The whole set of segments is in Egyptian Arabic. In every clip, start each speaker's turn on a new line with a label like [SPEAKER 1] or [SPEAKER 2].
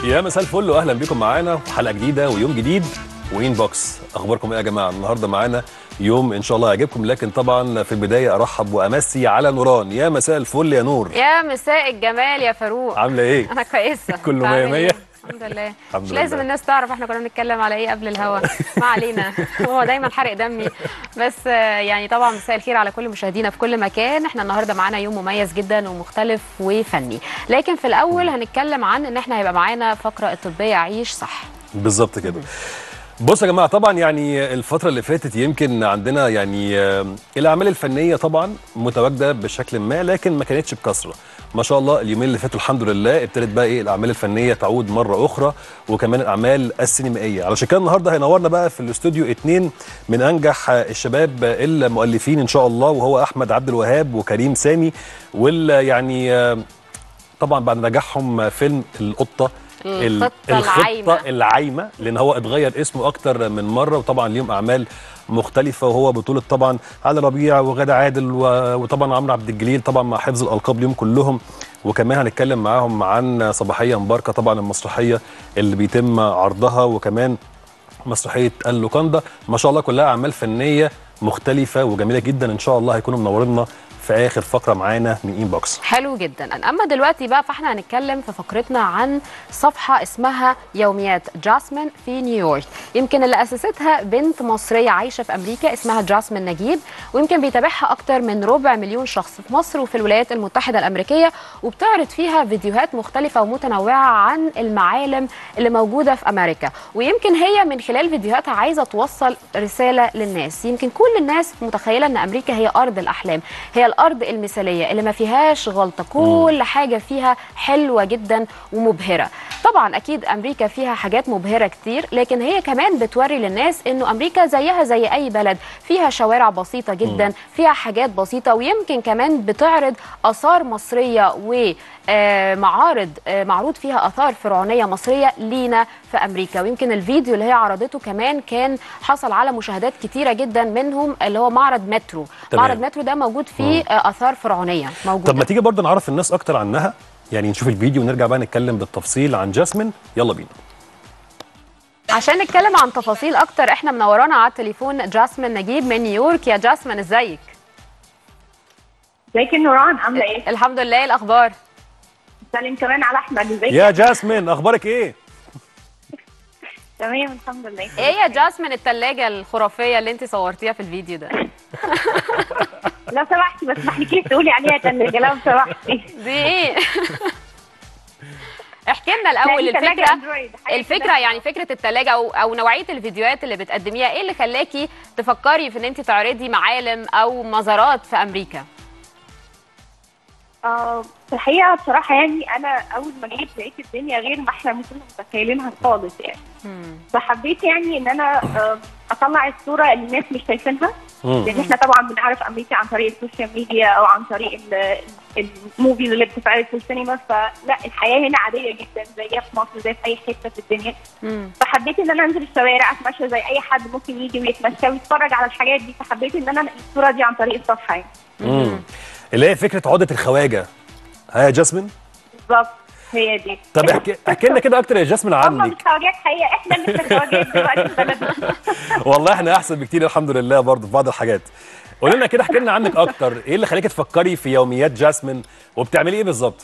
[SPEAKER 1] يا مساء الفل واهلا بكم معانا في حلقه جديده ويوم جديد وين بوكس اخباركم ايه يا جماعه النهارده معانا يوم ان شاء الله يعجبكم لكن طبعا في البدايه ارحب وامسي على نوران يا مساء الفل يا نور
[SPEAKER 2] يا مساء الجمال يا فاروق
[SPEAKER 1] عامله ايه
[SPEAKER 2] انا كويسه
[SPEAKER 1] كله
[SPEAKER 2] أنت عامل
[SPEAKER 1] مية مية؟
[SPEAKER 2] إيه؟ الحمد لله
[SPEAKER 1] الحمد
[SPEAKER 2] مش لازم
[SPEAKER 1] لله.
[SPEAKER 2] الناس تعرف احنا كنا بنتكلم على ايه قبل الهوا ما علينا هو دايما حرق دمي بس آه، يعني طبعا مساء الخير على كل مشاهدينا في كل مكان احنا النهارده معانا يوم مميز جدا ومختلف وفني لكن في الاول هنتكلم عن ان احنا هيبقى معانا فقره الطبيه عيش صح
[SPEAKER 1] بالظبط كده بصوا يا جماعه طبعا يعني الفتره اللي فاتت يمكن عندنا يعني آه، الاعمال الفنيه طبعا متواجده بشكل ما لكن ما كانتش بكثره ما شاء الله اليومين اللي فاتوا الحمد لله ابتدت بقى ايه الاعمال الفنيه تعود مره اخرى وكمان الاعمال السينمائيه علشان كده النهارده هينورنا بقى في الاستوديو اتنين من انجح آه، الشباب المؤلفين ان شاء الله وهو احمد عبد الوهاب وكريم سامي وال يعني آه، طبعا بعد نجاحهم فيلم القطه ال-
[SPEAKER 2] الخطة العايمة.
[SPEAKER 1] العايمه لان هو اتغير اسمه اكتر من مره وطبعا ليهم اعمال مختلفه وهو بطوله طبعا علي ربيع وغادة عادل و- وطبعا عمرو عبد الجليل طبعا مع حفظ الالقاب ليهم كلهم وكمان هنتكلم معاهم عن صباحيه مباركه طبعا المسرحيه اللي بيتم عرضها وكمان مسرحيه اللوكاندا ما شاء الله كلها اعمال فنيه مختلفه وجميله جدا ان شاء الله هيكونوا منورينا في اخر فقره معانا من ان بوكس
[SPEAKER 2] حلو جدا اما دلوقتي بقى فاحنا هنتكلم في فقرتنا عن صفحه اسمها يوميات جاسمين في نيويورك يمكن اللي اسستها بنت مصريه عايشه في امريكا اسمها جاسمين نجيب ويمكن بيتابعها اكتر من ربع مليون شخص في مصر وفي الولايات المتحده الامريكيه وبتعرض فيها فيديوهات مختلفه ومتنوعه عن المعالم اللي موجوده في امريكا ويمكن هي من خلال فيديوهاتها عايزه توصل رساله للناس يمكن كل الناس متخيله ان امريكا هي ارض الاحلام هي الارض المثاليه اللي ما فيهاش غلطه كل حاجه فيها حلوه جدا ومبهره طبعا اكيد امريكا فيها حاجات مبهره كتير لكن هي كمان بتوري للناس انه امريكا زيها زي اي بلد فيها شوارع بسيطه جدا فيها حاجات بسيطه ويمكن كمان بتعرض اثار مصريه ومعارض معروض فيها اثار فرعونيه مصريه لينا في امريكا ويمكن الفيديو اللي هي عرضته كمان كان حصل على مشاهدات كتيره جدا منهم اللي هو معرض مترو
[SPEAKER 1] تمام.
[SPEAKER 2] معرض مترو ده موجود فيه آه، اثار فرعونيه موجوده
[SPEAKER 1] طب ما تيجي برضه نعرف الناس اكتر عنها يعني نشوف الفيديو ونرجع بقى نتكلم بالتفصيل عن جاسمين يلا بينا
[SPEAKER 2] عشان نتكلم عن تفاصيل اكتر احنا منورانا على التليفون جاسمين نجيب من نيويورك يا جاسمين ازيك
[SPEAKER 3] ازيك يا نوران عامله ايه؟
[SPEAKER 2] الحمد لله إيه الاخبار
[SPEAKER 3] سلم كمان على احمد ازيك؟
[SPEAKER 1] يا جاسمين اخبارك ايه
[SPEAKER 3] تمام الحمد لله
[SPEAKER 2] ايه يا جاسمين التلاجة الخرافيه اللي انت صورتيها في الفيديو ده
[SPEAKER 3] لو سمحتي بس ما حكيتيش تقولي عليها تلاجه لو سمحتي
[SPEAKER 2] دي ايه احكي لنا الاول
[SPEAKER 3] لا، دي تلاجة
[SPEAKER 2] الفكره
[SPEAKER 3] أندرويد، حاجة
[SPEAKER 2] الفكره
[SPEAKER 3] كده.
[SPEAKER 2] يعني فكره التلاجة او او نوعيه الفيديوهات اللي بتقدميها ايه اللي خلاكي تفكري في ان انت تعرضي معالم او مزارات في امريكا
[SPEAKER 3] آه في الحقيقه بصراحه يعني انا اول ما جيت لقيت الدنيا غير ما احنا كنا متخيلينها خالص يعني فحبيت يعني ان انا آه اطلع الصوره اللي الناس مش شايفينها
[SPEAKER 1] مم.
[SPEAKER 3] لان احنا طبعا بنعرف امريكا عن طريق السوشيال ميديا او عن طريق ال- الموفيز اللي بتتعرض في السينما فلا الحياه هنا عاديه جدا زيها في مصر زي في اي حته في الدنيا
[SPEAKER 2] مم.
[SPEAKER 3] فحبيت ان انا انزل الشوارع اتمشى زي اي حد ممكن يجي ويتمشى ويتفرج على الحاجات دي فحبيت ان انا انقل الصوره دي عن طريق الصفحه يعني
[SPEAKER 1] مم. اللي هي فكره عقده الخواجه ها يا جاسمين
[SPEAKER 3] بالظبط هي دي
[SPEAKER 1] طب احكي احكي لنا كده اكتر يا جاسمين
[SPEAKER 3] هم مش
[SPEAKER 1] عنك
[SPEAKER 3] خواجات حقيقه احنا اللي في خواجات دلوقتي في بلدنا
[SPEAKER 1] والله احنا احسن بكتير الحمد لله برضه في بعض الحاجات قولي لنا كده احكي لنا عنك اكتر ايه اللي خليكي تفكري في يوميات جاسمين وبتعملي ايه بالظبط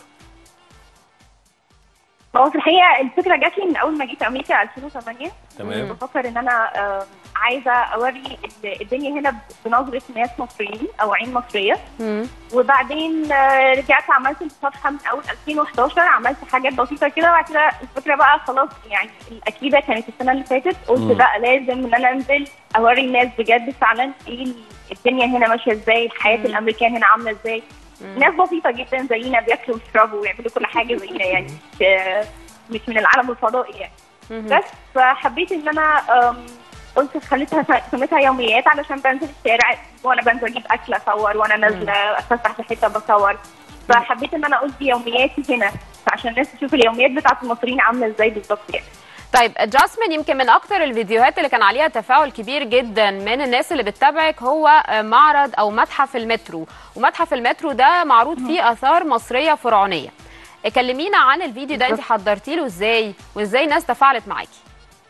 [SPEAKER 3] هو في الحقيقه الفكره جات لي من اول ما جيت امريكا 2008
[SPEAKER 1] تمام.
[SPEAKER 3] بفكر ان انا آه، عايزه اوري ال- الدنيا هنا بنظره ناس مصريين او عين مصريه
[SPEAKER 2] مم.
[SPEAKER 3] وبعدين آه، رجعت عملت الصفحه من اول 2011 عملت حاجات بسيطه كده وبعد كده الفكره بقى خلاص يعني الاكيده كانت السنه اللي فاتت قلت
[SPEAKER 1] مم.
[SPEAKER 3] بقى لازم ان انا انزل اوري الناس بجد فعلا ايه ال- الدنيا هنا ماشيه ازاي حياه الامريكان هنا عامله ازاي ناس بسيطه جدا زينا بياكلوا ويشربوا ويعملوا كل حاجه زينا يعني مش مش من العالم الفضائي يعني
[SPEAKER 2] مهم.
[SPEAKER 3] بس فحبيت ان انا أم، قلت خليتها سميتها يوميات علشان بنزل الشارع وانا بنزل اجيب اكل اصور وانا نازله اتفسح في حته بصور فحبيت ان انا قلت يومياتي هنا فعشان الناس تشوف اليوميات بتاعت المصريين عامله ازاي بالظبط يعني
[SPEAKER 2] طيب جاسمين يمكن من اكتر الفيديوهات اللي كان عليها تفاعل كبير جدا من الناس اللي بتتابعك هو معرض او متحف المترو ومتحف المترو ده معروض فيه اثار مصريه فرعونيه كلمينا عن الفيديو ده انت حضرتي له ازاي وازاي الناس تفاعلت معاكي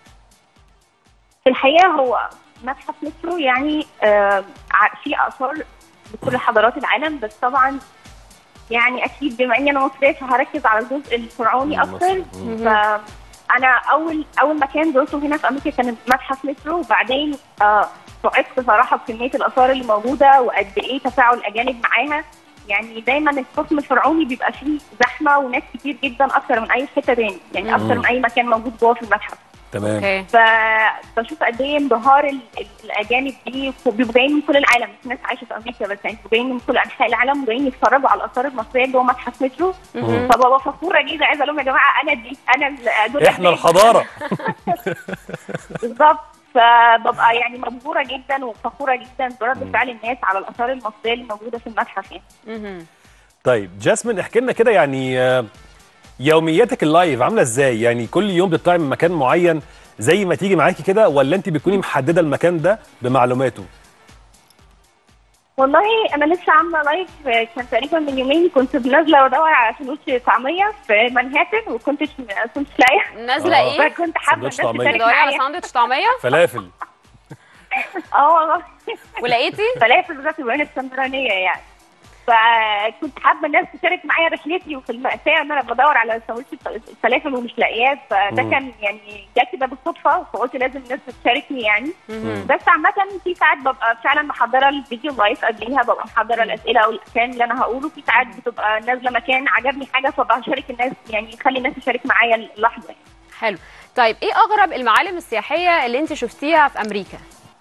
[SPEAKER 3] في الحقيقه هو متحف مصر يعني آه ع- فيه اثار لكل حضارات العالم بس طبعا يعني اكيد بما اني انا مصريه فهركز على الجزء الفرعوني
[SPEAKER 1] مصر.
[SPEAKER 3] اكتر
[SPEAKER 1] مم.
[SPEAKER 3] فانا اول اول مكان زرته هنا في امريكا كان متحف مصر وبعدين آه صعقت صراحه بكميه الاثار اللي موجوده وقد ايه تفاعل الاجانب معاها يعني دايما القسم الفرعوني بيبقى فيه زحمه وناس كتير جدا اكتر من اي حته تاني يعني اكتر من اي مكان موجود جوه في المتحف
[SPEAKER 1] تمام
[SPEAKER 2] اوكي
[SPEAKER 3] فبشوف قد ايه انبهار ال- ال- الاجانب دي بيبقوا جايين من كل العالم مش ناس عايشه في امريكا بس يعني بيبقوا جايين من كل انحاء العالم وجايين يتفرجوا على الاثار المصريه جوه متحف مترو
[SPEAKER 2] مهم.
[SPEAKER 3] فببقى فخوره جدا عايزه اقول لهم يا جماعه انا دي انا ال- دول
[SPEAKER 1] احنا
[SPEAKER 3] الناس.
[SPEAKER 1] الحضاره
[SPEAKER 3] بالظبط فببقى يعني مبهوره جدا وفخوره جدا برد فعل الناس على الاثار المصريه اللي موجوده في المتحف يعني
[SPEAKER 2] مهم.
[SPEAKER 1] طيب جاسمين احكي لنا كده يعني آه، يومياتك اللايف عامله ازاي يعني كل يوم بتطلعي من مكان معين زي ما تيجي معاكي كده ولا انت بتكوني محدده المكان ده بمعلوماته
[SPEAKER 3] والله انا لسه عامله لايف كان تقريبا من يومين كنت نازله بدور على سندوتش طعميه في منهاتن وكنتش كنتش لاقيه
[SPEAKER 2] نازله
[SPEAKER 1] آه.
[SPEAKER 2] ايه
[SPEAKER 3] فكنت حابه
[SPEAKER 1] سندوتش
[SPEAKER 3] الناس
[SPEAKER 1] طعمية.
[SPEAKER 3] تشارك
[SPEAKER 2] بتدوري على
[SPEAKER 3] معايا
[SPEAKER 2] ساندوتش طعميه
[SPEAKER 1] فلافل
[SPEAKER 3] اه والله
[SPEAKER 2] ولقيتي
[SPEAKER 3] فلافل بالذات بين الاسكندرانيه يعني فكنت حابه الناس تشارك معايا رحلتي وفي المأساة ان انا بدور على سندوتش الفلافل ومش لاقياه فده
[SPEAKER 1] مم.
[SPEAKER 3] كان يعني جه كده بالصدفه فقلت لازم الناس تشاركني يعني
[SPEAKER 2] مهم.
[SPEAKER 3] بس عامة في ساعات ببقى فعلا محضرة الفيديو لايف قبليها ببقى محضرة الأسئلة أو المكان اللي أنا هقوله في ساعات بتبقى نازلة مكان عجبني حاجة فبقى هشارك الناس يعني خلي الناس تشارك معايا اللحظة يعني.
[SPEAKER 2] حلو طيب ايه اغرب المعالم السياحيه اللي انت شفتيها في امريكا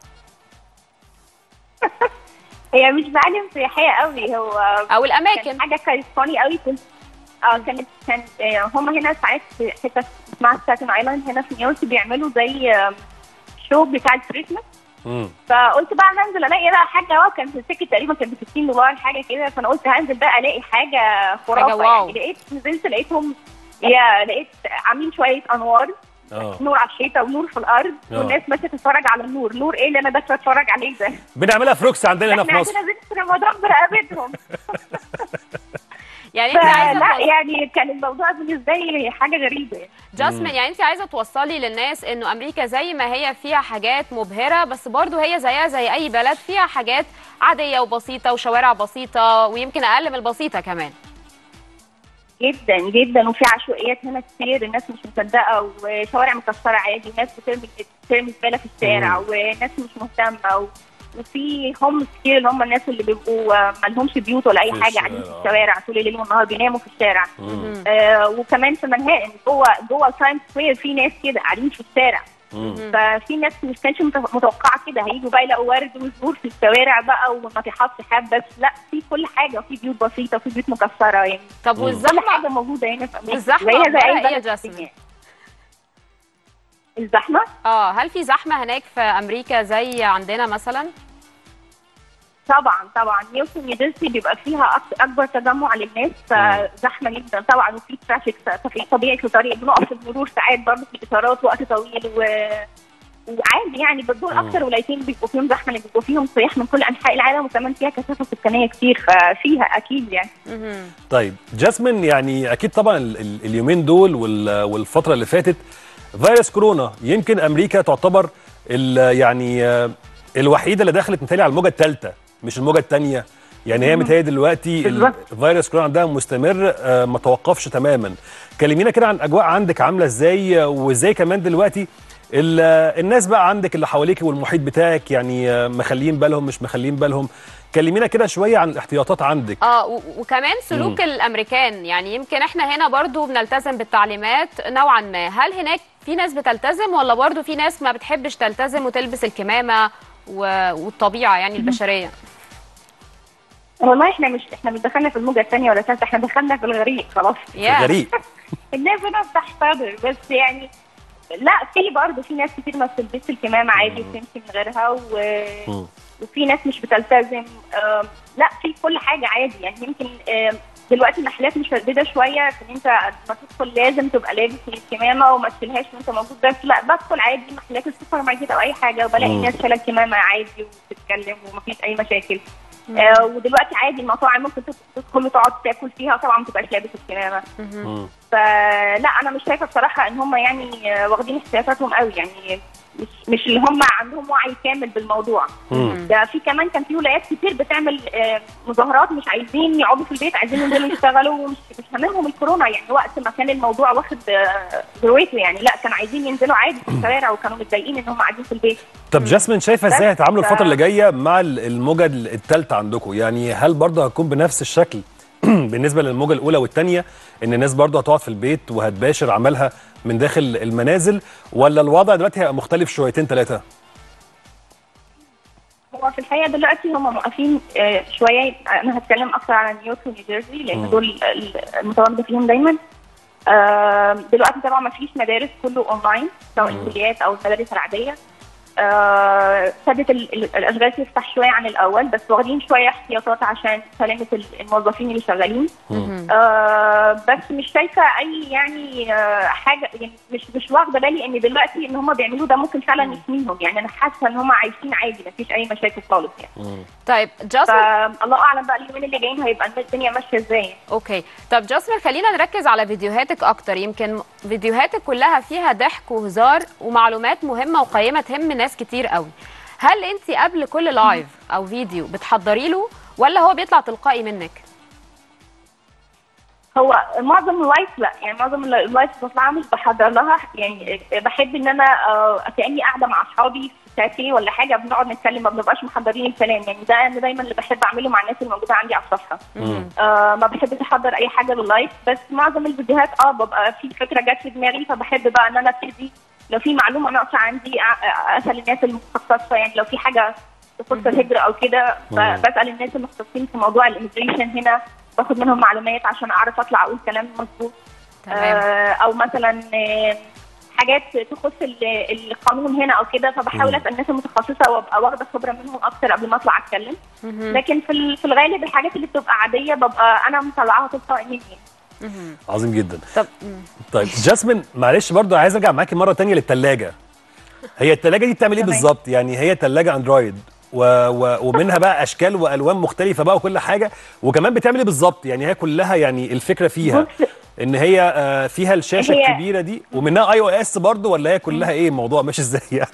[SPEAKER 3] هي مش معالم سياحية قوي هو
[SPEAKER 2] او الاماكن
[SPEAKER 3] كان حاجة كانت فاني قوي كنت اه كانت كان آه، هم هنا ساعات في حتة اسمها ستاتن ايلاند هنا في نيويورك بيعملوا زي آه، شو بتاع الكريسماس
[SPEAKER 1] امم
[SPEAKER 3] فقلت بقى هنزل الاقي بقى حاجه واو كان في السكه تقريبا كان ب 60 دولار حاجه كده فانا قلت هنزل بقى الاقي حاجه خرافه
[SPEAKER 2] حاجة واو.
[SPEAKER 3] يعني لقيت نزلت لقيتهم يا لقيت عاملين شويه انوار
[SPEAKER 1] اه
[SPEAKER 3] نور على الحيطه ونور في الارض
[SPEAKER 1] آه.
[SPEAKER 3] والناس ماشيه تتفرج على النور نور ايه اللي انا داخله اتفرج عليه ده
[SPEAKER 1] بنعملها فروكس عندنا هنا في
[SPEAKER 3] احنا
[SPEAKER 1] مصر
[SPEAKER 3] عندنا زيت رمضان برقبتهم
[SPEAKER 2] يعني انت عايزه
[SPEAKER 3] فلا
[SPEAKER 2] توص-
[SPEAKER 3] يعني كان الموضوع بالنسبه لي حاجه غريبه يعني.
[SPEAKER 2] جاسمين يعني انت عايزه توصلي للناس انه امريكا زي ما هي فيها حاجات مبهره بس برضو هي زيها زي اي بلد فيها حاجات عاديه وبسيطه وشوارع بسيطه ويمكن اقل من البسيطه كمان
[SPEAKER 3] جدا جدا وفي عشوائيات هنا كتير الناس مش مصدقه وشوارع مكسره عادي ناس بترمي بترمي زباله في الشارع وناس مش مهتمه و... وفي هم كتير اللي هم الناس اللي بيبقوا آه، ما لهمش بيوت ولا اي
[SPEAKER 1] في
[SPEAKER 3] حاجه
[SPEAKER 1] الشارع.
[SPEAKER 3] قاعدين في الشوارع طول الليل والنهار بيناموا في الشارع
[SPEAKER 1] مم.
[SPEAKER 3] آه وكمان في منهاتن جوه جوه تايم سكوير في ناس كده قاعدين في الشارع
[SPEAKER 1] مم.
[SPEAKER 3] ففي ناس مش كانش مت- متوقعه كده هيجوا بقى يلاقوا ورد وزهور في الشوارع بقى وناطحات سحاب بس لا في كل حاجه وفي بيوت بسيطه وفي بيوت مكسره يعني
[SPEAKER 2] طب
[SPEAKER 3] كل
[SPEAKER 2] والزحمه
[SPEAKER 3] حاجه موجوده هنا في امريكا
[SPEAKER 2] والزحمة
[SPEAKER 3] زيها زي
[SPEAKER 2] أخبارها
[SPEAKER 3] اي
[SPEAKER 2] إيه يا
[SPEAKER 3] بلد في
[SPEAKER 2] جاسمين؟
[SPEAKER 3] الدنيا. الزحمه
[SPEAKER 2] اه هل في زحمه هناك في امريكا زي عندنا مثلا
[SPEAKER 3] طبعا طبعا نيويورك ونيوجيرسي بيبقى فيها أك- اكبر تجمع للناس فزحمه جدا طبعا وفي ترافيك تفريق طبيعي في الطريق بنقف في المرور ساعات برضه في الاطارات وقت طويل و وعادي يعني بس دول اكتر ولايتين بيبقوا فيهم زحمه اللي بيبقوا فيهم سياح من كل انحاء العالم وكمان فيها كثافه سكانيه كتير ففيها اكيد يعني
[SPEAKER 2] مهم.
[SPEAKER 1] طيب جاسمين يعني اكيد طبعا ال- ال- اليومين دول وال- والفتره اللي فاتت فيروس كورونا يمكن امريكا تعتبر ال- يعني آه، الوحيده اللي دخلت متهيألي على الموجه الثالثه مش الموجه الثانيه يعني هي متهيألي دلوقتي ال-
[SPEAKER 3] بالظبط.
[SPEAKER 1] فيروس كورونا عندها مستمر آه، ما توقفش تماما كلمينا كده عن اجواء عندك عامله ازاي آه، وازاي كمان دلوقتي ال- آه، الناس بقى عندك اللي حواليك والمحيط بتاعك يعني آه، مخلين بالهم مش مخلين بالهم كلمينا كده شويه عن الاحتياطات عندك
[SPEAKER 2] اه و- وكمان سلوك الامريكان يعني يمكن احنا هنا برضو بنلتزم بالتعليمات نوعا ما هل هناك في ناس بتلتزم ولا برضو في ناس ما بتحبش تلتزم وتلبس الكمامه و- والطبيعه يعني البشريه
[SPEAKER 3] والله احنا مش احنا مش دخلنا في الموجه الثانيه ولا الثالثه احنا دخلنا في الغريق خلاص
[SPEAKER 2] يا
[SPEAKER 1] غريب
[SPEAKER 3] الناس هنا بتحتضر بس يعني لا في برضه في ناس كتير ما بتلبسش الكمامه عادي وبتمشي من غيرها و...
[SPEAKER 1] مم.
[SPEAKER 3] وفي ناس مش بتلتزم آم، لا في كل حاجه عادي يعني يمكن آم، دلوقتي المحلات مشدده شويه في ان انت ما تدخل لازم تبقى لابس الكمامه وما تشيلهاش وانت موجود بس لا بدخل عادي محلات السوبر ماركت او اي حاجه وبلاقي
[SPEAKER 1] مم.
[SPEAKER 3] الناس شايله الكمامه عادي وبتتكلم ومفيش اي مشاكل آه ودلوقتي عادي المطاعم ممكن تدخل وتقعد تاكل فيها وطبعا ما تبقاش لابس الكمامه
[SPEAKER 1] مم.
[SPEAKER 3] فلا انا مش شايفه بصراحه ان هم يعني آه، واخدين احتياطاتهم قوي يعني مش مش اللي هم عندهم وعي كامل بالموضوع
[SPEAKER 1] مم.
[SPEAKER 3] ده في كمان كان في ولايات كتير بتعمل آه، مظاهرات مش عايزين يقعدوا في البيت عايزين ينزلوا يشتغلوا ومش مش هاممهم الكورونا يعني وقت ما كان الموضوع واخد آه، ذروته يعني لا كان عايزين ينزلوا عادي في الشوارع وكانوا متضايقين ان هم قاعدين في البيت
[SPEAKER 1] طب جاسمين شايفه ازاي
[SPEAKER 3] بس
[SPEAKER 1] هيتعاملوا
[SPEAKER 3] ف-
[SPEAKER 1] الفتره اللي جايه مع ال- الموجه الثالثه عندكم يعني هل برضه هتكون بنفس الشكل بالنسبه للموجه الاولى والثانيه ان الناس برضه هتقعد في البيت وهتباشر عملها من داخل المنازل ولا الوضع دلوقتي هيبقى مختلف شويتين ثلاثه
[SPEAKER 3] هو في الحقيقه دلوقتي هم موقفين آه، شويه انا هتكلم اكتر على نيويورك ونيوجيرسي
[SPEAKER 1] مم.
[SPEAKER 3] لان دول ال- المتواجده فيهم دايما آه، دلوقتي طبعا ما فيش مدارس كله اونلاين سواء
[SPEAKER 1] مم.
[SPEAKER 3] الكليات او المدارس العاديه آه، ابتدت ال- ال- الاشغال تفتح شويه عن الاول بس واخدين شويه احتياطات عشان سلامه ال- الموظفين اللي شغالين
[SPEAKER 2] مهم.
[SPEAKER 3] آه بس مش شايفه اي يعني آه حاجه يعني مش مش واخده بالي ان دلوقتي ان هم بيعملوه ده ممكن فعلا يحميهم يعني انا حاسه ان هم عايشين عادي مفيش اي مشاكل خالص يعني
[SPEAKER 2] طيب جاسمين
[SPEAKER 3] فالله اعلم بقى اليومين اللي جايين هيبقى الدنيا ماشيه ازاي
[SPEAKER 2] اوكي طب جاسمين خلينا نركز على فيديوهاتك اكتر يمكن فيديوهاتك كلها فيها ضحك وهزار ومعلومات مهمه وقيمه تهم ناس كتير قوي هل انت قبل كل لايف او فيديو بتحضري له ولا هو بيطلع تلقائي منك
[SPEAKER 3] هو معظم اللايف لا يعني معظم اللايف بطلع مش بحضر لها يعني بحب ان انا آه، كاني قاعده مع اصحابي في كافيه ولا حاجه بنقعد نتكلم ما بنبقاش محضرين الكلام يعني ده انا دايما اللي بحب اعمله مع الناس الموجوده عندي على الصفحه
[SPEAKER 2] مهم.
[SPEAKER 3] آه ما بحبش احضر اي حاجه لللايف بس معظم الفيديوهات اه ببقى في فكره جت في دماغي فبحب بقى ان انا ابتدي لو في معلومه ناقصه عندي أ- أ- اسال الناس المختصه يعني لو في حاجه تخص الهجره او كده ب-
[SPEAKER 1] مم.
[SPEAKER 3] بسال الناس المختصين في موضوع الاميجريشن هنا باخد منهم معلومات عشان اعرف اطلع اقول كلام مظبوط
[SPEAKER 2] تمام
[SPEAKER 3] آه او مثلا آه، حاجات تخص ال- القانون هنا او كده فبحاول
[SPEAKER 1] مم.
[SPEAKER 3] اسال الناس المتخصصه وابقى واخده خبره منهم اكتر قبل ما اطلع اتكلم
[SPEAKER 2] مهم.
[SPEAKER 3] لكن في ال- في الغالب الحاجات اللي بتبقى عاديه ببقى انا مطلعاها تلقائي مني
[SPEAKER 2] مهم.
[SPEAKER 1] عظيم جدا
[SPEAKER 2] طب مم.
[SPEAKER 1] طيب جاسمين معلش برضه عايز ارجع معاكي مره تانية للثلاجه هي الثلاجه دي بتعمل ايه
[SPEAKER 3] تمام.
[SPEAKER 1] بالظبط يعني هي ثلاجه اندرويد و... و... ومنها بقى اشكال والوان مختلفه بقى وكل حاجه وكمان بتعمل ايه بالظبط يعني هي كلها يعني الفكره فيها
[SPEAKER 3] بص
[SPEAKER 1] ان هي آه، فيها الشاشه
[SPEAKER 3] هي-
[SPEAKER 1] الكبيره دي ومنها اي او اس برضه ولا هي كلها ايه الموضوع ماشي ازاي يعني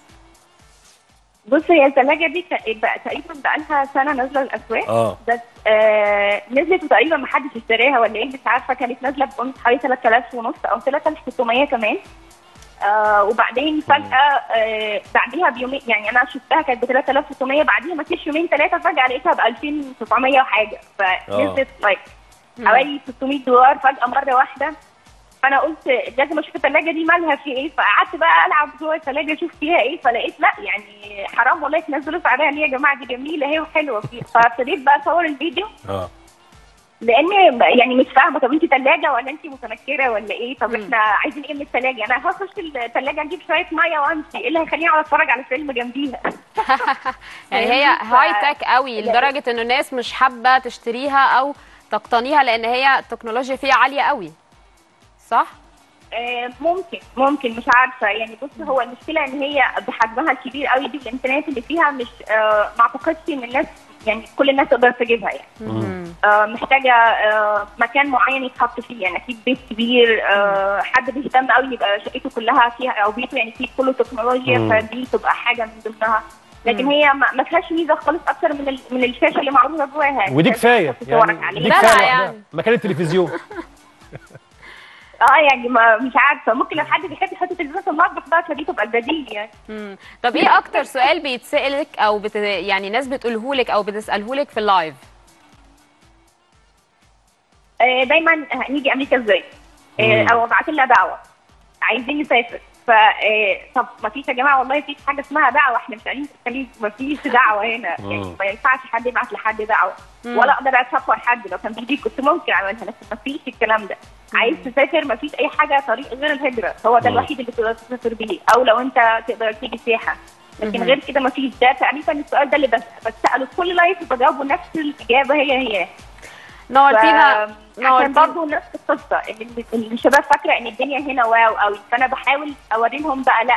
[SPEAKER 3] بص هي الثلاجه دي ت- بقى تقريبا بقى لها سنه نازله الاسواق
[SPEAKER 1] اه
[SPEAKER 3] بس آه نزلت وتقريبا ما حدش اشتراها ولا ايه مش عارفه كانت نازله بقيمه حوالي 3000 ونص او 3600 كمان آه وبعدين فجاه آه بعديها بيومين يعني انا شفتها كانت ب 3600 بعديها ما فيش يومين ثلاثه فجاه لقيتها ب 2700 وحاجه فنزلت لايك حوالي 600 دولار فجاه مره واحده فانا قلت لازم اشوف الثلاجه دي مالها في ايه فقعدت بقى العب جوه الثلاجه اشوف فيها ايه فلقيت لا يعني حرام والله تنزلوا سعرها ليه يا جماعه دي جميله اهي وحلوه فيه فابتديت بقى اصور الفيديو
[SPEAKER 1] اه
[SPEAKER 3] لان يعني مش فاهمه طب انت ثلاجه ولا انت متنكره ولا ايه طب
[SPEAKER 2] مم.
[SPEAKER 3] احنا عايزين ايه من الثلاجه انا هخش الثلاجه اجيب شويه ميه وامشي ايه اللي هيخليني اقعد اتفرج على فيلم جنبيها
[SPEAKER 2] يعني هي
[SPEAKER 3] فاهمني؟ ف-
[SPEAKER 2] هاي تك قوي
[SPEAKER 3] لا.
[SPEAKER 2] لدرجه ان الناس مش حابه تشتريها او تقتنيها لان هي التكنولوجيا فيها عاليه قوي صح
[SPEAKER 3] آه، ممكن ممكن مش عارفه يعني بص هو المشكله ان هي بحجمها الكبير قوي دي الامكانيات اللي فيها مش آه، ما اعتقدش ان الناس يعني كل الناس تقدر تجيبها يعني
[SPEAKER 2] مهم.
[SPEAKER 3] آه، محتاجه آه، مكان معين يتحط فيه يعني اكيد بيت كبير آه، حد بيهتم قوي يبقى شقته كلها فيها او بيته يعني فيه كله تكنولوجيا
[SPEAKER 1] مم.
[SPEAKER 3] فدي تبقى حاجه من ضمنها لكن
[SPEAKER 2] مم.
[SPEAKER 3] هي ما ما فيهاش ميزه خالص اكتر من ال- من الشاشه اللي معروضه جواها
[SPEAKER 1] ودي كفايه
[SPEAKER 3] تصورك
[SPEAKER 1] يعني
[SPEAKER 3] عليها.
[SPEAKER 1] دي
[SPEAKER 2] لا،
[SPEAKER 1] كفايه
[SPEAKER 2] لا،
[SPEAKER 1] لوحدها.
[SPEAKER 2] يعني.
[SPEAKER 1] مكان التلفزيون
[SPEAKER 3] اه يعني ما مش عارفه ممكن لو حد بيحب يحط تلفزيون في المطبخ بقى فدي تبقى البديل يعني
[SPEAKER 2] مم. طب ايه اكتر سؤال بيتسالك او بت... يعني ناس بتقوله لك او بتساله لك في اللايف
[SPEAKER 3] آه، دايما هنيجي امريكا ازاي آه،
[SPEAKER 1] مم.
[SPEAKER 3] او ابعت لنا دعوه عايزين نسافر ف آه، طب ما فيش يا جماعه والله فيش حاجه اسمها دعوه احنا مش قاعدين في الخليج ما فيش دعوه هنا
[SPEAKER 1] مم.
[SPEAKER 3] يعني ما ينفعش حد يبعت لحد دعوه
[SPEAKER 2] مم.
[SPEAKER 3] ولا اقدر اسافر حد لو كان بيجي كنت ممكن اعملها لكن ما فيش الكلام ده عايز تسافر ما فيش اي حاجه طريق غير الهجره هو ده
[SPEAKER 1] مم.
[SPEAKER 3] الوحيد اللي تقدر تسافر بيه او لو انت تقدر تيجي سياحه لكن
[SPEAKER 2] مم.
[SPEAKER 3] غير كده ما فيش ده تقريبا السؤال ده اللي بس بساله في كل لايف وبجاوبه نفس الاجابه هي هي
[SPEAKER 2] نورتينا
[SPEAKER 3] عشان
[SPEAKER 2] نورتينا
[SPEAKER 3] برضه نفس القصه ان ال- الشباب فاكره ان الدنيا هنا واو قوي فانا بحاول اوري لهم بقى لا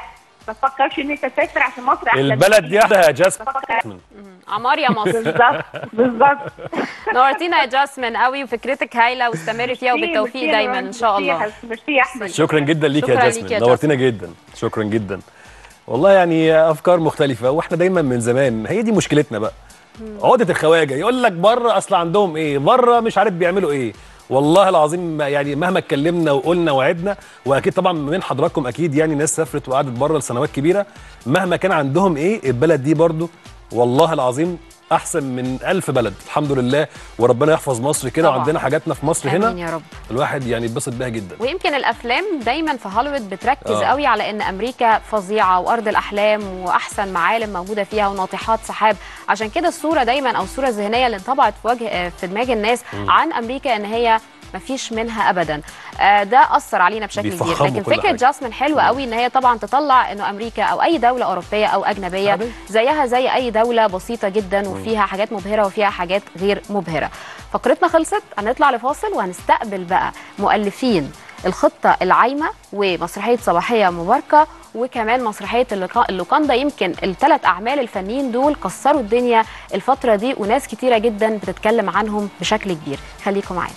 [SPEAKER 3] ما تفكرش ان انت تسافر عشان مصر احلى
[SPEAKER 1] البلد دي احلى يا جاسمين
[SPEAKER 3] بفكر-
[SPEAKER 2] عمار يا مصر
[SPEAKER 3] بالظبط بالظبط
[SPEAKER 2] نورتينا يا جاسمين قوي وفكرتك هايله واستمري فيها وبالتوفيق
[SPEAKER 3] ميرسي يا
[SPEAKER 2] دايما
[SPEAKER 3] نوران،
[SPEAKER 2] ان شاء
[SPEAKER 3] ميرسي يا
[SPEAKER 2] الله
[SPEAKER 3] حبيبتي، ميرسي يا احمد
[SPEAKER 1] شكرا جدا ليك
[SPEAKER 2] شكراً
[SPEAKER 1] يا
[SPEAKER 2] ليك
[SPEAKER 1] جاسمين
[SPEAKER 2] يا
[SPEAKER 1] نورتنا جدا شكرا جدا والله يعني افكار مختلفه واحنا دايما من زمان هي دي مشكلتنا بقى عقده الخواجه يقول لك بره اصل عندهم ايه بره مش عارف بيعملوا ايه والله العظيم ما- يعني مهما اتكلمنا وقلنا وعدنا واكيد طبعا من حضراتكم اكيد يعني ناس سافرت وقعدت بره لسنوات كبيره مهما كان عندهم ايه البلد دي برضو والله العظيم احسن من ألف بلد الحمد لله وربنا يحفظ مصر كده
[SPEAKER 2] طبعاً.
[SPEAKER 1] وعندنا حاجاتنا في مصر
[SPEAKER 2] امين
[SPEAKER 1] هنا
[SPEAKER 2] يا رب
[SPEAKER 1] الواحد يعني يتبسط بيها جدا
[SPEAKER 2] ويمكن الافلام دايما في هوليوود بتركز
[SPEAKER 1] آه.
[SPEAKER 2] قوي على ان امريكا فظيعه وارض الاحلام واحسن معالم موجوده فيها وناطحات سحاب عشان كده الصوره دايما او الصوره الذهنيه اللي انطبعت في وجه في دماغ الناس عن امريكا ان هي مفيش منها ابدا آه، ده اثر علينا بشكل كبير
[SPEAKER 1] بيفخموا
[SPEAKER 2] لكن
[SPEAKER 1] كل
[SPEAKER 2] فكره
[SPEAKER 1] حاجة.
[SPEAKER 2] جاسمين حلوه قوي ان هي طبعا تطلع انه امريكا او اي دوله اوروبيه او اجنبيه
[SPEAKER 1] عادي.
[SPEAKER 2] زيها زي اي دوله بسيطه جدا وفيها حاجات مبهره وفيها حاجات غير مبهره فقرتنا خلصت هنطلع لفاصل وهنستقبل بقى مؤلفين الخطة العايمة ومسرحية صباحية مباركة وكمان مسرحية اللقا- اللوكاندا يمكن الثلاث أعمال الفنيين دول كسروا الدنيا الفترة دي وناس كتيرة جدا بتتكلم عنهم بشكل كبير خليكم معانا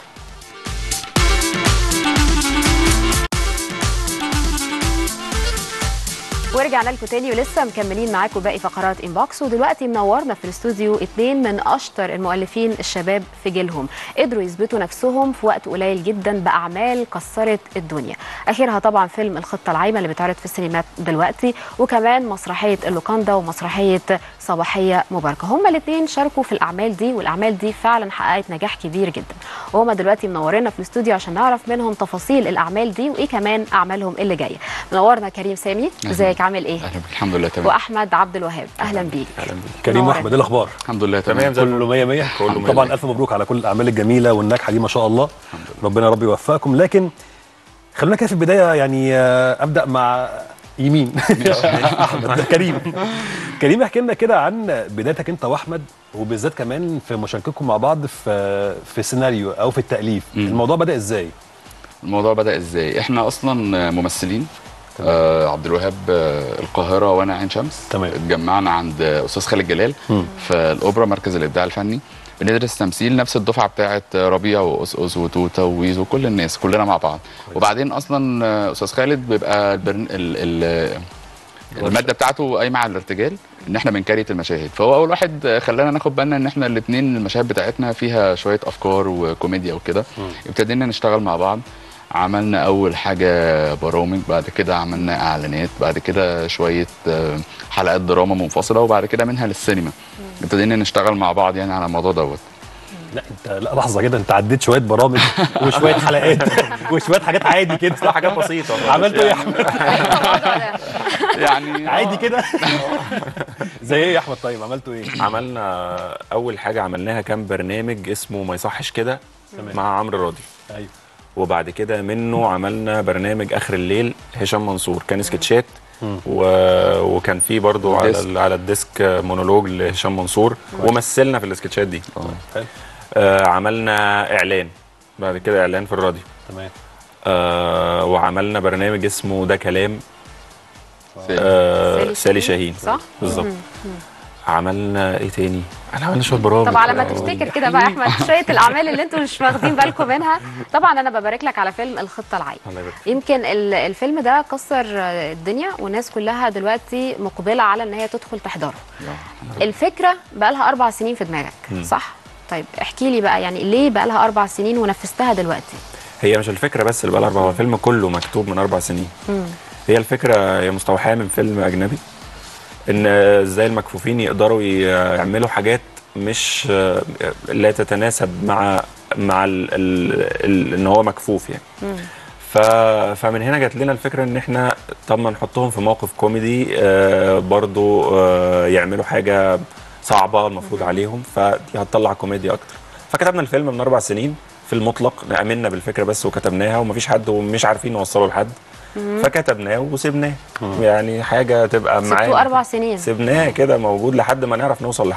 [SPEAKER 2] ورجعنا لكم تاني ولسه مكملين معاكم باقي فقرات انبوكس ودلوقتي منورنا في الاستوديو اتنين من اشطر المؤلفين الشباب في جيلهم قدروا يثبتوا نفسهم في وقت قليل جدا باعمال كسرت الدنيا اخرها طبعا فيلم الخطه العايمه اللي بيتعرض في السينمات دلوقتي وكمان مسرحيه اللوكاندا ومسرحيه صباحيه مباركه هما الاثنين شاركوا في الاعمال دي والاعمال دي فعلا حققت نجاح كبير جدا وهما دلوقتي منورينا في الاستوديو عشان نعرف منهم تفاصيل الاعمال دي وايه كمان اعمالهم اللي جايه منورنا كريم سامي ازيك عامل ايه
[SPEAKER 4] اهلا بك الحمد لله تمام
[SPEAKER 2] واحمد عبد الوهاب اهلا بيك
[SPEAKER 4] اهلا بك
[SPEAKER 1] كريم
[SPEAKER 2] نور.
[SPEAKER 1] واحمد ايه الاخبار
[SPEAKER 4] الحمد لله تمام
[SPEAKER 5] تمام زي
[SPEAKER 1] كله 100 100
[SPEAKER 5] كله مية
[SPEAKER 1] طبعا
[SPEAKER 5] مية.
[SPEAKER 1] الف مبروك على كل الاعمال الجميله والناجحه دي ما شاء الله ربنا يا رب يوفقكم لكن خلونا كده في البدايه يعني آه، ابدا مع يمين احمد كريم كريم احكي لنا كده عن بدايتك انت واحمد وبالذات كمان في مشاركتكم مع بعض في في سيناريو او في التاليف
[SPEAKER 4] مم.
[SPEAKER 1] الموضوع بدا ازاي
[SPEAKER 4] الموضوع بدا ازاي احنا اصلا ممثلين آه عبد الوهاب آه القاهره وانا عين شمس
[SPEAKER 1] تمام.
[SPEAKER 4] اتجمعنا عند استاذ خالد جلال
[SPEAKER 1] مم.
[SPEAKER 4] في الاوبرا مركز الابداع الفني بندرس تمثيل نفس الدفعه بتاعه ربيع وأسقس وتوته وويزو كل الناس كلنا مع بعض وبعدين اصلا آه، استاذ خالد بيبقى البرن... ال... ال... الماده بتاعته قايمه على الارتجال ان احنا بنكريت المشاهد فهو اول واحد خلانا ناخد بالنا ان احنا الاثنين المشاهد بتاعتنا فيها شويه افكار وكوميديا وكده ابتدينا نشتغل مع بعض عملنا اول حاجه برامج بعد كده عملنا اعلانات بعد كده شويه آه، حلقات دراما منفصله وبعد كده منها للسينما ابتدينا نشتغل مع بعض يعني على الموضوع دوت
[SPEAKER 1] لا انت لا لحظه كده انت عديت شويه برامج وشويه حلقات وشويه حاجات عادي كده
[SPEAKER 5] لا حاجات بسيطه
[SPEAKER 1] عملتوا ايه يا احمد
[SPEAKER 2] الموضوع ده
[SPEAKER 4] يعني
[SPEAKER 1] عادي كده زي ايه يا احمد طيب عملتوا ايه
[SPEAKER 5] عملنا اول حاجه عملناها كان برنامج اسمه ما يصحش كده
[SPEAKER 1] تمام.
[SPEAKER 5] مع عمرو راضي
[SPEAKER 1] ايوه
[SPEAKER 5] وبعد كده منه عملنا برنامج اخر الليل هشام منصور كان سكتشات و... وكان في برضو على
[SPEAKER 4] ديسك.
[SPEAKER 5] ال... على الديسك مونولوج لهشام منصور ومثلنا في السكتشات دي
[SPEAKER 1] حلو
[SPEAKER 5] آه عملنا اعلان بعد كده اعلان في الراديو
[SPEAKER 1] تمام
[SPEAKER 5] آه وعملنا برنامج اسمه ده كلام آه سالي شاهين
[SPEAKER 2] صح؟
[SPEAKER 5] بالظبط عملنا ايه تاني؟ احنا عملنا شويه برامج
[SPEAKER 2] طب على ما
[SPEAKER 5] آه،
[SPEAKER 2] تفتكر كده بقى احمد شويه الاعمال اللي انتوا مش واخدين بالكم منها طبعا انا ببارك لك على فيلم الخطه العايمه
[SPEAKER 5] الله يبارك فيك.
[SPEAKER 2] يمكن ال- الفيلم ده كسر الدنيا والناس كلها دلوقتي مقبله على ان هي تدخل تحضره الفكره بقى لها اربع سنين في دماغك صح طيب احكي لي بقى يعني ليه بقى لها اربع سنين ونفذتها دلوقتي
[SPEAKER 5] هي مش الفكره بس اللي بقى اربع هو الفيلم كله مكتوب من اربع سنين هي الفكره هي مستوحاه من فيلم اجنبي ان ازاي المكفوفين يقدروا ي- يعملوا حاجات مش لا تتناسب مع مع ال ال ال ان هو مكفوف يعني ف فمن هنا جات لنا الفكره ان احنا طب ما نحطهم في موقف كوميدي آه برضو آه يعملوا حاجه صعبه المفروض عليهم فدي هتطلع كوميديا اكتر فكتبنا الفيلم من اربع سنين في المطلق امنا بالفكره بس وكتبناها ومفيش حد ومش عارفين نوصله لحد فكتبناه وسبناه يعني حاجه تبقى معانا
[SPEAKER 2] سبتوه اربع سنين
[SPEAKER 5] سبناه كده موجود لحد ما نعرف نوصل لحد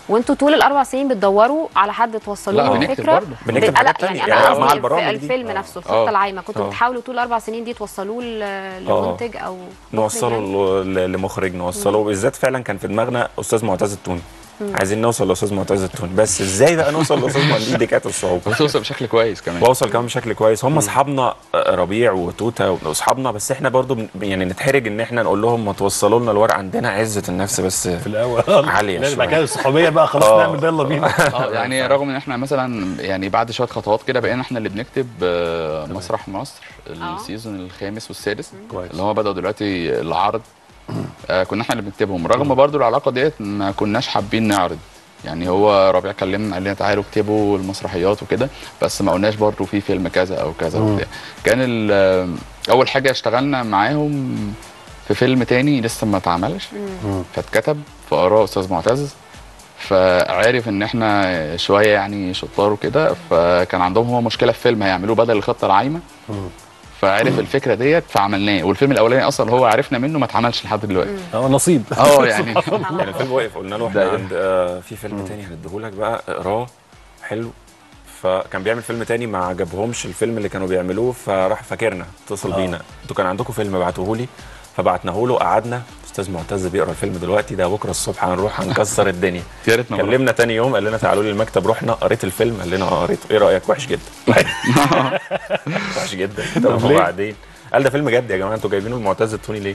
[SPEAKER 2] وانتوا طول الاربع سنين بتدوروا على حد توصلوا
[SPEAKER 4] لا،
[SPEAKER 2] له
[SPEAKER 4] بنكتب
[SPEAKER 2] الفكره
[SPEAKER 4] برضه.
[SPEAKER 5] بنكتب
[SPEAKER 2] لا،
[SPEAKER 5] حاجات
[SPEAKER 2] يعني
[SPEAKER 5] تانية،
[SPEAKER 2] انا
[SPEAKER 5] يعني مع
[SPEAKER 2] قصدي
[SPEAKER 5] البرامج
[SPEAKER 2] في
[SPEAKER 5] دي.
[SPEAKER 2] الفيلم
[SPEAKER 5] آه.
[SPEAKER 2] نفسه الخطه
[SPEAKER 4] آه.
[SPEAKER 2] العايمه كنتوا
[SPEAKER 5] آه.
[SPEAKER 2] بتحاولوا طول الاربع سنين دي توصلوه ل- لمنتج او مخرج
[SPEAKER 5] نوصله
[SPEAKER 2] يعني؟
[SPEAKER 5] ل- لمخرج نوصله بالذات فعلا كان في دماغنا استاذ معتز التوني عايزين نوصل لاستاذ معتز التوني بس ازاي بقى نوصل لاستاذ معتز دي كانت الصعوبه
[SPEAKER 4] بتوصل بشكل كويس كمان
[SPEAKER 5] واوصل كمان بشكل كويس هم اصحابنا آه، ربيع وتوته واصحابنا بس احنا برضو بن- يعني نتحرج ان احنا نقول لهم ما توصلوا لنا الورق عندنا عزه النفس بس
[SPEAKER 1] في الاول
[SPEAKER 5] عالية
[SPEAKER 1] لا،
[SPEAKER 5] شوية.
[SPEAKER 1] بعد كده الصحوبيه بقى خلاص
[SPEAKER 5] آه.
[SPEAKER 1] نعمل ده يلا بينا
[SPEAKER 4] اه يعني رغم ان احنا مثلا يعني بعد شويه خطوات كده بقينا احنا اللي بنكتب آه، مسرح مصر السيزون الخامس والسادس
[SPEAKER 1] كويس.
[SPEAKER 4] اللي هو بدأوا دلوقتي العرض آه، كنا احنا اللي بنكتبهم رغم برضو العلاقه ديت ما كناش حابين نعرض يعني هو ربيع كلمنا قال لنا تعالوا اكتبوا المسرحيات وكده بس ما قلناش برضو في فيلم كذا او كذا وبتاع كان ال- اول حاجه اشتغلنا معاهم في فيلم تاني لسه ما اتعملش فاتكتب في اراء استاذ معتز فعارف ان احنا شويه يعني شطار وكده فكان عندهم هو مشكله في فيلم هيعملوه بدل الخطه العايمه فعرف الفكره ديت فعملناه والفيلم الاولاني اصلا هو عرفنا منه ما اتعملش لحد دلوقتي
[SPEAKER 1] اه نصيب
[SPEAKER 4] اه يعني
[SPEAKER 5] يعني الفيلم وقف قلنا له احنا
[SPEAKER 4] ده-
[SPEAKER 5] عند آه في فيلم تاني هنديهولك بقى اقراه حلو فكان بيعمل فيلم تاني ما عجبهمش الفيلم اللي كانوا بيعملوه فراح فاكرنا اتصل بينا انتوا كان عندكم فيلم بعتوه لي فبعتناه له قعدنا استاذ معتز بيقرا الفيلم دلوقتي ده بكره الصبح هنروح هنكسر الدنيا
[SPEAKER 4] يا ريتنا نروح.
[SPEAKER 5] كلمنا تاني يوم قال لنا تعالوا لي المكتب رحنا قريت الفيلم قال لنا اه قريته ايه رايك وحش جدا وحش جدا طب
[SPEAKER 1] ليه؟
[SPEAKER 5] وبعدين قال ده فيلم جد يا جماعه انتوا جايبينه المعتز التوني ليه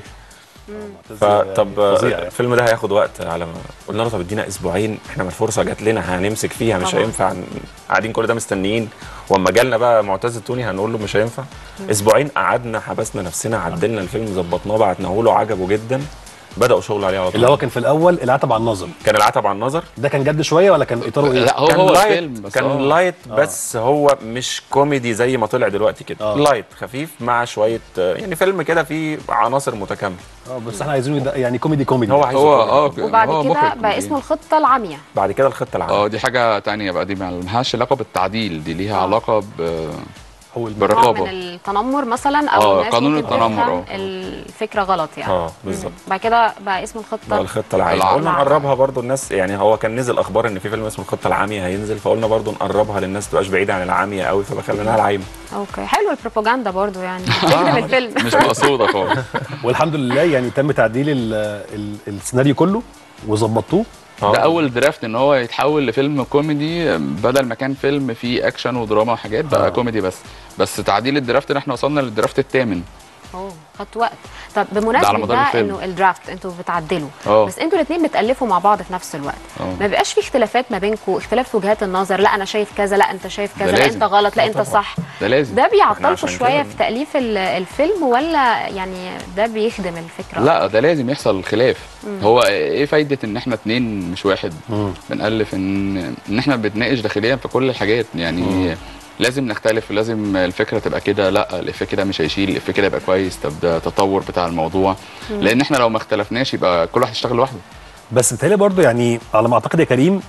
[SPEAKER 5] فطب آه،
[SPEAKER 1] فظيع يعني.
[SPEAKER 5] الفيلم ده هياخد وقت على ما قلنا له طب ادينا اسبوعين احنا ما الفرصه جات لنا هنمسك فيها مش
[SPEAKER 2] طبعا.
[SPEAKER 5] هينفع ن- قاعدين كل ده مستنيين واما جالنا بقى معتز التوني هنقول له مش هينفع اسبوعين قعدنا حبسنا نفسنا عدلنا الفيلم ظبطناه بعتناه له عجبه جدا بداوا شغل عليه على طول
[SPEAKER 1] اللي هو كان في الاول العتب على النظر
[SPEAKER 5] كان العتب على النظر
[SPEAKER 1] ده كان جد شويه ولا كان اطاره ايه؟
[SPEAKER 4] لا هو
[SPEAKER 5] كان
[SPEAKER 4] هو
[SPEAKER 5] لايت
[SPEAKER 4] الفيلم بس
[SPEAKER 5] كان
[SPEAKER 4] آه.
[SPEAKER 5] لايت بس هو مش كوميدي زي ما طلع دلوقتي كده
[SPEAKER 1] آه.
[SPEAKER 5] لايت خفيف مع شويه آه، يعني فيلم كده فيه عناصر متكامله
[SPEAKER 1] اه بس احنا عايزينه يد- يعني كوميدي كوميدي
[SPEAKER 5] هو عايز
[SPEAKER 4] هو اه
[SPEAKER 2] وبعد
[SPEAKER 4] هو
[SPEAKER 2] كده
[SPEAKER 4] مخرج
[SPEAKER 2] بقى
[SPEAKER 4] كوميدي.
[SPEAKER 2] اسمه الخطه العاميه
[SPEAKER 5] بعد كده الخطه العامه
[SPEAKER 4] اه دي حاجه تانية بقى دي ما لهاش علاقه بالتعديل دي ليها علاقه ب
[SPEAKER 1] هو الم-
[SPEAKER 2] نوع
[SPEAKER 4] بالرقابه
[SPEAKER 2] من التنمر مثلا او
[SPEAKER 4] آه،
[SPEAKER 2] الناس
[SPEAKER 4] قانون
[SPEAKER 2] ممكن
[SPEAKER 4] التنمر،
[SPEAKER 2] تفهم
[SPEAKER 4] آه.
[SPEAKER 2] الفكره غلط يعني
[SPEAKER 5] اه بالظبط
[SPEAKER 2] بعد كده بقى اسم
[SPEAKER 5] بقى
[SPEAKER 2] الخطه
[SPEAKER 5] الخطه العامه
[SPEAKER 4] العامة.
[SPEAKER 5] قلنا نقربها برضو الناس يعني هو كان نزل اخبار ان في فيلم اسمه الخطه العاميه هينزل فقلنا برضو نقربها للناس ما تبقاش بعيده عن العاميه قوي فخليناها العايمه
[SPEAKER 2] اوكي حلو البروباجندا برضو يعني تخدم الفيلم
[SPEAKER 4] مش مقصوده خالص
[SPEAKER 1] والحمد لله يعني تم تعديل ال ال السيناريو كله وظبطوه
[SPEAKER 5] آه.
[SPEAKER 4] ده اول درافت ان هو يتحول لفيلم كوميدي بدل ما كان فيلم فيه اكشن ودراما وحاجات بقى
[SPEAKER 1] آه.
[SPEAKER 4] كوميدي بس بس تعديل الدرافت ان احنا وصلنا للدرافت الثامن
[SPEAKER 2] اوه خدت وقت طب
[SPEAKER 4] ده على
[SPEAKER 2] بمناسبه
[SPEAKER 4] مدار
[SPEAKER 2] بقى
[SPEAKER 4] الفيلم.
[SPEAKER 2] انه الدرافت انتوا بتعدلوا
[SPEAKER 4] اه.
[SPEAKER 2] بس انتوا الاثنين بتالفوا مع بعض في نفس الوقت
[SPEAKER 4] اه.
[SPEAKER 2] ما بيبقاش في اختلافات ما بينكم اختلاف في وجهات النظر لا انا شايف كذا لا انت شايف كذا لا
[SPEAKER 4] لازم.
[SPEAKER 2] انت غلط لا انت صح
[SPEAKER 4] ده لازم
[SPEAKER 2] ده بيعطلكم
[SPEAKER 5] عشان
[SPEAKER 2] شويه
[SPEAKER 5] كده-
[SPEAKER 2] في تاليف ال- الفيلم ولا يعني ده بيخدم الفكره
[SPEAKER 4] لا ده لازم يحصل خلاف هو ايه فايده ان احنا اتنين مش واحد بنالف ان ان احنا بنتناقش داخليا في كل الحاجات يعني لازم نختلف لازم الفكره تبقى كده لا الافيه كده مش هيشيل الافيه كده يبقى كويس طب ده تطور بتاع الموضوع لان احنا لو ما اختلفناش يبقى كل واحد يشتغل لوحده
[SPEAKER 1] بس بتهيألي برضه يعني على ما اعتقد يا كريم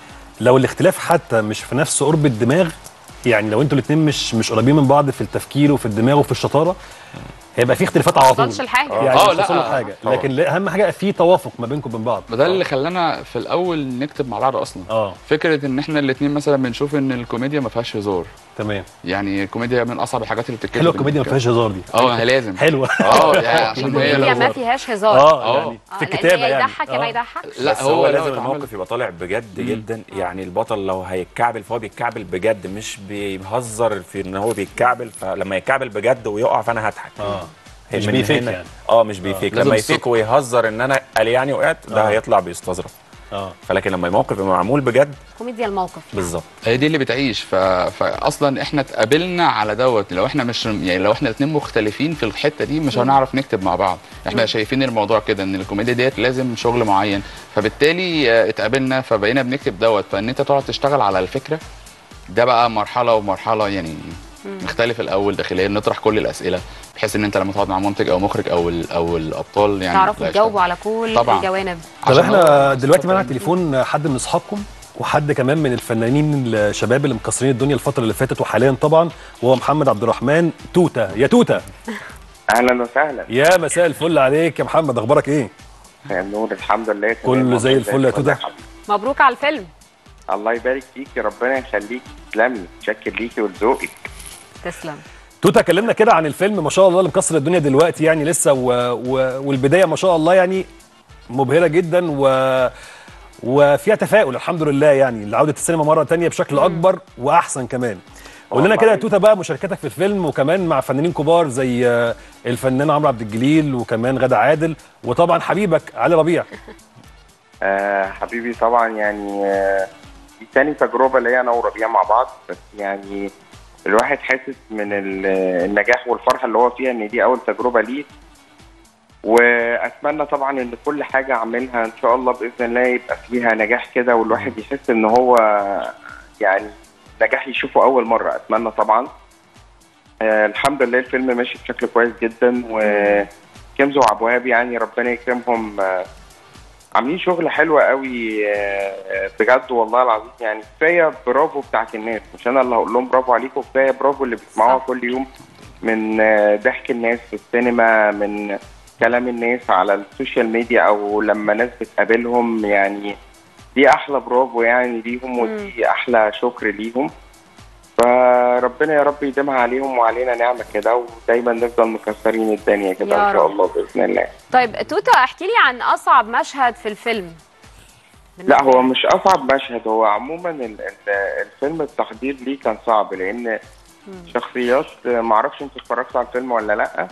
[SPEAKER 1] لو الاختلاف حتى مش في نفس قرب الدماغ يعني لو انتوا الاثنين مش مش قريبين من بعض في التفكير وفي الدماغ وفي الشطاره هيبقى في اختلافات على
[SPEAKER 2] ما
[SPEAKER 1] طول
[SPEAKER 2] وصلش لحاجه
[SPEAKER 1] يعني
[SPEAKER 4] آه،
[SPEAKER 1] مش
[SPEAKER 4] لا،
[SPEAKER 1] توصلوا لحاجه
[SPEAKER 5] طبعا.
[SPEAKER 1] لكن لا- اهم حاجه في توافق ما بينكم وبين بعض
[SPEAKER 4] ده اللي خلانا في الاول نكتب مع بعض اصلا
[SPEAKER 1] اه
[SPEAKER 4] فكره ان احنا الاثنين مثلا بنشوف ان الكوميديا ما فيهاش هزار
[SPEAKER 1] تمام
[SPEAKER 4] يعني الكوميديا من اصعب الحاجات اللي بتتكتب
[SPEAKER 1] حلوه الكوميديا ما فيهاش هزار دي
[SPEAKER 4] اه لازم
[SPEAKER 1] حلوه
[SPEAKER 4] اه يعني عشان هي
[SPEAKER 2] الكوميديا
[SPEAKER 4] لو
[SPEAKER 2] ما فيهاش هزار
[SPEAKER 1] اه
[SPEAKER 4] آه.
[SPEAKER 1] يعني
[SPEAKER 2] آه،
[SPEAKER 1] في
[SPEAKER 2] لأن
[SPEAKER 1] الكتابه
[SPEAKER 2] يا
[SPEAKER 1] يعني
[SPEAKER 2] يضحك يا ما
[SPEAKER 1] آه.
[SPEAKER 2] يضحكش
[SPEAKER 4] لا
[SPEAKER 5] بس
[SPEAKER 4] هو
[SPEAKER 5] هو
[SPEAKER 4] لو
[SPEAKER 5] لازم
[SPEAKER 4] اتعمل-
[SPEAKER 5] الموقف يبقى طالع بجد جدا يعني البطل لو هيتكعبل فهو بيتكعبل بجد مش بيهزر في ان هو بيتكعبل فلما يتكعبل بجد ويقع فانا هضحك
[SPEAKER 1] اه
[SPEAKER 5] هي
[SPEAKER 1] مش
[SPEAKER 5] من
[SPEAKER 1] بيفيك
[SPEAKER 5] هنا-
[SPEAKER 1] يعني.
[SPEAKER 5] اه مش بيفيك
[SPEAKER 4] لازم
[SPEAKER 5] لما
[SPEAKER 4] الصدق.
[SPEAKER 5] يفيك ويهزر ان انا قال يعني وقعت ده
[SPEAKER 1] آه.
[SPEAKER 5] هيطلع بيستظرف
[SPEAKER 1] اه
[SPEAKER 5] فلكن لما الموقف يبقى معمول بجد
[SPEAKER 2] كوميديا الموقف
[SPEAKER 5] بالظبط
[SPEAKER 4] هي دي اللي بتعيش ف... فاصلا احنا اتقابلنا على دوت لو احنا مش يعني لو احنا الاثنين مختلفين في الحته دي مش هنعرف نكتب مع بعض احنا شايفين الموضوع كده ان الكوميديا ديت لازم شغل معين فبالتالي آه، اتقابلنا فبقينا بنكتب دوت فان انت تقعد تشتغل على الفكره ده بقى مرحله ومرحله يعني نختلف الاول داخليا نطرح كل الاسئله بحيث ان انت لما تقعد مع منتج او مخرج او ال... او الابطال يعني
[SPEAKER 2] تعرفوا
[SPEAKER 4] لا
[SPEAKER 2] تجاوبوا على كل
[SPEAKER 4] طبعا.
[SPEAKER 2] الجوانب
[SPEAKER 1] طب
[SPEAKER 4] عشان
[SPEAKER 1] احنا
[SPEAKER 4] هو-
[SPEAKER 1] دلوقتي معانا على التليفون حد من اصحابكم وحد كمان من الفنانين الشباب اللي مكسرين الدنيا الفتره اللي فاتت وحاليا طبعا وهو محمد عبد الرحمن توته يا توته
[SPEAKER 6] اهلا وسهلا
[SPEAKER 1] يا مساء الفل عليك يا محمد اخبارك ايه
[SPEAKER 6] يا نور الحمد لله تمام.
[SPEAKER 1] كله زي
[SPEAKER 6] والله
[SPEAKER 1] الفل يا
[SPEAKER 6] الفل
[SPEAKER 1] توته
[SPEAKER 6] حبيبي.
[SPEAKER 2] مبروك على الفيلم
[SPEAKER 6] الله يبارك فيكي ربنا يخليكي تسلمي متشكر ليكي ولذوقك
[SPEAKER 2] تسلم
[SPEAKER 1] توتا كلمنا كده عن الفيلم ما شاء الله اللي مكسر الدنيا دلوقتي يعني لسه و... و... والبدايه ما شاء الله يعني مبهره جدا و... وفيها تفاؤل الحمد لله يعني لعوده السينما مره تانية بشكل اكبر واحسن كمان قول لنا كده يا توتا بقى مشاركتك في الفيلم وكمان مع فنانين كبار زي آه، الفنان عمرو عبد الجليل وكمان غادة عادل وطبعا حبيبك علي ربيع
[SPEAKER 6] آه حبيبي طبعا يعني آه دي تاني تجربة ليا أنا وربيع مع بعض بس يعني الواحد حاسس من ال- النجاح والفرحة اللي هو فيها إن دي أول تجربة ليه وأتمنى طبعا إن كل حاجة أعملها إن شاء الله بإذن الله يبقى فيها نجاح كده والواحد يحس إن هو يعني نجاح يشوفه أول مرة أتمنى طبعا آه الحمد لله الفيلم ماشي بشكل كويس جدا وكنزو وعبد الوهاب يعني ربنا يكرمهم آه عاملين شغل حلو قوي آه، بجد والله العظيم يعني كفايه برافو بتاعت الناس مش انا اللي هقول لهم برافو عليكم كفايه برافو اللي بيسمعوها
[SPEAKER 2] صح.
[SPEAKER 6] كل يوم من آه، ضحك الناس في السينما من كلام الناس على السوشيال ميديا او لما ناس بتقابلهم يعني دي احلى برافو يعني ليهم ودي احلى شكر ليهم فربنا يا رب يديمها عليهم وعلينا نعمه كده ودايما نفضل مكسرين الدنيا كده
[SPEAKER 2] يا
[SPEAKER 6] ان شاء
[SPEAKER 2] رب.
[SPEAKER 6] الله باذن الله
[SPEAKER 2] طيب توتا احكي لي عن اصعب مشهد في الفيلم
[SPEAKER 6] لا هو مش اصعب مشهد هو عموما ال- ال- الفيلم التحضير ليه كان صعب لان شخصيات معرفش انتوا اتفرجتوا على الفيلم ولا لا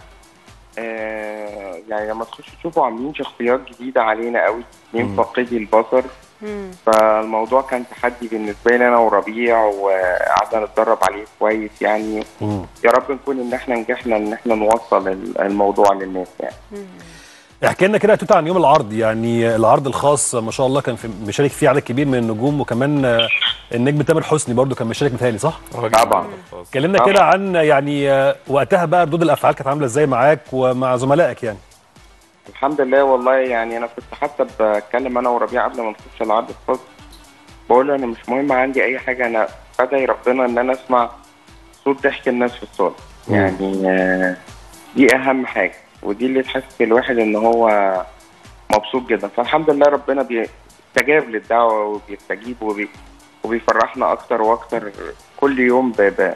[SPEAKER 6] آه يعني لما تخشوا تشوفوا عاملين شخصيات جديده علينا قوي اتنين فاقدي البصر
[SPEAKER 2] مم.
[SPEAKER 6] فالموضوع كان تحدي بالنسبه لي انا وربيع وقعدنا نتدرب عليه كويس يعني يا رب نكون ان احنا نجحنا ان احنا نوصل ال- الموضوع للناس يعني
[SPEAKER 1] احكي لنا كده يا توتا عن يوم العرض يعني العرض الخاص ما شاء الله كان في مشارك فيه عدد كبير من النجوم وكمان آه، النجم تامر حسني برضو كان مشارك متهيألي صح؟
[SPEAKER 6] طبعا
[SPEAKER 1] كلمنا
[SPEAKER 6] طبعا.
[SPEAKER 1] كده عن يعني آه، وقتها بقى ردود الافعال كانت عامله ازاي معاك ومع زملائك يعني
[SPEAKER 6] الحمد لله والله يعني انا كنت حتى بتكلم انا وربيع قبل ما نخش العرض الخاص بقول له انا مش مهم عندي اي حاجه انا بدعي ربنا ان انا اسمع صوت ضحك الناس في الصاله يعني آه، دي اهم حاجه ودي اللي تحسس الواحد ان هو مبسوط جدا فالحمد لله ربنا بيستجاب للدعوه وبيستجيب وبي وبيفرحنا اكتر واكتر كل يوم ب... ب...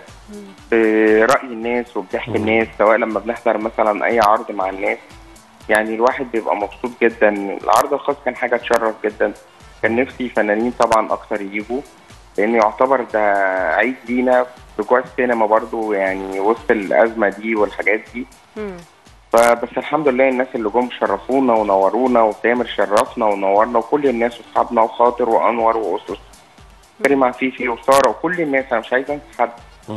[SPEAKER 6] برأي الناس وبضحك الناس سواء لما بنحضر مثلا اي عرض مع الناس يعني الواحد بيبقى مبسوط جدا العرض الخاص كان حاجه تشرف جدا كان نفسي فنانين طبعا اكتر يجوا لان يعتبر ده عيد لينا في جوه السينما برضو يعني وسط الازمه دي والحاجات دي
[SPEAKER 2] مم.
[SPEAKER 6] فبس الحمد لله الناس اللي جم شرفونا ونورونا وتامر شرفنا ونورنا وكل الناس واصحابنا وخاطر وانور واسس كريم عفيفي وساره وكل الناس انا مش عايز انسى حد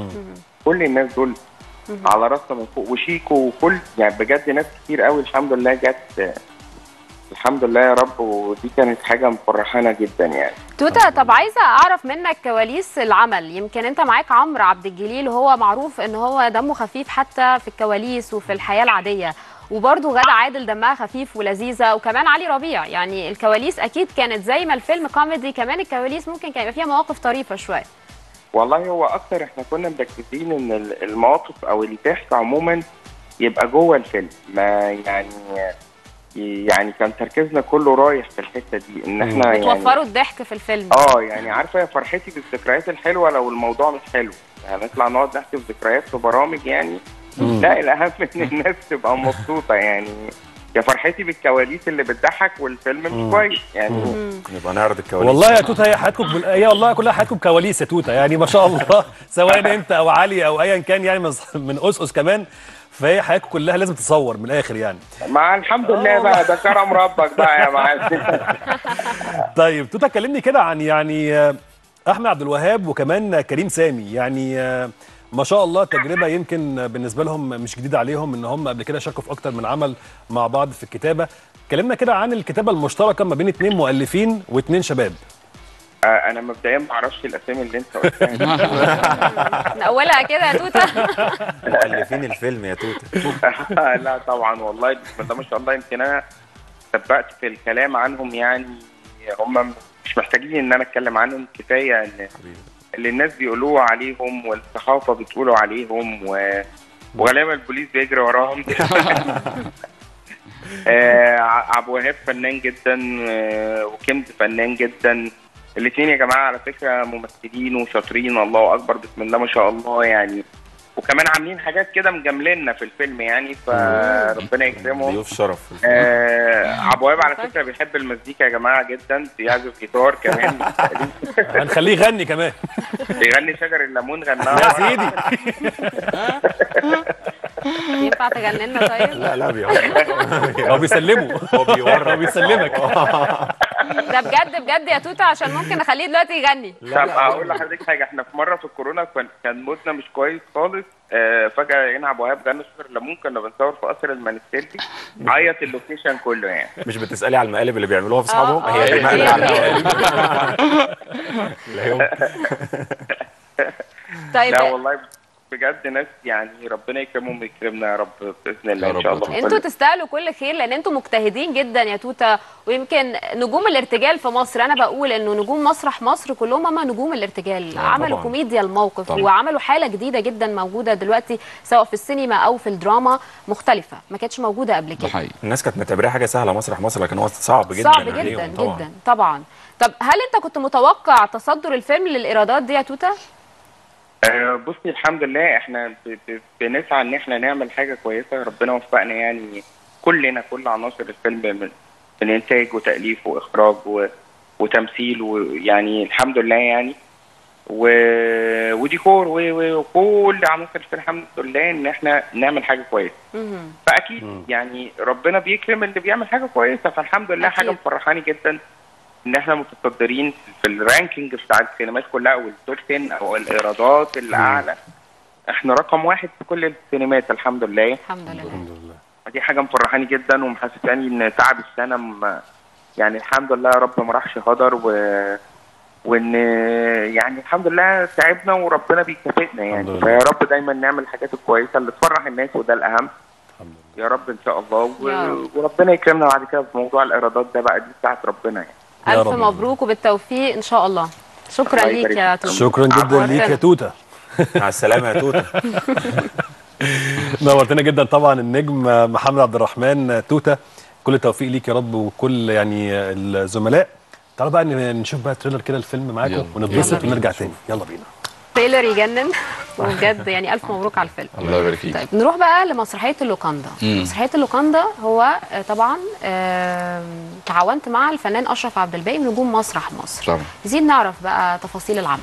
[SPEAKER 6] كل الناس دول على راسنا من فوق وشيكو وكل يعني بجد ناس كتير قوي الحمد لله جت الحمد لله يا رب ودي كانت حاجه مفرحانا جدا يعني
[SPEAKER 2] توتا طب عايزه اعرف منك كواليس العمل يمكن انت معاك عمرو عبد الجليل وهو معروف ان هو دمه خفيف حتى في الكواليس وفي الحياه العاديه وبرضه غادة عادل دمها خفيف ولذيذه وكمان علي ربيع يعني الكواليس اكيد كانت زي ما الفيلم كوميدي كمان الكواليس ممكن كان يبقى فيها مواقف طريفه شويه
[SPEAKER 6] والله هو اكتر احنا كنا مركزين ان ال- المواقف او الضحك عموما يبقى جوه الفيلم ما يعني يعني كان تركيزنا كله رايح في الحته دي ان احنا يعني
[SPEAKER 2] توفروا الضحك في الفيلم
[SPEAKER 6] اه يعني عارفه يا فرحتي بالذكريات الحلوه لو الموضوع مش حلو يعني نطلع نقعد نحكي في ذكريات في برامج يعني لا الاهم ان الناس تبقى مبسوطه يعني يا فرحتي بالكواليس اللي بتضحك والفيلم مش كويس يعني
[SPEAKER 5] نبقى نعرض الكواليس
[SPEAKER 1] والله يا توتا هي حياتكم بال... هي والله كلها حياتكم كواليس يا توتا يعني ما شاء الله سواء انت او علي او ايا كان يعني من من اسس كمان فهي حياتكم كلها لازم تتصور من الاخر يعني
[SPEAKER 6] مع الحمد لله بقى ده كرم ربك بقى يا معلم
[SPEAKER 1] طيب توتا كلمني كده عن يعني آه، احمد عبد الوهاب وكمان كريم سامي يعني آه، ما شاء الله تجربه يمكن بالنسبه لهم مش جديده عليهم ان هم قبل كده شاركوا في اكتر من عمل مع بعض في الكتابه كلمنا كده عن الكتابه المشتركه ما بين اتنين مؤلفين واتنين شباب
[SPEAKER 6] آه، انا مبدئيا ما اعرفش الاسامي اللي انت قلتها دي.
[SPEAKER 2] من اولها كده يا توتا
[SPEAKER 5] مؤلفين الفيلم يا توته
[SPEAKER 6] لا طبعا والله بسم الله ما شاء الله يمكن انا سبقت في الكلام عنهم يعني هم مش محتاجين ان انا اتكلم عنهم كفايه ان اللي الناس بيقولوه عليهم والصحافه بتقولوا عليهم و... وغالبا البوليس بيجري وراهم آه ع- عبد الوهاب فنان جدا آه وكمز فنان جدا الاثنين يا جماعه على فكره ممثلين وشاطرين الله اكبر بسم الله ما شاء الله يعني وكمان عاملين حاجات كده مجامليننا في الفيلم يعني فربنا يكرمهم
[SPEAKER 5] ضيوف شرف
[SPEAKER 6] آه عبد الوهاب على فكره بيحب المزيكا يا جماعه جدا بيعزف جيتار كمان
[SPEAKER 1] هنخليه يغني كمان
[SPEAKER 6] بيغني شجر الليمون غناها
[SPEAKER 1] يا
[SPEAKER 6] مرة.
[SPEAKER 1] سيدي
[SPEAKER 2] ينفع تغني لنا طيب
[SPEAKER 5] لا لا بيهزر
[SPEAKER 1] هو بيسلمه
[SPEAKER 5] هو بيورق
[SPEAKER 1] هو بيسلمك
[SPEAKER 2] ده بجد بجد يا توته عشان ممكن نخليه دلوقتي يغني
[SPEAKER 6] طب اقول لحضرتك حاجه احنا في مره في الكورونا كان كان مودنا مش كويس خالص آه فجاه لقينا عبد الوهاب غنى شجر الليمون كنا بنصور في قصر المانستيري عيط اللوكيشن كله يعني
[SPEAKER 5] مش بتسالي على المقالب اللي بيعملوها في اصحابهم
[SPEAKER 2] آه،
[SPEAKER 5] هي
[SPEAKER 2] آه،
[SPEAKER 5] دي مقلب
[SPEAKER 2] هي
[SPEAKER 5] على
[SPEAKER 2] دي.
[SPEAKER 5] المقالب لا يوم
[SPEAKER 2] طيب
[SPEAKER 6] لا والله بجد ناس يعني ربنا يكرمهم ويكرمنا يا رب باذن الله
[SPEAKER 4] يا
[SPEAKER 6] ان
[SPEAKER 4] رب
[SPEAKER 6] شاء
[SPEAKER 4] يا
[SPEAKER 6] الله
[SPEAKER 4] رب.
[SPEAKER 2] انتوا تستاهلوا كل خير لان انتوا مجتهدين جدا يا توته ويمكن نجوم الارتجال في مصر انا بقول انه نجوم مسرح مصر كلهم هم نجوم الارتجال عملوا
[SPEAKER 5] طبعاً.
[SPEAKER 2] كوميديا الموقف
[SPEAKER 4] طبعاً.
[SPEAKER 2] وعملوا حاله جديده جدا موجوده دلوقتي سواء في السينما او في الدراما مختلفه ما كانتش موجوده قبل
[SPEAKER 4] ده
[SPEAKER 2] كده
[SPEAKER 4] حقيقي
[SPEAKER 5] الناس كانت معتبرها حاجه سهله مسرح مصر لكن هو صعب جدا
[SPEAKER 2] صعب
[SPEAKER 5] عليهم
[SPEAKER 2] جدا
[SPEAKER 5] طبعاً.
[SPEAKER 2] جدا طبعا طب هل انت كنت متوقع تصدر الفيلم للايرادات دي يا توته
[SPEAKER 6] آه، بصي الحمد لله احنا ب- ب- بنسعى ان احنا نعمل حاجه كويسه ربنا وفقنا يعني كلنا كل عناصر الفيلم من, من انتاج وتاليف واخراج و... وتمثيل ويعني الحمد لله يعني و... وديكور و... و... وكل عناصر الفيلم الحمد لله ان احنا نعمل حاجه كويسه
[SPEAKER 2] مهم.
[SPEAKER 6] فاكيد يعني ربنا بيكرم اللي بيعمل حاجه كويسه فالحمد لله
[SPEAKER 2] أكيد.
[SPEAKER 6] حاجه مفرحاني جدا ان احنا متصدرين في الرانكينج بتاع السينمات كلها او التوب 10 او الايرادات الاعلى احنا رقم واحد في كل السينمات الحمد لله
[SPEAKER 2] الحمد لله
[SPEAKER 6] دي حاجه مفرحاني جدا ومحسساني ان تعب السنه م- يعني الحمد لله يا رب ما راحش هدر و وان يعني الحمد لله تعبنا وربنا بيكافئنا يعني
[SPEAKER 1] الحمد لله.
[SPEAKER 6] فيا رب دايما نعمل الحاجات الكويسه اللي تفرح الناس وده الاهم يا رب ان شاء الله و...
[SPEAKER 2] يا رب.
[SPEAKER 6] وربنا يكرمنا بعد كده في موضوع الايرادات ده بقى دي بتاعت ربنا يعني
[SPEAKER 1] يا
[SPEAKER 2] الف
[SPEAKER 1] رب.
[SPEAKER 2] مبروك وبالتوفيق ان شاء الله شكرا
[SPEAKER 6] الله
[SPEAKER 2] ليك
[SPEAKER 6] يبارك
[SPEAKER 2] يا
[SPEAKER 6] فيك.
[SPEAKER 2] توته
[SPEAKER 1] شكرا جدا
[SPEAKER 2] عفواً.
[SPEAKER 1] ليك يا توته
[SPEAKER 5] مع السلامه يا توته
[SPEAKER 1] نورتنا جدا طبعا النجم محمد عبد الرحمن توته كل التوفيق ليك يا رب وكل يعني الزملاء تعالوا بقى نشوف بقى تريلر كده الفيلم معاكم
[SPEAKER 4] يلا.
[SPEAKER 1] ونتبسط
[SPEAKER 2] يلا بينا.
[SPEAKER 1] ونرجع تاني يلا بينا
[SPEAKER 2] تايلر يجنن وبجد يعني الف مبروك على الفيلم
[SPEAKER 4] الله يبارك فيك
[SPEAKER 2] طيب نروح بقى لمسرحيه اللوكاندا
[SPEAKER 4] مم.
[SPEAKER 2] مسرحيه اللوكاندا هو آه، طبعا آم، تعاونت مع الفنان اشرف عبد الباقي من نجوم مسرح مصر
[SPEAKER 4] طبعا
[SPEAKER 2] عايزين نعرف بقى تفاصيل العمل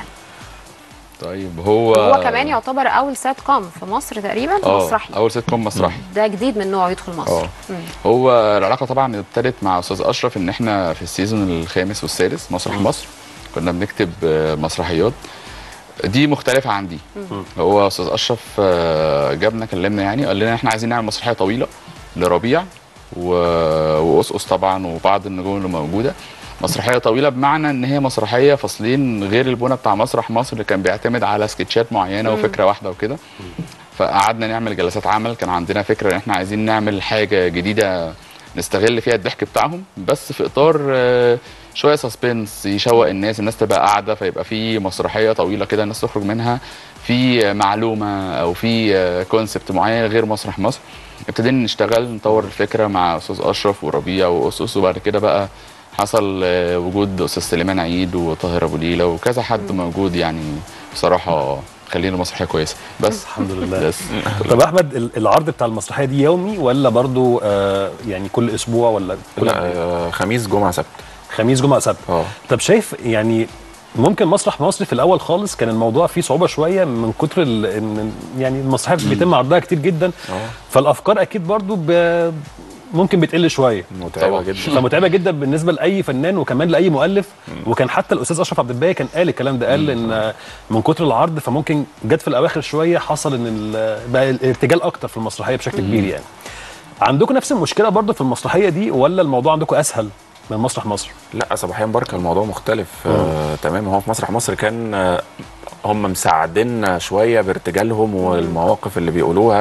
[SPEAKER 4] طيب هو
[SPEAKER 2] هو كمان يعتبر اول سات كوم في مصر تقريبا
[SPEAKER 4] اه
[SPEAKER 2] مسرحي
[SPEAKER 4] اول سيت كوم مسرحي
[SPEAKER 2] ده جديد من نوعه يدخل مصر
[SPEAKER 4] اه
[SPEAKER 2] مم.
[SPEAKER 4] هو العلاقه طبعا ابتدت مع استاذ اشرف ان احنا في السيزون الخامس والسادس مسرح مصر كنا بنكتب آه، مسرحيات دي مختلفه عن دي هو استاذ اشرف آه، جابنا كلمنا يعني قال لنا احنا عايزين نعمل مسرحيه طويله لربيع و... وقصقص طبعا وبعض النجوم اللي موجوده مسرحيه طويله بمعنى ان هي مسرحيه فصلين غير البنى بتاع مسرح مصر اللي كان بيعتمد على سكتشات معينه وفكره واحده وكده فقعدنا نعمل جلسات عمل كان عندنا فكره ان احنا عايزين نعمل حاجه جديده نستغل فيها الضحك بتاعهم بس في اطار آه، شويه سسبنس يشوق الناس الناس تبقى قاعده فيبقى في مسرحيه طويله كده الناس تخرج منها في معلومه او في كونسبت معين غير مسرح مصر ابتدينا نشتغل نطور الفكره مع استاذ اشرف وربيع واسس وبعد كده بقى حصل آه، وجود استاذ سليمان عيد وطاهر ابو ليلى وكذا حد موجود يعني بصراحه خلينا مسرحيه كويسه بس
[SPEAKER 1] الحمد لله
[SPEAKER 4] بس
[SPEAKER 1] طب احمد ال- العرض بتاع المسرحيه دي يومي ولا برضو آه يعني كل اسبوع ولا
[SPEAKER 5] لا آه، خميس جمعه سبت
[SPEAKER 1] خميس جمعه سبت
[SPEAKER 5] اه
[SPEAKER 1] طب شايف يعني ممكن مسرح مصر في الاول خالص كان الموضوع فيه صعوبه شويه من كتر ال- ان يعني المسرحيات بيتم عرضها كتير جدا
[SPEAKER 5] اه
[SPEAKER 1] فالافكار اكيد برضو ب... ممكن بتقل شويه
[SPEAKER 5] متعبه
[SPEAKER 4] طبعاً.
[SPEAKER 5] جدا
[SPEAKER 1] فمتعبه جدا بالنسبه لاي فنان وكمان لاي مؤلف وكان حتى الاستاذ اشرف عبد الباقي كان قال الكلام ده قال ان من كتر العرض فممكن جت في الاواخر شويه حصل ان ال- بقى الارتجال اكتر في المسرحيه بشكل كبير يعني عندكم نفس المشكله برضو في المسرحيه دي ولا الموضوع عندكم اسهل من مسرح مصر
[SPEAKER 5] لا صباحيا بركه الموضوع مختلف آه تمام هو في مسرح مصر كان آه هم مساعديننا شويه بارتجالهم والمواقف اللي بيقولوها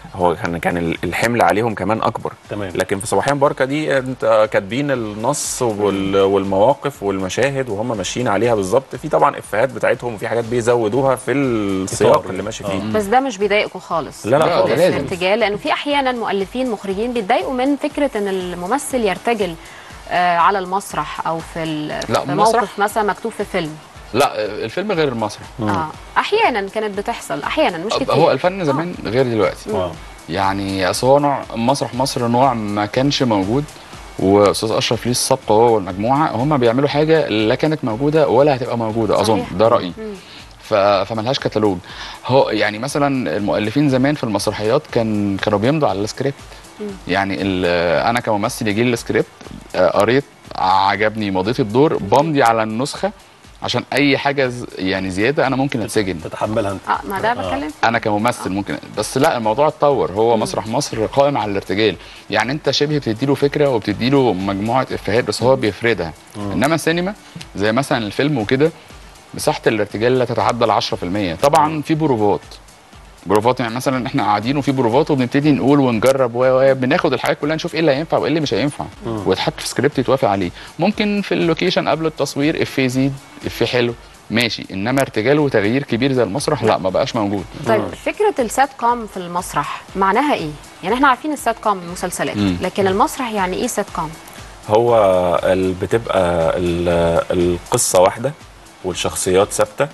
[SPEAKER 5] هو كان كان ال- الحمل عليهم كمان اكبر
[SPEAKER 1] تمام.
[SPEAKER 5] لكن في صباحين باركه دي انت كاتبين النص وال- والمواقف والمشاهد وهم ماشيين عليها بالظبط في طبعا افيهات بتاعتهم وفي حاجات بيزودوها في السياق
[SPEAKER 1] إطار.
[SPEAKER 5] اللي ماشي
[SPEAKER 1] آه.
[SPEAKER 5] فيه
[SPEAKER 2] بس ده مش بيضايقكم خالص
[SPEAKER 5] لا، لا
[SPEAKER 4] لا،
[SPEAKER 5] خالص.
[SPEAKER 4] ده لازم.
[SPEAKER 2] الارتجال لانه في احيانا مؤلفين مخرجين بيتضايقوا من فكره ان الممثل يرتجل آه، على المسرح او في, ال-
[SPEAKER 4] لا،
[SPEAKER 2] في
[SPEAKER 4] مسرح.
[SPEAKER 2] موقف مثلا مكتوب في فيلم
[SPEAKER 4] لا الفيلم غير المسرح
[SPEAKER 2] اه احيانا كانت بتحصل احيانا مش كتير
[SPEAKER 4] هو الفن زمان غير دلوقتي
[SPEAKER 1] آه.
[SPEAKER 4] يعني اصل هو نوع مسرح مصر نوع ما كانش موجود واستاذ اشرف ليه السبق هو والمجموعه هم بيعملوا حاجه لا كانت موجوده ولا هتبقى موجوده اظن
[SPEAKER 2] صحيح.
[SPEAKER 4] ده رايي ف... فملهاش كتالوج هو يعني مثلا المؤلفين زمان في المسرحيات كان كانوا بيمضوا على السكريبت يعني ال... انا كممثل يجي لي السكريبت آه، قريت عجبني مضيت الدور بمضي على النسخه عشان اي حاجه ز... يعني زياده انا ممكن اتسجن
[SPEAKER 1] تتحملها انت
[SPEAKER 2] اه ما ده بتكلم
[SPEAKER 4] انا كممثل ممكن بس لا الموضوع اتطور هو مسرح مصر قائم على الارتجال يعني انت شبه بتديله فكره وبتديله مجموعه افيهات بس هو بيفردها انما السينما زي مثلا الفيلم وكده مساحه الارتجال لا تتعدى ال 10% طبعا في بروفات بروفات يعني مثلا احنا قاعدين وفي بروفات وبنبتدي نقول ونجرب و و- بناخد الحاجات كلها نشوف ايه اللي هينفع وايه اللي مش هينفع ويتحط في سكريبت يتوافق عليه ممكن في اللوكيشن قبل التصوير افيه يزيد افيه حلو ماشي انما ارتجال وتغيير كبير زي المسرح لا ما بقاش موجود
[SPEAKER 2] طيب فكره السات كوم في المسرح معناها ايه يعني احنا عارفين السات كوم مسلسلات
[SPEAKER 4] مم.
[SPEAKER 2] لكن المسرح يعني ايه سات كوم
[SPEAKER 5] هو ال- بتبقى ال- القصه واحده والشخصيات ثابته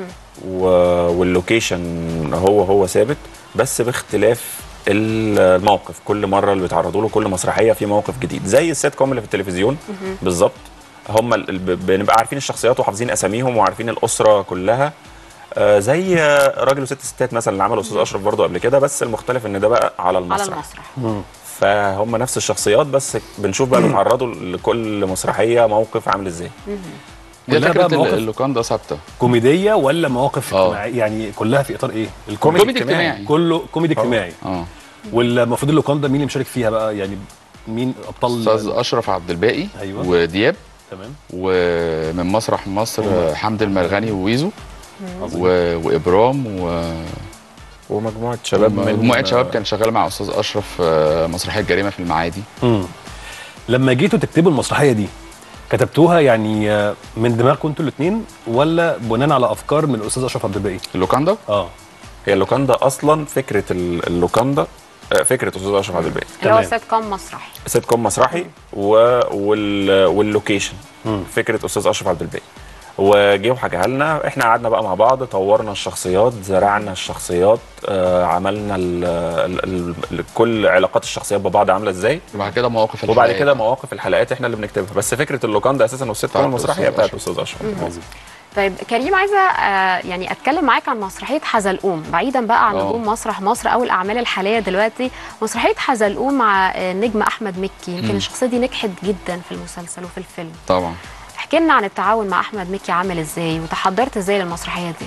[SPEAKER 5] و- واللوكيشن هو هو ثابت بس باختلاف ال- الموقف كل مره اللي بيتعرضوا له كل مسرحيه في موقف جديد زي السيت كوم اللي في التلفزيون بالظبط هم ال- ال- ب- بنبقى عارفين الشخصيات وحافظين اساميهم وعارفين الاسره كلها آه، زي آه، راجل وست ستات مثلا اللي عمله استاذ اشرف برضو قبل كده بس المختلف ان ده بقى على
[SPEAKER 2] على
[SPEAKER 5] المسرح
[SPEAKER 2] المسرح
[SPEAKER 5] فهم نفس الشخصيات بس بنشوف بقى بيتعرضوا لكل مسرحيه موقف عامل ازاي
[SPEAKER 4] هي
[SPEAKER 1] كلها
[SPEAKER 4] فكره
[SPEAKER 1] بقى مواقف-
[SPEAKER 4] ال- اللوكاندا ثابته
[SPEAKER 1] كوميديه ولا مواقف
[SPEAKER 4] آه.
[SPEAKER 1] اجتماعيه يعني كلها في اطار ايه
[SPEAKER 5] كوميدي
[SPEAKER 4] كوميدي
[SPEAKER 5] اجتماعي.
[SPEAKER 4] اجتماعي
[SPEAKER 1] كله كوميدي اجتماعي
[SPEAKER 4] اه
[SPEAKER 1] والمفروض اللوكاندا مين اللي مشارك فيها بقى يعني مين ابطال
[SPEAKER 4] استاذ اشرف عبد الباقي
[SPEAKER 1] أيوة.
[SPEAKER 4] ودياب
[SPEAKER 1] تمام
[SPEAKER 4] ومن مسرح مصر حمد المرغني وويزو و... وابرام و...
[SPEAKER 5] ومجموعه شباب من
[SPEAKER 4] مجموعه شباب كان شغال مع استاذ اشرف آه، مسرحيه جريمه في المعادي
[SPEAKER 1] مم. لما جيتوا تكتبوا المسرحيه دي كتبتوها يعني آه، من دماغكم انتوا الاثنين ولا بناء على افكار من الاستاذ اشرف عبد الباقي؟
[SPEAKER 4] اللوكاندا
[SPEAKER 1] اه
[SPEAKER 5] هي اللوكاندا اصلا فكره ال- اللوكاندا آه، فكره استاذ اشرف عبد الباقي
[SPEAKER 2] اللي هو
[SPEAKER 1] تمام.
[SPEAKER 2] سات كوم مسرحي
[SPEAKER 5] سيت كوم مسرحي و... وال... واللوكيشن
[SPEAKER 1] مم.
[SPEAKER 5] فكره استاذ اشرف عبد الباقي وجه وحكاها لنا احنا قعدنا بقى مع بعض طورنا الشخصيات زرعنا الشخصيات آه عملنا ال... ال... ال... ال... كل علاقات الشخصيات ببعض عامله ازاي
[SPEAKER 4] وبعد كده مواقف
[SPEAKER 5] وبعد
[SPEAKER 4] الحلقات.
[SPEAKER 5] كده مواقف الحلقات احنا اللي بنكتبها بس فكره اللوكاندا اساسا والسيت كوم
[SPEAKER 4] بتاعت
[SPEAKER 5] المسرحيه
[SPEAKER 4] أستاذ
[SPEAKER 5] بتاعت
[SPEAKER 4] أشرف.
[SPEAKER 5] استاذ اشرف
[SPEAKER 1] عظيم
[SPEAKER 2] طيب كريم عايزه آه، يعني اتكلم معاك عن مسرحيه حزلقوم بعيدا بقى عن
[SPEAKER 4] آه.
[SPEAKER 2] نجوم مسرح مصر او الاعمال الحاليه دلوقتي مسرحيه حزلقوم مع آه، النجم احمد مكي يمكن
[SPEAKER 4] مم.
[SPEAKER 2] الشخصيه دي نجحت جدا في المسلسل وفي الفيلم
[SPEAKER 4] طبعا
[SPEAKER 2] احكي لنا عن التعاون مع احمد مكي عامل ازاي وتحضرت ازاي للمسرحيه دي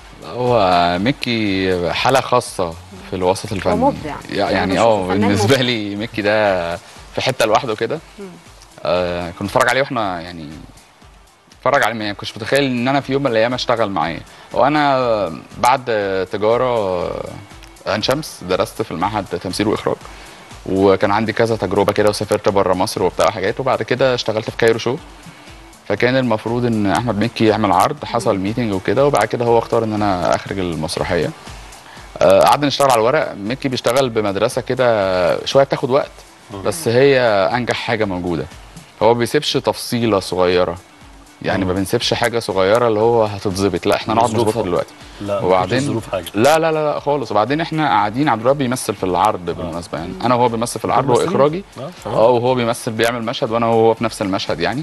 [SPEAKER 4] هو ميكي حاله خاصه في الوسط الفني
[SPEAKER 2] مبدع.
[SPEAKER 4] يع-
[SPEAKER 2] أنا
[SPEAKER 4] يعني
[SPEAKER 2] بشوفه
[SPEAKER 4] اه
[SPEAKER 2] فنان
[SPEAKER 4] بالنسبه
[SPEAKER 2] مبدع.
[SPEAKER 4] لي ميكي ده في حته لوحده كده آه كنت بتفرج عليه واحنا يعني اتفرج عليه يعني كنتش متخيل ان انا في يوم من الايام اشتغل معاه وانا بعد تجاره عين شمس درست في المعهد تمثيل واخراج وكان عندي كذا تجربه كده وسافرت بره مصر وبتاع حاجات وبعد كده اشتغلت في كايرو شو فكان المفروض ان احمد مكي يعمل عرض حصل ميتنج وكده وبعد كده هو اختار ان انا اخرج المسرحيه آه، قعدنا نشتغل على الورق مكي بيشتغل بمدرسه كده شويه بتاخد وقت بس هي انجح حاجه موجوده هو ما بيسيبش تفصيله صغيره يعني ما بنسيبش حاجه صغيره اللي هو هتتظبط لا احنا نقعد
[SPEAKER 1] مظبوط
[SPEAKER 4] نظبطها
[SPEAKER 1] خالص.
[SPEAKER 4] دلوقتي
[SPEAKER 1] لا
[SPEAKER 4] وبعدين
[SPEAKER 1] ظروف حاجه
[SPEAKER 4] لا لا لا لا خالص وبعدين احنا قاعدين عبد الوهاب بيمثل في العرض بالمناسبه يعني انا وهو بيمثل في العرض هو
[SPEAKER 1] ممثلين؟
[SPEAKER 4] اخراجي
[SPEAKER 1] آه، تمام.
[SPEAKER 4] اه وهو بيمثل بيعمل مشهد وانا وهو في نفس المشهد يعني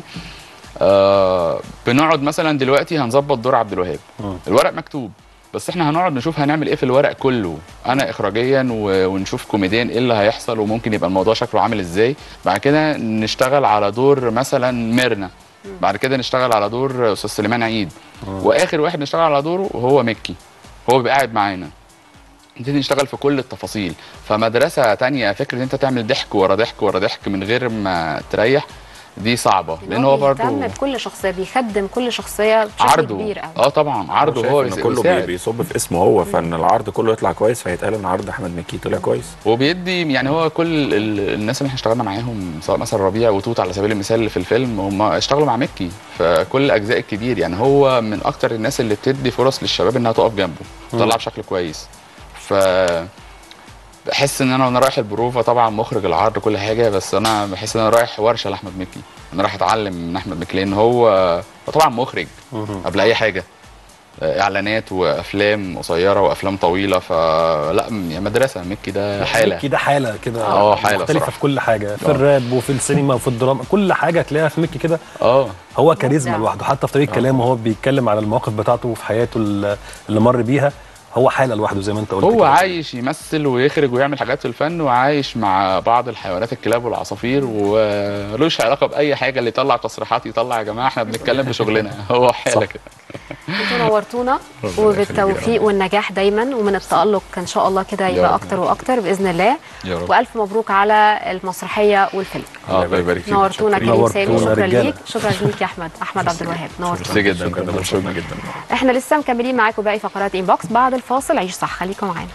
[SPEAKER 4] آه بنقعد مثلا دلوقتي هنظبط دور عبد الوهاب
[SPEAKER 1] مم.
[SPEAKER 4] الورق مكتوب بس احنا هنقعد نشوف هنعمل ايه في الورق كله انا اخراجيا و- ونشوف كوميديا ايه اللي هيحصل وممكن يبقى الموضوع شكله عامل ازاي بعد كده نشتغل على دور مثلا ميرنا بعد كده نشتغل على دور استاذ سليمان عيد واخر واحد نشتغل على دوره هو مكي هو بيبقى قاعد معانا نبتدي نشتغل في كل التفاصيل فمدرسه تانية فكره ان انت تعمل ضحك ورا ضحك ورا ضحك من غير ما تريح دي صعبه
[SPEAKER 2] إن
[SPEAKER 4] لان هو
[SPEAKER 2] بيهتم
[SPEAKER 4] برضه
[SPEAKER 2] بكل شخصيه بيخدم كل شخصيه بشكل
[SPEAKER 4] عرضه
[SPEAKER 2] كبير قوي
[SPEAKER 4] اه طبعا عرضه
[SPEAKER 5] شايف
[SPEAKER 4] هو
[SPEAKER 5] إن
[SPEAKER 4] بيس-
[SPEAKER 5] كله بي-
[SPEAKER 4] بيساعد.
[SPEAKER 5] بيصب في اسمه هو فان العرض كله يطلع كويس فهيتقال ان عرض احمد مكي طلع كويس
[SPEAKER 4] وبيدي يعني هو كل ال- الناس اللي احنا اشتغلنا معاهم سواء مثلا ربيع وتوت على سبيل المثال اللي في الفيلم هم اشتغلوا مع مكي فكل الاجزاء الكبير يعني هو من اكتر الناس اللي بتدي فرص للشباب انها تقف جنبه وتطلع بشكل كويس ف بحس ان انا وانا رايح البروفه طبعا مخرج العرض كل حاجه بس انا بحس ان انا رايح ورشه لاحمد مكي انا رايح اتعلم من احمد مكي لان هو هو طبعا مخرج قبل اي حاجه اعلانات وافلام قصيره وافلام طويله فلا يعني مدرسه مكي ده حاله
[SPEAKER 1] مكي ده حاله كده
[SPEAKER 4] آه، حالة
[SPEAKER 1] مختلفه
[SPEAKER 4] صراحة.
[SPEAKER 1] في كل حاجه في
[SPEAKER 4] آه.
[SPEAKER 1] الراب وفي السينما وفي الدراما كل حاجه تلاقيها في مكي كده
[SPEAKER 4] اه
[SPEAKER 1] هو كاريزما
[SPEAKER 2] مبدع.
[SPEAKER 1] لوحده حتى في طريقه كلامه وهو بيتكلم على المواقف بتاعته في حياته اللي اللي مر بيها هو حاله لوحده زي ما انت قلت
[SPEAKER 4] هو
[SPEAKER 1] كده.
[SPEAKER 4] عايش يمثل ويخرج ويعمل حاجات في الفن وعايش مع بعض الحيوانات الكلاب والعصافير وملوش علاقه باي حاجه اللي يطلع تصريحات يطلع يا جماعه احنا بنتكلم بشغلنا هو حاله كده
[SPEAKER 2] انتوا نورتونا
[SPEAKER 5] ربنا
[SPEAKER 2] وبالتوفيق
[SPEAKER 5] يخليك.
[SPEAKER 2] والنجاح دايما ومن التألق ان شاء الله كده
[SPEAKER 4] يا
[SPEAKER 2] يبقى
[SPEAKER 4] رب.
[SPEAKER 2] اكتر واكتر باذن الله
[SPEAKER 4] يا رب
[SPEAKER 2] والف مبروك على المسرحيه والفيلم
[SPEAKER 4] اه
[SPEAKER 5] الله يبارك فيك
[SPEAKER 2] نورتونا
[SPEAKER 5] شكراً.
[SPEAKER 2] كريم سامي
[SPEAKER 1] نورتونا
[SPEAKER 2] شكرا
[SPEAKER 1] رجالة.
[SPEAKER 2] ليك شكرا ليك يا احمد احمد عبد الوهاب نورتونا
[SPEAKER 4] ميرسي جدا
[SPEAKER 5] شكرا
[SPEAKER 4] شكرا
[SPEAKER 5] شكرا جدا
[SPEAKER 2] احنا لسه مكملين معاكم باقي فقرات انبوكس بعد الفاصل عيش صح خليكم معانا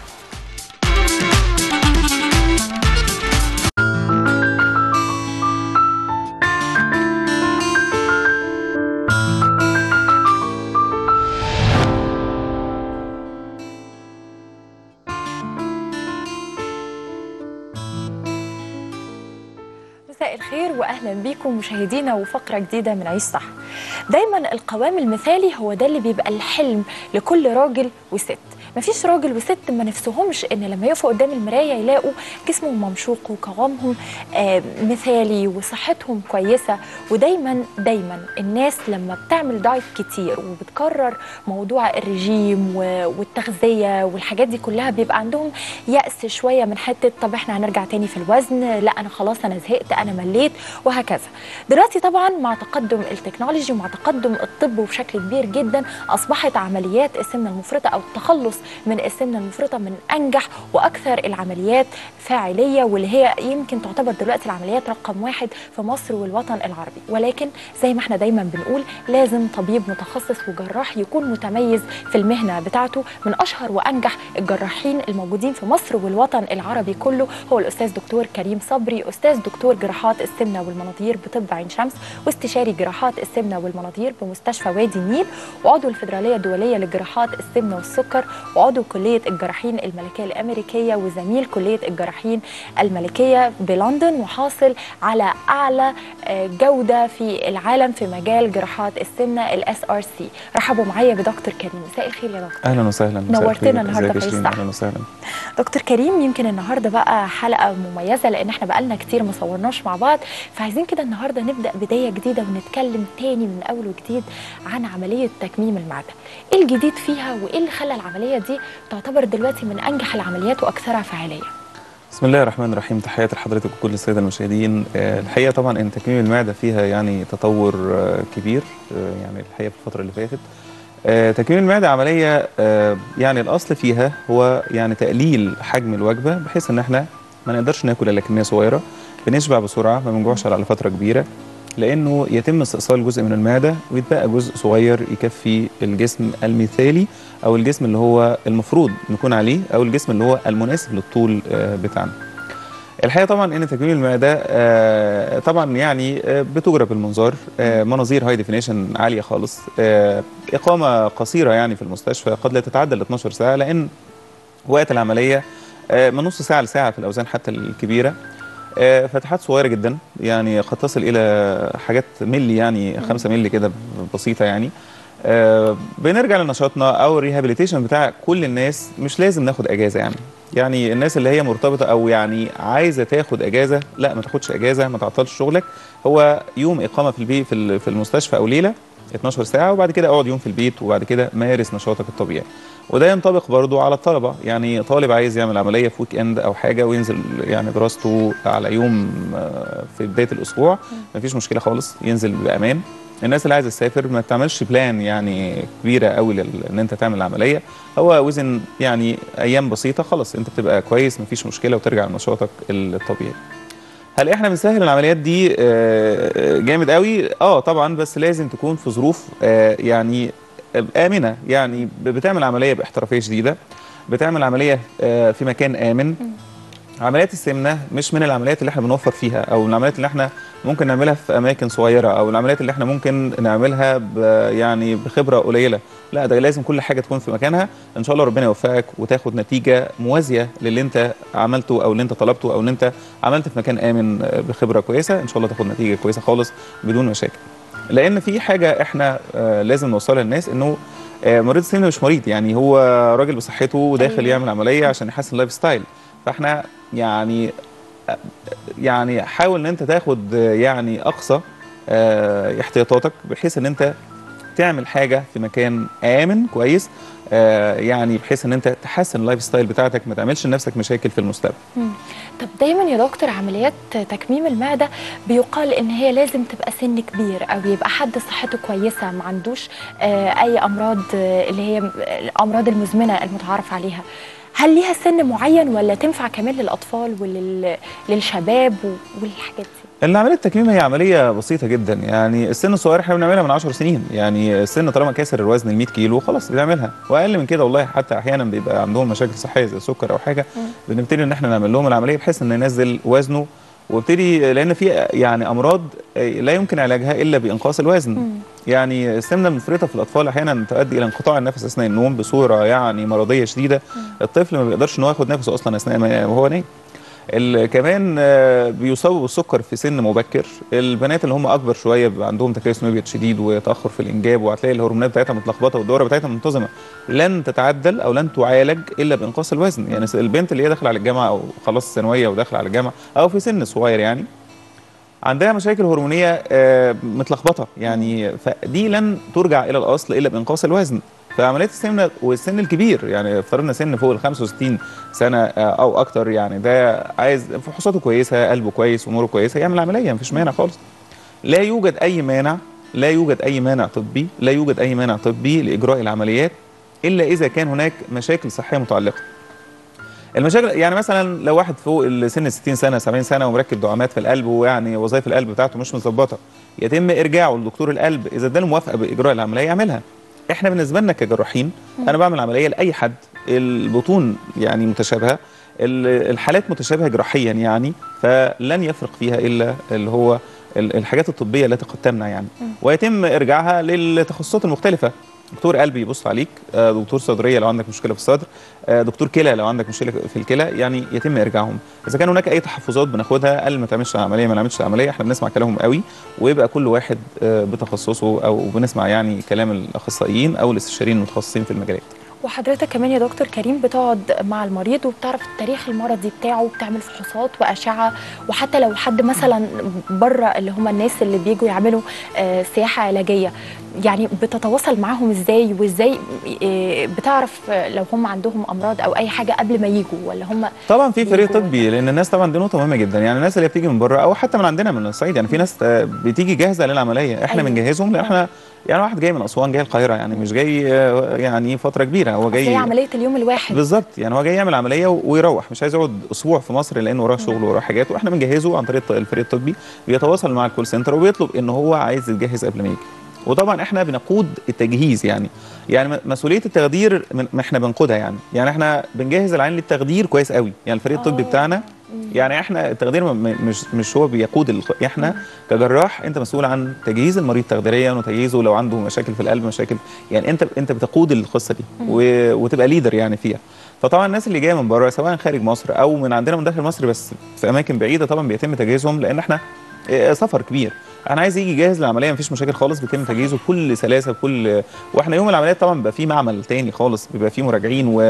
[SPEAKER 7] مساء الخير واهلا بيكم مشاهدينا وفقره جديده من عيش صح دايما القوام المثالي هو ده اللي بيبقى الحلم لكل راجل وست مفيش راجل وست ما نفسهمش ان لما يقفوا قدام المرايه يلاقوا جسمهم ممشوق وقوامهم آه مثالي وصحتهم كويسه ودايما دايما الناس لما بتعمل دايت كتير وبتكرر موضوع الرجيم و- والتغذيه والحاجات دي كلها بيبقى عندهم يأس شويه من حته طب احنا هنرجع تاني في الوزن لا انا خلاص انا زهقت انا مليت وهكذا دلوقتي طبعا مع تقدم التكنولوجي ومع تقدم الطب وبشكل كبير جدا اصبحت عمليات السمنه المفرطه او التخلص من السمنه المفرطه من انجح واكثر العمليات فاعليه واللي هي يمكن تعتبر دلوقتي العمليات رقم واحد في مصر والوطن العربي ولكن زي ما احنا دايما بنقول لازم طبيب متخصص وجراح يكون متميز في المهنه بتاعته من اشهر وانجح الجراحين الموجودين في مصر والوطن العربي كله هو الاستاذ دكتور كريم صبري استاذ دكتور جراحات السمنه والمناظير بطب عين شمس واستشاري جراحات السمنه والمناظير بمستشفى وادي النيل وعضو الفدراليه الدوليه لجراحات السمنه والسكر وعضو كليه الجراحين الملكيه الامريكيه وزميل كليه الجراحين الملكيه بلندن وحاصل على اعلى آه، جوده في العالم في مجال جراحات السمنه الاس ار سي رحبوا معايا بدكتور كريم مساء الخير يا دكتور
[SPEAKER 8] اهلا وسهلا مساء
[SPEAKER 7] نورتنا
[SPEAKER 8] الخير.
[SPEAKER 7] النهاردة
[SPEAKER 8] ازيك
[SPEAKER 7] في
[SPEAKER 8] يا شيرين؟
[SPEAKER 7] عيش صح.
[SPEAKER 8] اهلا وسهلا
[SPEAKER 7] دكتور كريم يمكن النهارده بقى حلقه مميزه لان احنا بقالنا كتير ما صورناش مع بعض فعايزين كده النهارده نبدا بدايه جديده ونتكلم تاني من اول وجديد عن عمليه تكميم المعده ايه الجديد فيها وايه اللي خلى العمليه دي تعتبر دلوقتي من انجح العمليات واكثرها فعاليه
[SPEAKER 8] بسم الله الرحمن الرحيم تحياتي لحضرتك وكل الساده المشاهدين آه، الحقيقه طبعا ان تكميم المعده فيها يعني تطور آه، كبير آه، يعني الحقيقه في الفتره اللي فاتت آه، تكميم المعده عمليه آه، يعني الاصل فيها هو يعني تقليل حجم الوجبه بحيث ان احنا ما نقدرش ناكل الا كميه صغيره بنشبع بسرعه ما بنجوعش على فتره كبيره لانه يتم استئصال جزء من المعده ويتبقى جزء صغير يكفي الجسم المثالي او الجسم اللي هو المفروض نكون عليه او الجسم اللي هو المناسب للطول آه، بتاعنا الحقيقه طبعا ان تكميم المعده آه، طبعا يعني آه، بتجرى بالمنظار آه، مناظير هاي ديفينيشن عاليه خالص آه، اقامه قصيره يعني في المستشفى قد لا تتعدى ال 12 ساعه لان وقت العمليه آه، من نص ساعه لساعه في الاوزان حتى الكبيره آه، فتحات صغيره جدا يعني قد تصل الى حاجات ملي يعني 5 ملي كده بسيطه يعني آه، بنرجع لنشاطنا او الريهابيليتيشن بتاع كل الناس مش لازم ناخد اجازه يعني يعني الناس اللي هي مرتبطه او يعني عايزه تاخد اجازه لا ما تاخدش اجازه ما تعطلش شغلك هو يوم اقامه في البيت في ال- في المستشفى او ليله 12 ساعه وبعد كده اقعد يوم في البيت وبعد كده مارس نشاطك الطبيعي وده ينطبق برضو على الطلبه يعني طالب عايز يعمل عمليه في ويك اند او حاجه وينزل يعني دراسته على يوم آه، في بدايه الاسبوع مفيش مشكله خالص ينزل بامان الناس اللي عايزه تسافر ما تعملش بلان يعني كبيره قوي لل- ان انت تعمل العمليه هو وزن يعني ايام بسيطه خلاص انت بتبقى كويس مفيش مشكله وترجع لنشاطك الطبيعي هل احنا بنسهل العمليات دي آه، جامد قوي اه طبعا بس لازم تكون في ظروف آه، يعني امنه يعني ب- بتعمل عمليه باحترافيه شديده بتعمل عمليه آه، في مكان امن عمليات السمنه مش من العمليات اللي احنا بنوفر فيها او العمليات اللي احنا ممكن نعملها في اماكن صغيره او العمليات اللي احنا ممكن نعملها ب يعني بخبره قليله لا ده لازم كل حاجه تكون في مكانها ان شاء الله ربنا يوفقك وتاخد نتيجه موازيه للي انت عملته او اللي انت طلبته او اللي انت عملت في مكان امن آه، بخبره كويسه ان شاء الله تاخد نتيجه كويسه خالص بدون مشاكل لان في حاجه احنا آه، لازم نوصلها للناس انه آه، مريض السمنه مش مريض يعني هو راجل بصحته وداخل
[SPEAKER 7] أيوة.
[SPEAKER 8] يعمل عمليه عشان يحسن اللايف ستايل فاحنا يعني يعني حاول ان انت تاخد يعني اقصى آه، احتياطاتك بحيث ان انت تعمل حاجه في مكان امن كويس آه، يعني بحيث ان انت تحسن اللايف ستايل بتاعتك ما تعملش لنفسك مشاكل في المستقبل
[SPEAKER 7] طب دايما يا دكتور عمليات تكميم المعده بيقال ان هي لازم تبقى سن كبير او يبقى حد صحته كويسه ما عندوش آه، اي امراض آه، اللي هي الامراض المزمنه المتعارف عليها هل ليها سن معين ولا تنفع كمان للاطفال وللشباب والحاجات دي
[SPEAKER 8] العمليه التكميم هي عمليه بسيطه جدا يعني السن الصغير احنا بنعملها من 10 سنين يعني السن طالما كاسر الوزن ال 100 كيلو خلاص بنعملها واقل من كده والله حتى احيانا بيبقى عندهم مشاكل صحيه زي السكر او حاجه بنبتدي ان احنا نعمل لهم العمليه بحيث ان ينزل وزنه وابتدي لان في يعني امراض لا يمكن علاجها الا بانقاص الوزن يعني السمنه المفرطه في الاطفال احيانا تؤدي الى انقطاع النفس اثناء النوم بصوره يعني مرضيه شديده الطفل ما بيقدرش ان هو ياخد نفسه اصلا اثناء ما وهو نايم ال- كمان آه، بيصابوا بالسكر في سن مبكر البنات اللي هم اكبر شويه بيبقى عندهم تكيس مبيض شديد وتاخر في الانجاب وهتلاقي الهرمونات بتاعتها متلخبطه والدوره بتاعتها منتظمه لن تتعدل او لن تعالج الا بانقاص الوزن يعني البنت اللي هي داخله على الجامعه او خلاص الثانويه وداخله على الجامعه او في سن صغير يعني عندها مشاكل هرمونيه آه، متلخبطه يعني فدي لن ترجع الى الاصل الا بانقاص الوزن فعمليات السمنه والسن الكبير يعني افترضنا سن فوق ال 65 سنه آه، او اكتر يعني ده عايز فحوصاته كويسه قلبه كويس اموره كويسه يعمل عمليه مفيش مانع خالص لا يوجد اي مانع لا يوجد اي مانع طبي لا يوجد اي مانع طبي لاجراء العمليات الا اذا كان هناك مشاكل صحيه متعلقه المشاكل يعني مثلا لو واحد فوق السن 60 سنه 70 سنه ومركب دعامات في القلب ويعني وظائف القلب بتاعته مش متظبطه يتم ارجاعه لدكتور القلب اذا اداله موافقه باجراء العمليه يعملها احنا بالنسبه لنا كجراحين انا بعمل عمليه لاي حد البطون يعني متشابهه ال- الحالات متشابهه جراحيا يعني فلن يفرق فيها الا اللي هو ال- الحاجات الطبيه التي قد تمنع يعني ويتم ارجاعها للتخصصات المختلفه دكتور قلب يبص عليك آه، دكتور صدريه لو عندك مشكله في الصدر آه، دكتور كلى لو عندك مشكله في الكلى يعني يتم ارجاعهم اذا كان هناك اي تحفظات بناخدها قال ما تعملش عمليه ما نعملش عمليه احنا بنسمع كلامهم قوي ويبقى كل واحد آه، بتخصصه او بنسمع يعني كلام الاخصائيين او الاستشاريين المتخصصين في المجالات
[SPEAKER 7] وحضرتك كمان يا دكتور كريم بتقعد مع المريض وبتعرف التاريخ المرضي بتاعه وبتعمل فحوصات واشعه وحتى لو حد مثلا بره اللي هم الناس اللي بيجوا يعملوا آه، سياحه علاجيه يعني بتتواصل معاهم ازاي وازاي آه، بتعرف آه، لو هم عندهم امراض او اي حاجه قبل ما يجوا ولا هم
[SPEAKER 8] طبعا في فريق
[SPEAKER 7] بيجوا-
[SPEAKER 8] طبي لان الناس طبعا دي نقطه مهمه جدا يعني الناس اللي بتيجي من بره او حتى من عندنا من الصعيد يعني في ناس آه، بتيجي جاهزه للعمليه احنا
[SPEAKER 7] أيوة.
[SPEAKER 8] بنجهزهم لان احنا يعني واحد جاي من اسوان جاي القاهره يعني مش جاي آه، يعني فتره كبيره هو
[SPEAKER 7] أصل هي
[SPEAKER 8] جاي
[SPEAKER 7] عمليه اليوم الواحد
[SPEAKER 8] بالظبط يعني هو جاي يعمل عمليه و- ويروح مش عايز يقعد اسبوع في مصر لان وراه شغل وراه حاجات واحنا بنجهزه عن طريق الفريق الطبي بيتواصل مع الكول سنتر وبيطلب ان هو عايز يتجهز قبل ما يجي وطبعا احنا بنقود التجهيز يعني يعني م- مسؤوليه التخدير من ما احنا بنقودها يعني يعني احنا بنجهز العين للتخدير كويس قوي يعني الفريق الطبي
[SPEAKER 7] آه.
[SPEAKER 8] بتاعنا يعني احنا التخدير م- م- مش مش هو بيقود الخ... احنا كجراح انت مسؤول عن تجهيز المريض تخديريا وتجهيزه لو عنده مشاكل في القلب مشاكل يعني انت انت بتقود القصه دي و... وتبقى ليدر يعني فيها فطبعا الناس اللي جايه من بره سواء خارج مصر او من عندنا من داخل مصر بس في اماكن بعيده طبعا بيتم تجهيزهم لان احنا اه، سفر كبير انا عايز يجي جاهز للعمليه مفيش مشاكل خالص بيتم تجهيزه بكل سلاسه بكل واحنا يوم العمليات طبعا بيبقى في معمل تاني خالص بيبقى فيه مراجعين و...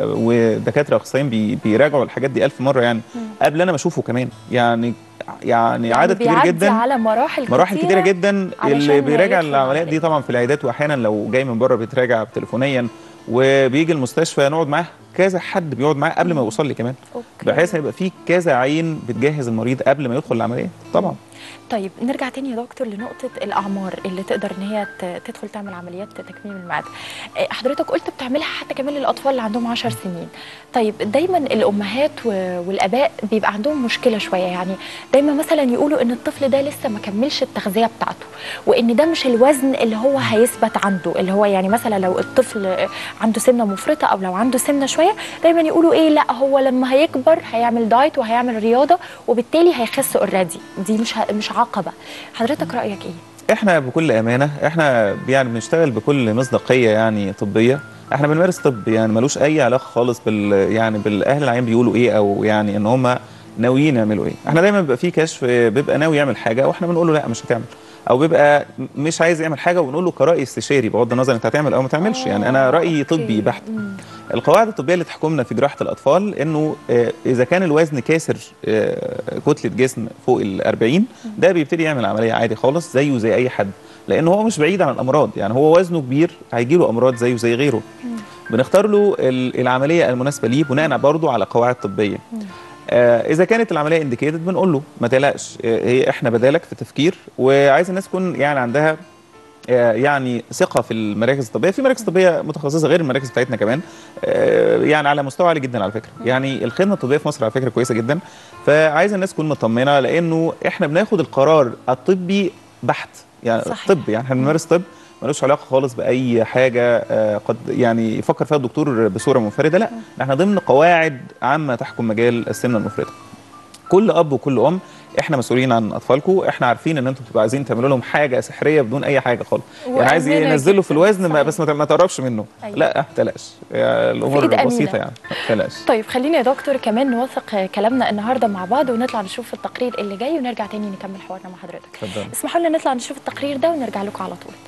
[SPEAKER 8] ودكاتره اخصائيين بي... بيراجعوا الحاجات دي ألف مره يعني قبل انا ما اشوفه كمان يعني يعني عدد كبير
[SPEAKER 7] بيعدي
[SPEAKER 8] جدا
[SPEAKER 7] على مراحل
[SPEAKER 8] مراحل كتيره جدا
[SPEAKER 7] علشان
[SPEAKER 8] اللي بيراجع
[SPEAKER 7] يدخل
[SPEAKER 8] العمليات دي
[SPEAKER 7] العملية.
[SPEAKER 8] طبعا في العيادات واحيانا لو جاي من بره بيتراجع تليفونيا وبيجي المستشفى نقعد معاه كذا حد بيقعد معاه قبل ما يوصل لي كمان
[SPEAKER 7] أوكي.
[SPEAKER 8] بحيث هيبقى في كذا عين بتجهز المريض قبل ما يدخل العمليه طبعا
[SPEAKER 7] طيب نرجع تاني يا دكتور لنقطة الأعمار اللي تقدر إن هي ت- تدخل تعمل عمليات تكميم المعدة. آه، حضرتك قلت بتعملها حتى كمان للأطفال اللي عندهم 10 سنين. طيب دايما الأمهات و- والآباء بيبقى عندهم مشكلة شوية يعني دايما مثلا يقولوا إن الطفل ده لسه ما كملش التغذية بتاعته وإن ده مش الوزن اللي هو هيثبت عنده اللي هو يعني مثلا لو الطفل آه، عنده سمنة مفرطة أو لو عنده سمنة شوية دايما يقولوا إيه لا هو لما هيكبر هيعمل دايت وهيعمل رياضة وبالتالي هيخس اوريدي دي مش ه- مش عقبة حضرتك رأيك إيه؟
[SPEAKER 8] احنا بكل امانه احنا يعني بنشتغل بكل مصداقيه يعني طبيه احنا بنمارس طب يعني ملوش اي علاقه خالص بال يعني بالاهل العين بيقولوا ايه او يعني ان هم ناويين يعملوا ايه احنا دايما بيبقى في كشف بيبقى ناوي يعمل حاجه واحنا بنقول له لا مش هتعمل او بيبقى مش عايز يعمل حاجه وبنقول له كراي استشاري بغض النظر انت هتعمل او ما تعملش يعني انا رايي طبي بحت القواعد الطبيه اللي تحكمنا في جراحه الاطفال انه آه، اذا كان الوزن كاسر آه، كتله جسم فوق ال 40 ده بيبتدي يعمل عمليه عادي خالص زيه زي اي حد لان هو مش بعيد عن الامراض يعني هو وزنه كبير هيجي له امراض زيه زي غيره بنختار له ال- العمليه المناسبه ليه بناء برضه على قواعد طبيه آه، اذا كانت العمليه انديكيتد بنقول له ما تقلقش آه، هي احنا بدالك في تفكير وعايز الناس تكون يعني عندها آه، يعني ثقه في المراكز الطبيه في مراكز طبيه متخصصه غير المراكز بتاعتنا كمان آه، يعني على مستوى عالي جدا على فكره يعني الخدمه الطبيه في مصر على فكره كويسه جدا فعايز الناس تكون مطمنه لانه احنا بناخد القرار الطبي بحت يعني
[SPEAKER 7] صحيح.
[SPEAKER 8] طب يعني احنا بنمارس طب ملوش علاقه خالص باي حاجه آه، قد يعني يفكر فيها الدكتور بصوره منفرده لا احنا ضمن قواعد عامه تحكم مجال السمنه المفرطه كل اب وكل ام احنا مسؤولين عن اطفالكم احنا عارفين ان انتم بتبقوا عايزين تعملوا لهم حاجه سحريه بدون اي حاجه خالص يعني عايز
[SPEAKER 7] وآمنة
[SPEAKER 8] ينزله في
[SPEAKER 7] جداً.
[SPEAKER 8] الوزن ما
[SPEAKER 7] صحيح.
[SPEAKER 8] بس ما ت- ما تقربش منه
[SPEAKER 7] أيوة.
[SPEAKER 8] لا ما تقلقش يعني الامور
[SPEAKER 7] إيد أمينة.
[SPEAKER 8] بسيطه يعني ما تقلقش
[SPEAKER 7] طيب خلينا يا دكتور كمان نوثق كلامنا النهارده مع بعض ونطلع نشوف التقرير اللي جاي ونرجع تاني نكمل حوارنا مع حضرتك
[SPEAKER 8] اتفضل
[SPEAKER 7] اسمحوا لنا نطلع نشوف التقرير ده ونرجع لكم على طول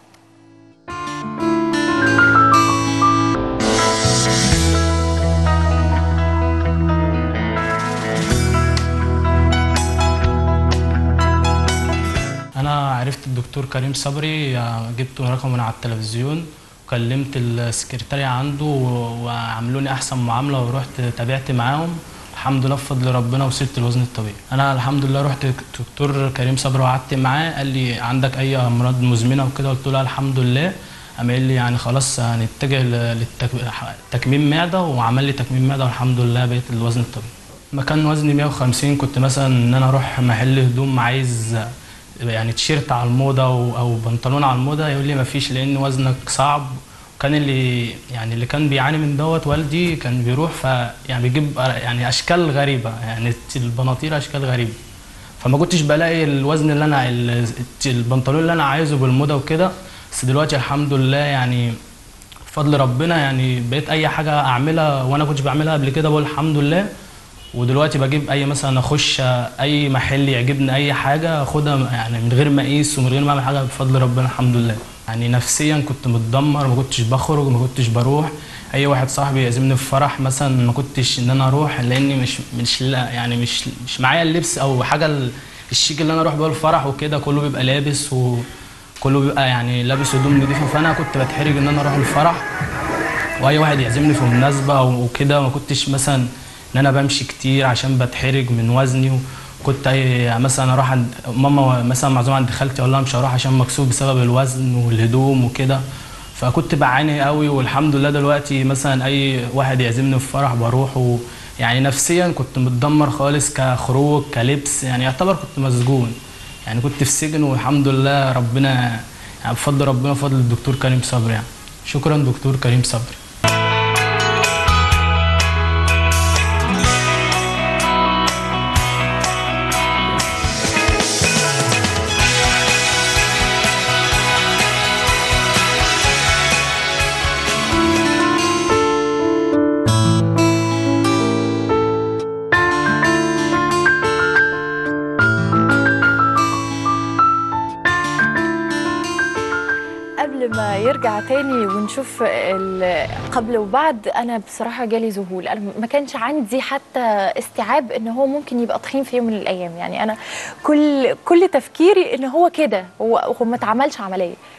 [SPEAKER 9] انا عرفت الدكتور كريم صبري آه، جبت رقمه من على التلفزيون وكلمت السكرتارية عنده و- وعملوني احسن معامله ورحت تابعت معاهم الحمد لله بفضل ربنا وصلت الوزن الطبيعي انا الحمد لله رحت دكتور كريم صبري وقعدت معاه قال لي عندك اي امراض مزمنه وكده قلت له الحمد لله قام قال لي يعني خلاص هنتجه للتكميم معده وعمل لي تكميم معده والحمد لله بقيت الوزن الطبيعي مكان وزني 150 كنت مثلا ان انا اروح محل هدوم عايز يعني تيشيرت على الموضه او أو بنطلون على الموضه يقول لي ما فيش لان وزنك صعب وكان اللي يعني اللي كان بيعاني من دوت والدي كان بيروح ف يعني بيجيب يعني اشكال غريبه يعني البناطيل اشكال غريبه فما كنتش بلاقي الوزن اللي انا ال- البنطلون اللي انا عايزه بالموضه وكده بس دلوقتي الحمد لله يعني بفضل ربنا يعني بقيت اي حاجه اعملها وانا كنتش بعملها قبل كده بقول الحمد لله ودلوقتي بجيب اي مثلا اخش اي محل يعجبني اي حاجه اخدها يعني من غير ما اقيس ومن غير ما اعمل حاجه بفضل ربنا الحمد لله يعني نفسيا كنت متدمر ما كنتش بخرج ما كنتش بروح اي واحد صاحبي يعزمني في فرح مثلا ما كنتش ان انا اروح لاني مش مش لا يعني مش مش معايا اللبس او حاجه ال- الشيك اللي انا اروح بيه الفرح وكده كله بيبقى لابس وكله بيبقى يعني لابس هدوم نضيفه فانا كنت بتحرج ان انا اروح الفرح واي واحد يعزمني في مناسبه او كده ما كنتش مثلا ان انا بمشي كتير عشان بتحرج من وزني وكنت أي مثلا اروح عند ماما مثلا معزومه عند خالتي اقول لها مش هروح عشان مكسوف بسبب الوزن والهدوم وكده فكنت بعاني قوي والحمد لله دلوقتي مثلا اي واحد يعزمني في فرح بروح و يعني نفسيا كنت متدمر خالص كخروج كلبس يعني يعتبر كنت مسجون يعني كنت في سجن والحمد لله ربنا يعني بفضل ربنا وفضل الدكتور كريم صبري يعني شكرا دكتور كريم صبري
[SPEAKER 7] قبل ما يرجع تاني ونشوف ال- قبل وبعد انا بصراحه جالي ذهول انا ما كانش عندي حتى استيعاب ان هو ممكن يبقى تخين في يوم من الايام يعني انا كل كل تفكيري ان هو كده هو هو ما اتعملش عمليه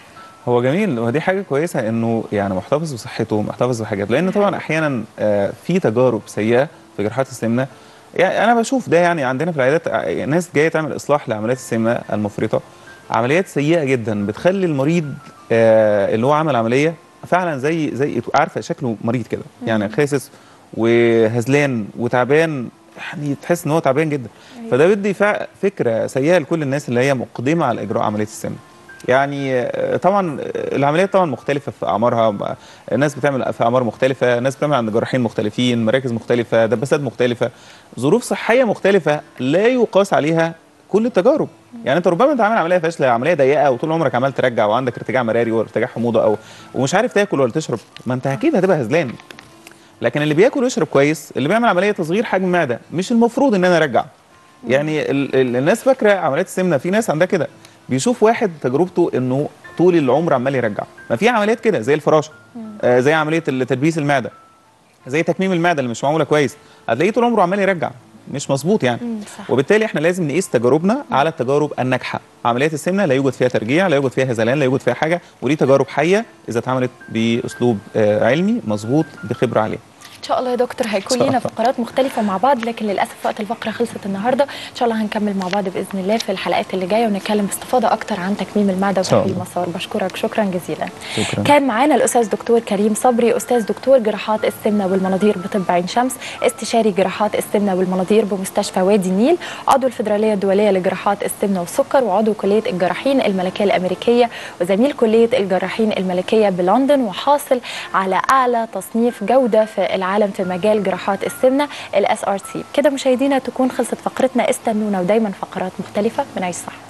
[SPEAKER 8] هو جميل ودي حاجه كويسه انه يعني محتفظ بصحته محتفظ بحاجات لان طبعا احيانا آه، في تجارب سيئه في جراحات السمنه يعني انا بشوف ده يعني عندنا في العيادات آه، ناس جايه تعمل اصلاح لعمليات السمنه المفرطه عمليات سيئه جدا بتخلي المريض آه، اللي هو عمل عمليه فعلا زي زي عارفه شكله مريض كده يعني خاسس وهزلان وتعبان يعني تحس ان هو تعبان جدا فده بيدي فع- فكره سيئه لكل الناس اللي هي مقدمه على اجراء عمليه السمنه يعني آه، طبعا آه، العمليات طبعا مختلفه في اعمارها الناس بتعمل في اعمار مختلفه ناس بتعمل عند جراحين مختلفين مراكز مختلفه دباسات مختلفه ظروف صحيه مختلفه لا يقاس عليها كل التجارب يعني انت ربما انت عامل عمليه فاشله عمليه ضيقه وطول عمرك عمال ترجع وعندك ارتجاع مراري وارتجاع حموضه او ومش عارف تاكل ولا تشرب ما انت اكيد هتبقى هزلان لكن اللي بياكل ويشرب كويس اللي بيعمل عمليه تصغير حجم معده مش المفروض ان انا ارجع يعني ال ال الناس فاكره عمليات السمنه في ناس عندها كده بيشوف واحد تجربته انه طول العمر عمال يرجع ما في عمليات كده زي الفراشه آه زي عمليه تدبيس المعده زي تكميم المعده اللي مش معموله كويس هتلاقيه طول عمره عمال يرجع مش مظبوط يعني
[SPEAKER 7] مم، صح.
[SPEAKER 8] وبالتالي احنا لازم نقيس تجاربنا على التجارب الناجحه عمليات السمنه لا يوجد فيها ترجيع لا يوجد فيها هزلان لا يوجد فيها حاجه ودي تجارب حيه اذا اتعملت باسلوب آه علمي مظبوط بخبره عاليه
[SPEAKER 7] ان شاء الله يا دكتور هيكون
[SPEAKER 8] إن شاء
[SPEAKER 7] لينا
[SPEAKER 8] الله.
[SPEAKER 7] فقرات مختلفه مع بعض لكن للاسف وقت الفقره خلصت النهارده ان شاء الله هنكمل مع بعض باذن الله في الحلقات اللي جايه ونتكلم باستفاضه اكتر عن تكميم المعده
[SPEAKER 8] شاء
[SPEAKER 7] وتحويل
[SPEAKER 8] الله.
[SPEAKER 7] المسار بشكرك شكرا جزيلا
[SPEAKER 8] شكرا
[SPEAKER 7] كان معانا الاستاذ دكتور كريم صبري استاذ دكتور جراحات السمنه والمناظير بطب عين شمس استشاري جراحات السمنه والمناظير بمستشفى وادي النيل عضو الفدراليه الدوليه لجراحات السمنه والسكر وعضو كليه الجراحين الملكيه الامريكيه وزميل كليه الجراحين الملكيه بلندن وحاصل على اعلى تصنيف جوده في العالم في مجال جراحات السمنه الاس ار سي كده مشاهدينا تكون خلصت فقرتنا استنونا ودايما فقرات مختلفه من عيش صح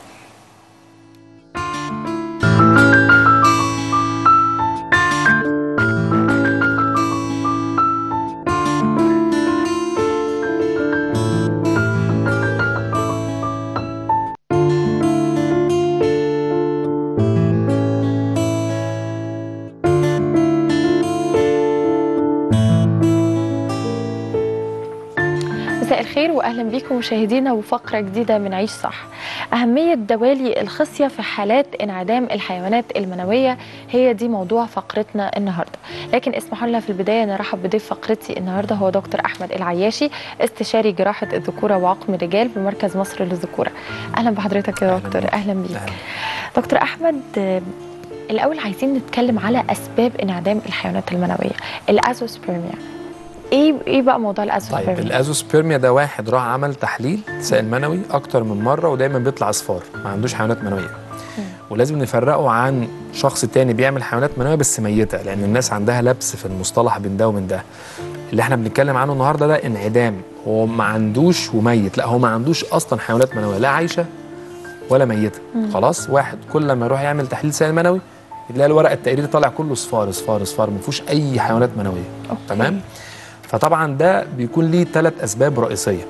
[SPEAKER 7] مساء الخير واهلا بكم مشاهدينا وفقره جديده من عيش صح. اهميه دوالي الخصيه في حالات انعدام الحيوانات المنويه هي دي موضوع فقرتنا النهارده، لكن اسمحوا لنا في البدايه نرحب بضيف فقرتي النهارده هو دكتور احمد العياشي استشاري جراحه الذكوره وعقم الرجال بمركز مصر للذكوره. اهلا بحضرتك يا دكتور اهلا بيك. دكتور احمد آه، الاول عايزين نتكلم على اسباب انعدام الحيوانات المنويه الازوسبرميا ايه ايه بقى موضوع الازوسبرميا
[SPEAKER 10] طيب الازوسبيرميا ده واحد راح عمل تحليل سائل منوي اكتر من مره ودايما بيطلع اصفار ما عندوش حيوانات منويه ولازم نفرقه عن شخص تاني بيعمل حيوانات منويه بس ميته لان الناس عندها لبس في المصطلح بين ده ومن ده اللي احنا بنتكلم عنه النهارده ده انعدام هو ما عندوش وميت لا هو ما عندوش اصلا حيوانات منويه لا عايشه ولا ميته خلاص واحد كل لما يروح يعمل تحليل سائل منوي يلاقي الورق التقريري طالع كله صفار صفار صفار ما فيهوش اي حيوانات منويه تمام فطبعا ده بيكون ليه ثلاث اسباب رئيسيه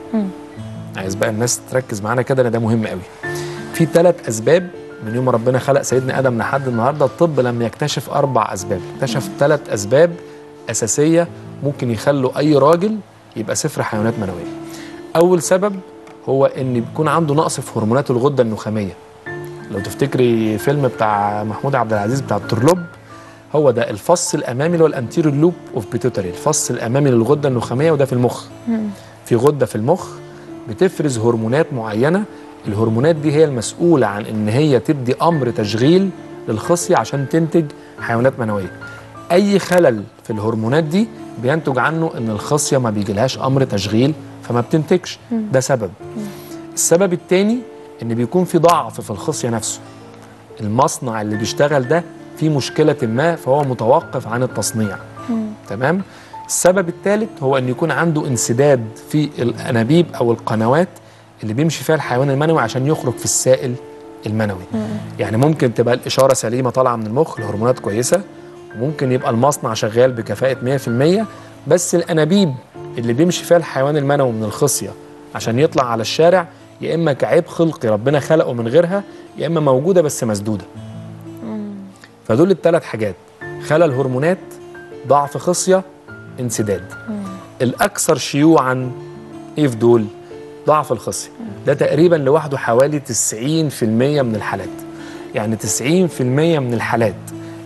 [SPEAKER 10] عايز بقى الناس تركز معانا كده لان ده مهم قوي في ثلاث اسباب من يوم ما ربنا خلق سيدنا ادم لحد النهارده الطب لم يكتشف اربع اسباب اكتشف ثلاث اسباب اساسيه ممكن يخلوا اي راجل يبقى صفر حيوانات منويه اول سبب هو ان بيكون عنده نقص في هرمونات الغده النخاميه لو تفتكري فيلم بتاع محمود عبد العزيز بتاع الطرلب هو ده الفص الامامي اللي هو الانتيريور لوب اوف بيتوتري الفص الامامي للغده النخاميه وده في المخ في غده في المخ بتفرز هرمونات معينه الهرمونات دي هي المسؤوله عن ان هي تدي امر تشغيل للخصيه عشان تنتج حيوانات منويه اي خلل في الهرمونات دي بينتج عنه ان الخصيه ما بيجيلهاش امر تشغيل فما بتنتجش ده سبب السبب الثاني ان بيكون في ضعف في الخصيه نفسه المصنع اللي بيشتغل ده في مشكله ما فهو متوقف عن التصنيع تمام السبب الثالث هو ان يكون عنده انسداد في الانابيب او القنوات اللي بيمشي فيها الحيوان المنوي عشان يخرج في السائل المنوي يعني ممكن تبقى الاشاره سليمه طالعه من المخ الهرمونات كويسه وممكن يبقى المصنع شغال بكفاءه 100% بس الانابيب اللي بيمشي فيها الحيوان المنوي من الخصيه عشان يطلع على الشارع يا اما كعيب خلقي ربنا خلقه من غيرها يا اما موجوده بس مسدوده فدول الثلاث حاجات خلل هرمونات ضعف خصيه انسداد الاكثر شيوعا ايه في دول ضعف الخصيه ده تقريبا لوحده حوالي 90% من الحالات يعني 90% من الحالات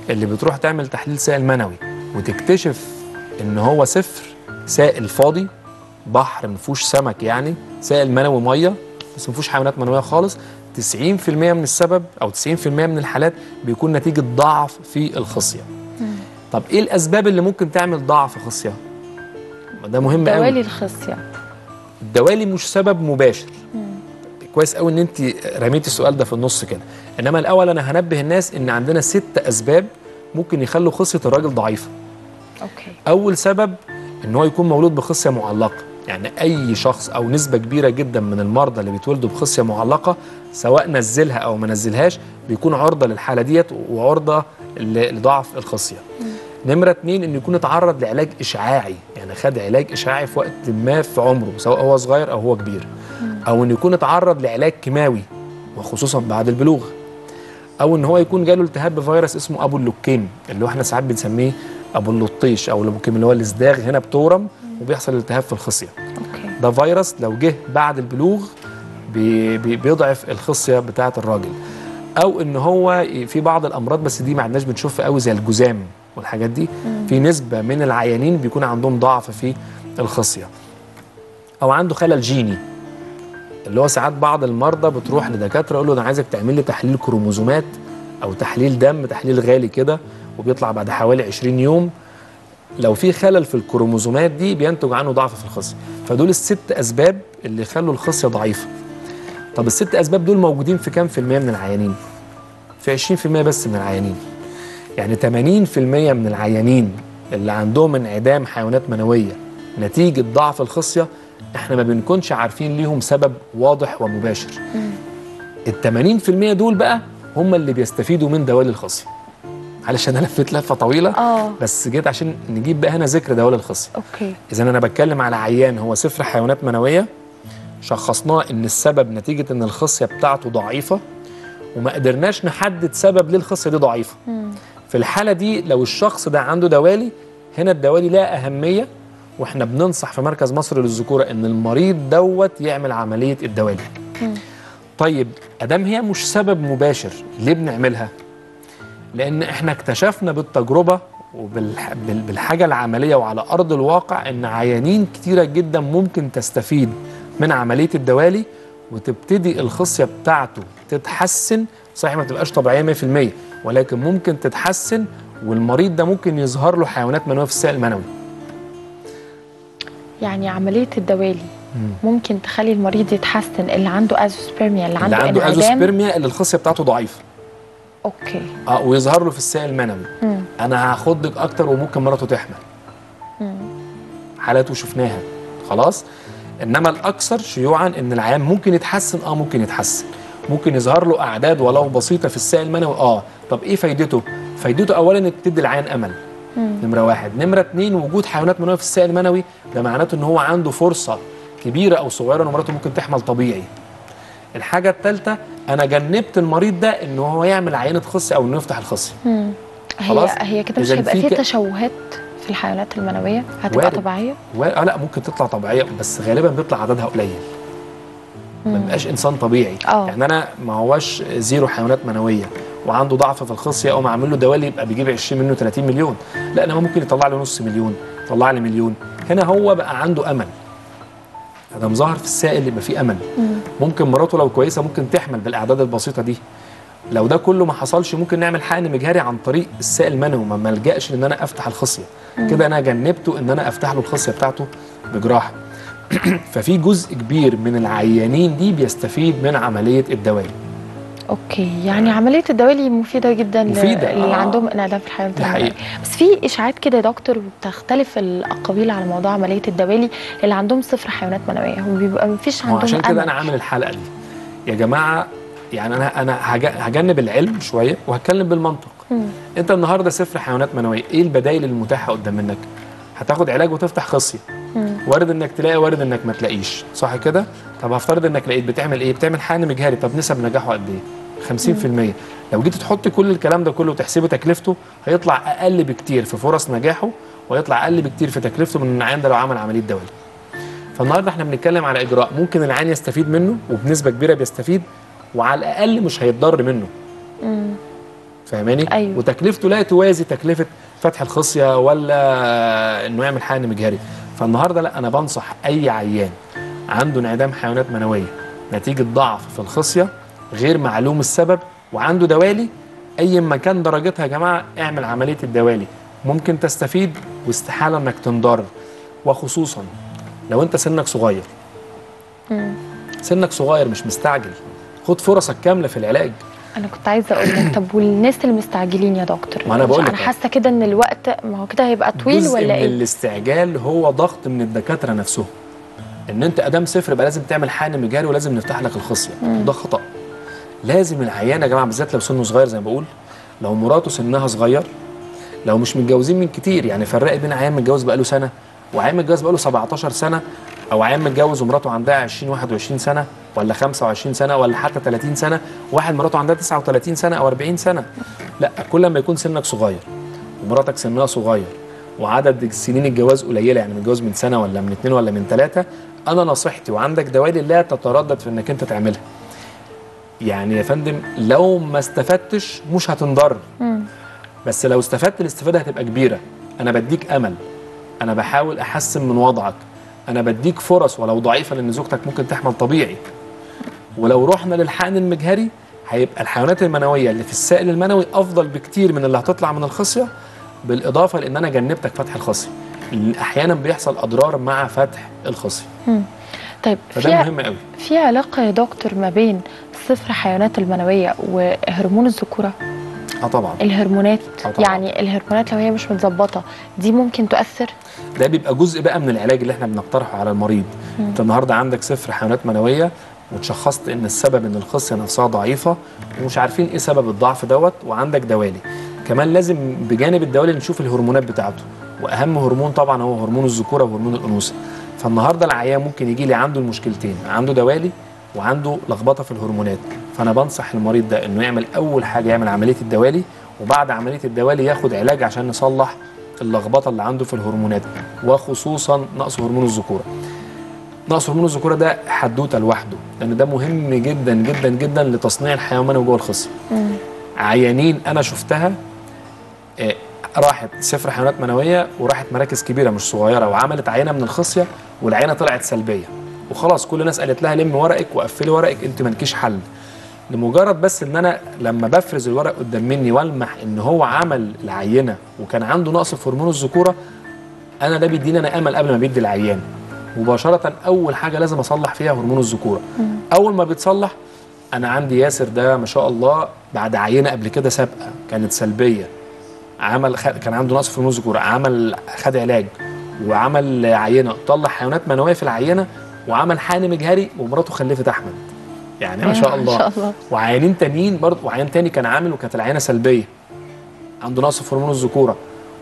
[SPEAKER 10] اللي بتروح تعمل تحليل سائل منوي وتكتشف ان هو صفر سائل فاضي بحر ما فيهوش سمك يعني سائل منوي ميه بس ما فيهوش حيوانات منويه خالص 90% من السبب او 90% من الحالات بيكون نتيجه ضعف في الخصيه طب ايه الاسباب اللي ممكن تعمل ضعف خصيه ما ده مهم قوي
[SPEAKER 7] دوالي الخصيه
[SPEAKER 10] الدوالي مش سبب مباشر كويس قوي ان انت رميتي السؤال ده في النص كده انما الاول انا هنبه الناس ان عندنا ست اسباب ممكن يخلوا خصيه الراجل ضعيفه
[SPEAKER 7] اوكي
[SPEAKER 10] اول سبب ان هو يكون مولود بخصيه معلقه يعني اي شخص او نسبه كبيره جدا من المرضى اللي بيتولدوا بخصيه معلقه سواء نزلها او ما نزلهاش بيكون عرضه للحاله ديت وعرضه ل- لضعف الخصيه نمرة اتنين انه يكون اتعرض لعلاج اشعاعي يعني خد علاج اشعاعي في وقت ما في عمره سواء هو صغير او هو كبير او انه يكون اتعرض لعلاج كيماوي وخصوصا بعد البلوغ او ان هو يكون جاله التهاب بفيروس اسمه ابو اللوكيم اللي هو احنا ساعات بنسميه ابو اللطيش او اللوكيم اللي هو الازداغ هنا بتورم وبيحصل التهاب في الخصيه
[SPEAKER 7] اوكي
[SPEAKER 10] ده فيروس لو جه بعد البلوغ بي بي بيضعف الخصيه بتاعه الراجل او ان هو في بعض الامراض بس دي ما عندناش بنشوفها قوي زي الجذام والحاجات دي في نسبه من العيانين بيكون عندهم ضعف في الخصيه او عنده خلل جيني اللي هو ساعات بعض المرضى بتروح لدكاتره يقول له انا عايزك تعمل لي تحليل كروموزومات او تحليل دم تحليل غالي كده وبيطلع بعد حوالي 20 يوم لو في خلل في الكروموزومات دي بينتج عنه ضعف في الخصيه فدول الست اسباب اللي يخلوا الخصيه ضعيفه طب الست اسباب دول موجودين في كام في المية من العيانين في 20% بس من العيانين يعني 80% من العيانين اللي عندهم انعدام حيوانات منويه نتيجه ضعف الخصيه احنا ما بنكونش عارفين ليهم سبب واضح ومباشر ال 80% دول بقى هم اللي بيستفيدوا من دوالي الخصيه علشان انا لفيت لفه طويله
[SPEAKER 7] اه
[SPEAKER 10] بس جيت عشان نجيب بقى هنا ذكر دوالي الخصيه
[SPEAKER 7] اوكي
[SPEAKER 10] اذا انا بتكلم على عيان هو صفر حيوانات منويه شخصناه ان السبب نتيجه ان الخصيه بتاعته ضعيفه وما قدرناش نحدد سبب ليه الخصيه دي ضعيفه في الحاله دي لو الشخص ده عنده دوالي هنا الدوالي لها اهميه واحنا بننصح في مركز مصر للذكوره ان المريض دوت يعمل عمليه الدوالي طيب ادام هي مش سبب مباشر ليه بنعملها لان احنا اكتشفنا بالتجربه وبالحاجه العمليه وعلى ارض الواقع ان عيانين كتيره جدا ممكن تستفيد من عمليه الدوالي وتبتدي الخصيه بتاعته تتحسن صحيح ما تبقاش طبيعيه 100% ولكن ممكن تتحسن والمريض ده ممكن يظهر له حيوانات منويه في السائل المنوي
[SPEAKER 7] يعني عمليه الدوالي ممكن تخلي المريض يتحسن اللي عنده ازوسبرميا اللي
[SPEAKER 10] اللي
[SPEAKER 7] عنده,
[SPEAKER 10] عنده
[SPEAKER 7] انعدام
[SPEAKER 10] ازوسبرميا اللي الخصيه بتاعته ضعيفه
[SPEAKER 7] اوكي
[SPEAKER 10] اه ويظهر له في السائل المنوي
[SPEAKER 7] مم.
[SPEAKER 10] انا هاخدك اكتر وممكن مراته تحمل حالات وشفناها خلاص انما الاكثر شيوعا ان العيان ممكن يتحسن اه ممكن يتحسن ممكن يظهر له اعداد ولو بسيطه في السائل المنوي اه طب ايه فايدته فايدته اولا انك تدي العيان امل نمره واحد نمره اتنين وجود حيوانات منويه في السائل المنوي ده معناته ان هو عنده فرصه كبيره او صغيره ان مراته ممكن تحمل طبيعي الحاجه الثالثه انا جنبت المريض ده ان هو يعمل عينه خصيه او انه يفتح الخصيه
[SPEAKER 7] هي
[SPEAKER 10] خلاص؟
[SPEAKER 7] هي كده مش
[SPEAKER 10] إذن
[SPEAKER 7] هيبقى
[SPEAKER 10] في
[SPEAKER 7] فيه
[SPEAKER 10] ك-
[SPEAKER 7] تشوهات في الحيوانات المنويه هتبقى
[SPEAKER 10] وارد.
[SPEAKER 7] طبيعيه
[SPEAKER 10] و... آه لا ممكن تطلع طبيعيه بس غالبا بيطلع عددها قليل ما بيبقاش انسان طبيعي
[SPEAKER 7] آه.
[SPEAKER 10] يعني انا ما هواش زيرو حيوانات منويه وعنده ضعف في الخصيه او معمول له دوالي يبقى بيجيب 20 منه 30 مليون لا انا ممكن يطلع لي نص مليون يطلع لي مليون هنا هو بقى عنده امل ده مظهر في السائل يبقى فيه امل ممكن مراته لو كويسه ممكن تحمل بالاعداد البسيطه دي لو ده كله ما حصلش ممكن نعمل حقن مجهري عن طريق السائل المنوي ما ملجاش ان انا افتح الخصيه كده انا جنبته ان انا افتح له الخصيه بتاعته بجراحه ففي جزء كبير من العيانين دي بيستفيد من عمليه الدوالي
[SPEAKER 7] اوكي يعني عمليه الدوالي مفيده جدا ل-
[SPEAKER 10] مفيدة،
[SPEAKER 7] اللي
[SPEAKER 10] آه.
[SPEAKER 7] عندهم انعدام في الحيوانات
[SPEAKER 10] دي
[SPEAKER 7] المنويه
[SPEAKER 10] حقيقة.
[SPEAKER 7] بس في اشاعات كده يا دكتور بتختلف الاقاويل على موضوع عمليه الدوالي اللي عندهم صفر حيوانات منويه وبيبقى مفيش
[SPEAKER 10] ما هو
[SPEAKER 7] عندهم
[SPEAKER 10] عشان كده
[SPEAKER 7] أمل.
[SPEAKER 10] انا عامل الحلقه دي يا جماعه يعني انا انا هج- هجنب العلم شويه وهتكلم بالمنطق
[SPEAKER 7] مم.
[SPEAKER 10] انت النهارده صفر حيوانات منويه ايه البدائل المتاحه قدام منك هتاخد علاج وتفتح خصيه
[SPEAKER 7] مم.
[SPEAKER 10] وارد انك تلاقي وارد انك ما تلاقيش صح كده طب هفترض انك لقيت بتعمل ايه بتعمل حقن مجهري طب نسب نجاحه قد ايه 50% لو جيت تحط كل الكلام ده كله وتحسبه تكلفته هيطلع اقل بكتير في فرص نجاحه ويطلع اقل بكتير في تكلفته من العيان ده لو عمل عمليه دوالي فالنهارده احنا بنتكلم على اجراء ممكن العيان يستفيد منه وبنسبه كبيره بيستفيد وعلى الاقل مش هيتضر منه
[SPEAKER 7] مم.
[SPEAKER 10] فاهماني
[SPEAKER 7] أيوة.
[SPEAKER 10] وتكلفته لا توازي تكلفه فتح الخصيه ولا انه يعمل حقن مجهري فالنهارده لا انا بنصح اي عيان عنده انعدام حيوانات منويه نتيجه ضعف في الخصيه غير معلوم السبب وعنده دوالي اي ما كان درجتها يا جماعه اعمل عمليه الدوالي ممكن تستفيد واستحاله انك تنضر وخصوصا لو انت سنك صغير سنك صغير مش مستعجل خد فرصك كامله في العلاج
[SPEAKER 7] انا كنت عايزه اقول لك طب والناس اللي مستعجلين يا دكتور
[SPEAKER 10] ما أنا بقول لك
[SPEAKER 7] انا
[SPEAKER 10] أهو.
[SPEAKER 7] حاسه كده ان الوقت ما هو كده هيبقى طويل
[SPEAKER 10] جزء
[SPEAKER 7] ولا
[SPEAKER 10] من
[SPEAKER 7] ايه
[SPEAKER 10] الاستعجال هو ضغط من الدكاتره نفسهم ان انت ادام صفر يبقى لازم تعمل حقن مجاري ولازم نفتح لك الخصيه وده خطا لازم العيان يا جماعه بالذات لو سنه صغير زي ما بقول لو مراته سنها صغير لو مش متجوزين من كتير يعني فرقي بين عيان متجوز بقاله سنه وعيان متجوز بقاله 17 سنه او عيان متجوز ومراته عندها 20 21 سنه ولا 25 سنه ولا حتى 30 سنه واحد مراته عندها 39 سنه او 40 سنه لا كل ما يكون سنك صغير ومراتك سنها صغير وعدد سنين الجواز قليله يعني متجوز من سنه ولا من اتنين ولا من ثلاثه انا نصيحتي وعندك دوالي لا تتردد في انك انت تعملها يعني يا فندم لو ما استفدتش مش هتنضر بس لو استفدت الاستفاده هتبقى كبيره انا بديك امل انا بحاول احسن من وضعك انا بديك فرص ولو ضعيفه لان زوجتك ممكن تحمل طبيعي ولو رحنا للحقن المجهري هيبقى الحيوانات المنويه اللي في السائل المنوي افضل بكتير من اللي هتطلع من الخصيه بالاضافه لان انا جنبتك فتح الخصيه لأن احيانا بيحصل اضرار مع فتح الخصيه
[SPEAKER 7] طيب
[SPEAKER 10] فده
[SPEAKER 7] في
[SPEAKER 10] مهم قوي
[SPEAKER 7] في علاقه يا دكتور ما بين صفر حيوانات المنويه وهرمون الذكوره
[SPEAKER 10] اه طبعا
[SPEAKER 7] الهرمونات
[SPEAKER 10] آه طبعاً.
[SPEAKER 7] يعني الهرمونات لو هي مش متظبطه دي ممكن تؤثر
[SPEAKER 10] ده بيبقى جزء بقى من العلاج اللي احنا بنقترحه على المريض انت النهارده عندك صفر حيوانات منويه وتشخصت ان السبب ان الخصيه نفسها ضعيفه ومش عارفين ايه سبب الضعف دوت وعندك دوالي كمان لازم بجانب الدوالي نشوف الهرمونات بتاعته واهم هرمون طبعا هو هرمون الذكوره وهرمون الانوثه فالنهارده العيان ممكن يجي لي عنده المشكلتين عنده دوالي وعنده لخبطه في الهرمونات فانا بنصح المريض ده انه يعمل اول حاجه يعمل عمليه الدوالي وبعد عمليه الدوالي ياخد علاج عشان نصلح اللخبطه اللي عنده في الهرمونات وخصوصا نقص هرمون الذكوره نقص هرمون الذكوره ده حدوته لوحده لان ده مهم جدا جدا جدا لتصنيع الحيوان المنوي جوه الخصيه عيانين انا شفتها آه، راحت صفر حيوانات منويه وراحت مراكز كبيره مش صغيره وعملت عينه من الخصيه والعينه طلعت سلبيه وخلاص كل الناس قالت لها لم ورقك وقفلي ورقك انت مالكيش حل لمجرد بس ان انا لما بفرز الورق قدام مني والمح ان هو عمل العينه وكان عنده نقص في هرمون الذكوره انا ده بيديني انا امل قبل ما بيدي العيان مباشره اول حاجه لازم اصلح فيها هرمون الذكوره اول ما بيتصلح انا عندي ياسر ده ما شاء الله بعد عينه قبل كده سابقه كانت سلبيه عمل خ... كان عنده نقص في هرمون الذكوره عمل خد علاج وعمل عينه طلع حيوانات منويه في العينه وعمل حقن مجهري ومراته خلفت احمد يعني ما شاء الله
[SPEAKER 7] ما شاء الله
[SPEAKER 10] وعيانين تانيين برضه وعيان تاني كان عامل وكانت العينه سلبيه عنده نقص في هرمون الذكوره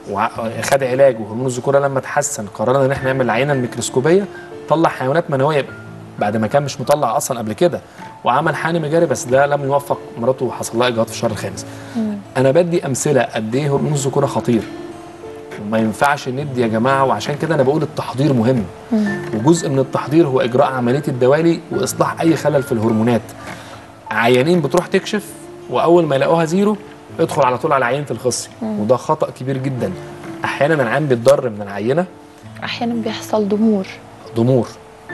[SPEAKER 10] وخد علاج وهرمون الذكوره لما اتحسن قررنا ان احنا نعمل العينه الميكروسكوبيه طلع حيوانات منويه بعد ما كان مش مطلع اصلا قبل كده وعمل حقن مجاري بس ده لم يوفق مراته حصل لها اجهاض في الشهر الخامس انا بدي امثله قد ايه هرمون الذكوره خطير وما ينفعش ندي يا جماعه وعشان كده انا بقول التحضير مهم وجزء من التحضير هو اجراء عمليه الدوالي واصلاح اي خلل في الهرمونات عيانين بتروح تكشف واول ما يلاقوها زيرو ادخل على طول على عينه الخصي وده خطا كبير جدا احيانا العيان بيتضر من العينه
[SPEAKER 7] احيانا بيحصل ضمور
[SPEAKER 10] ضمور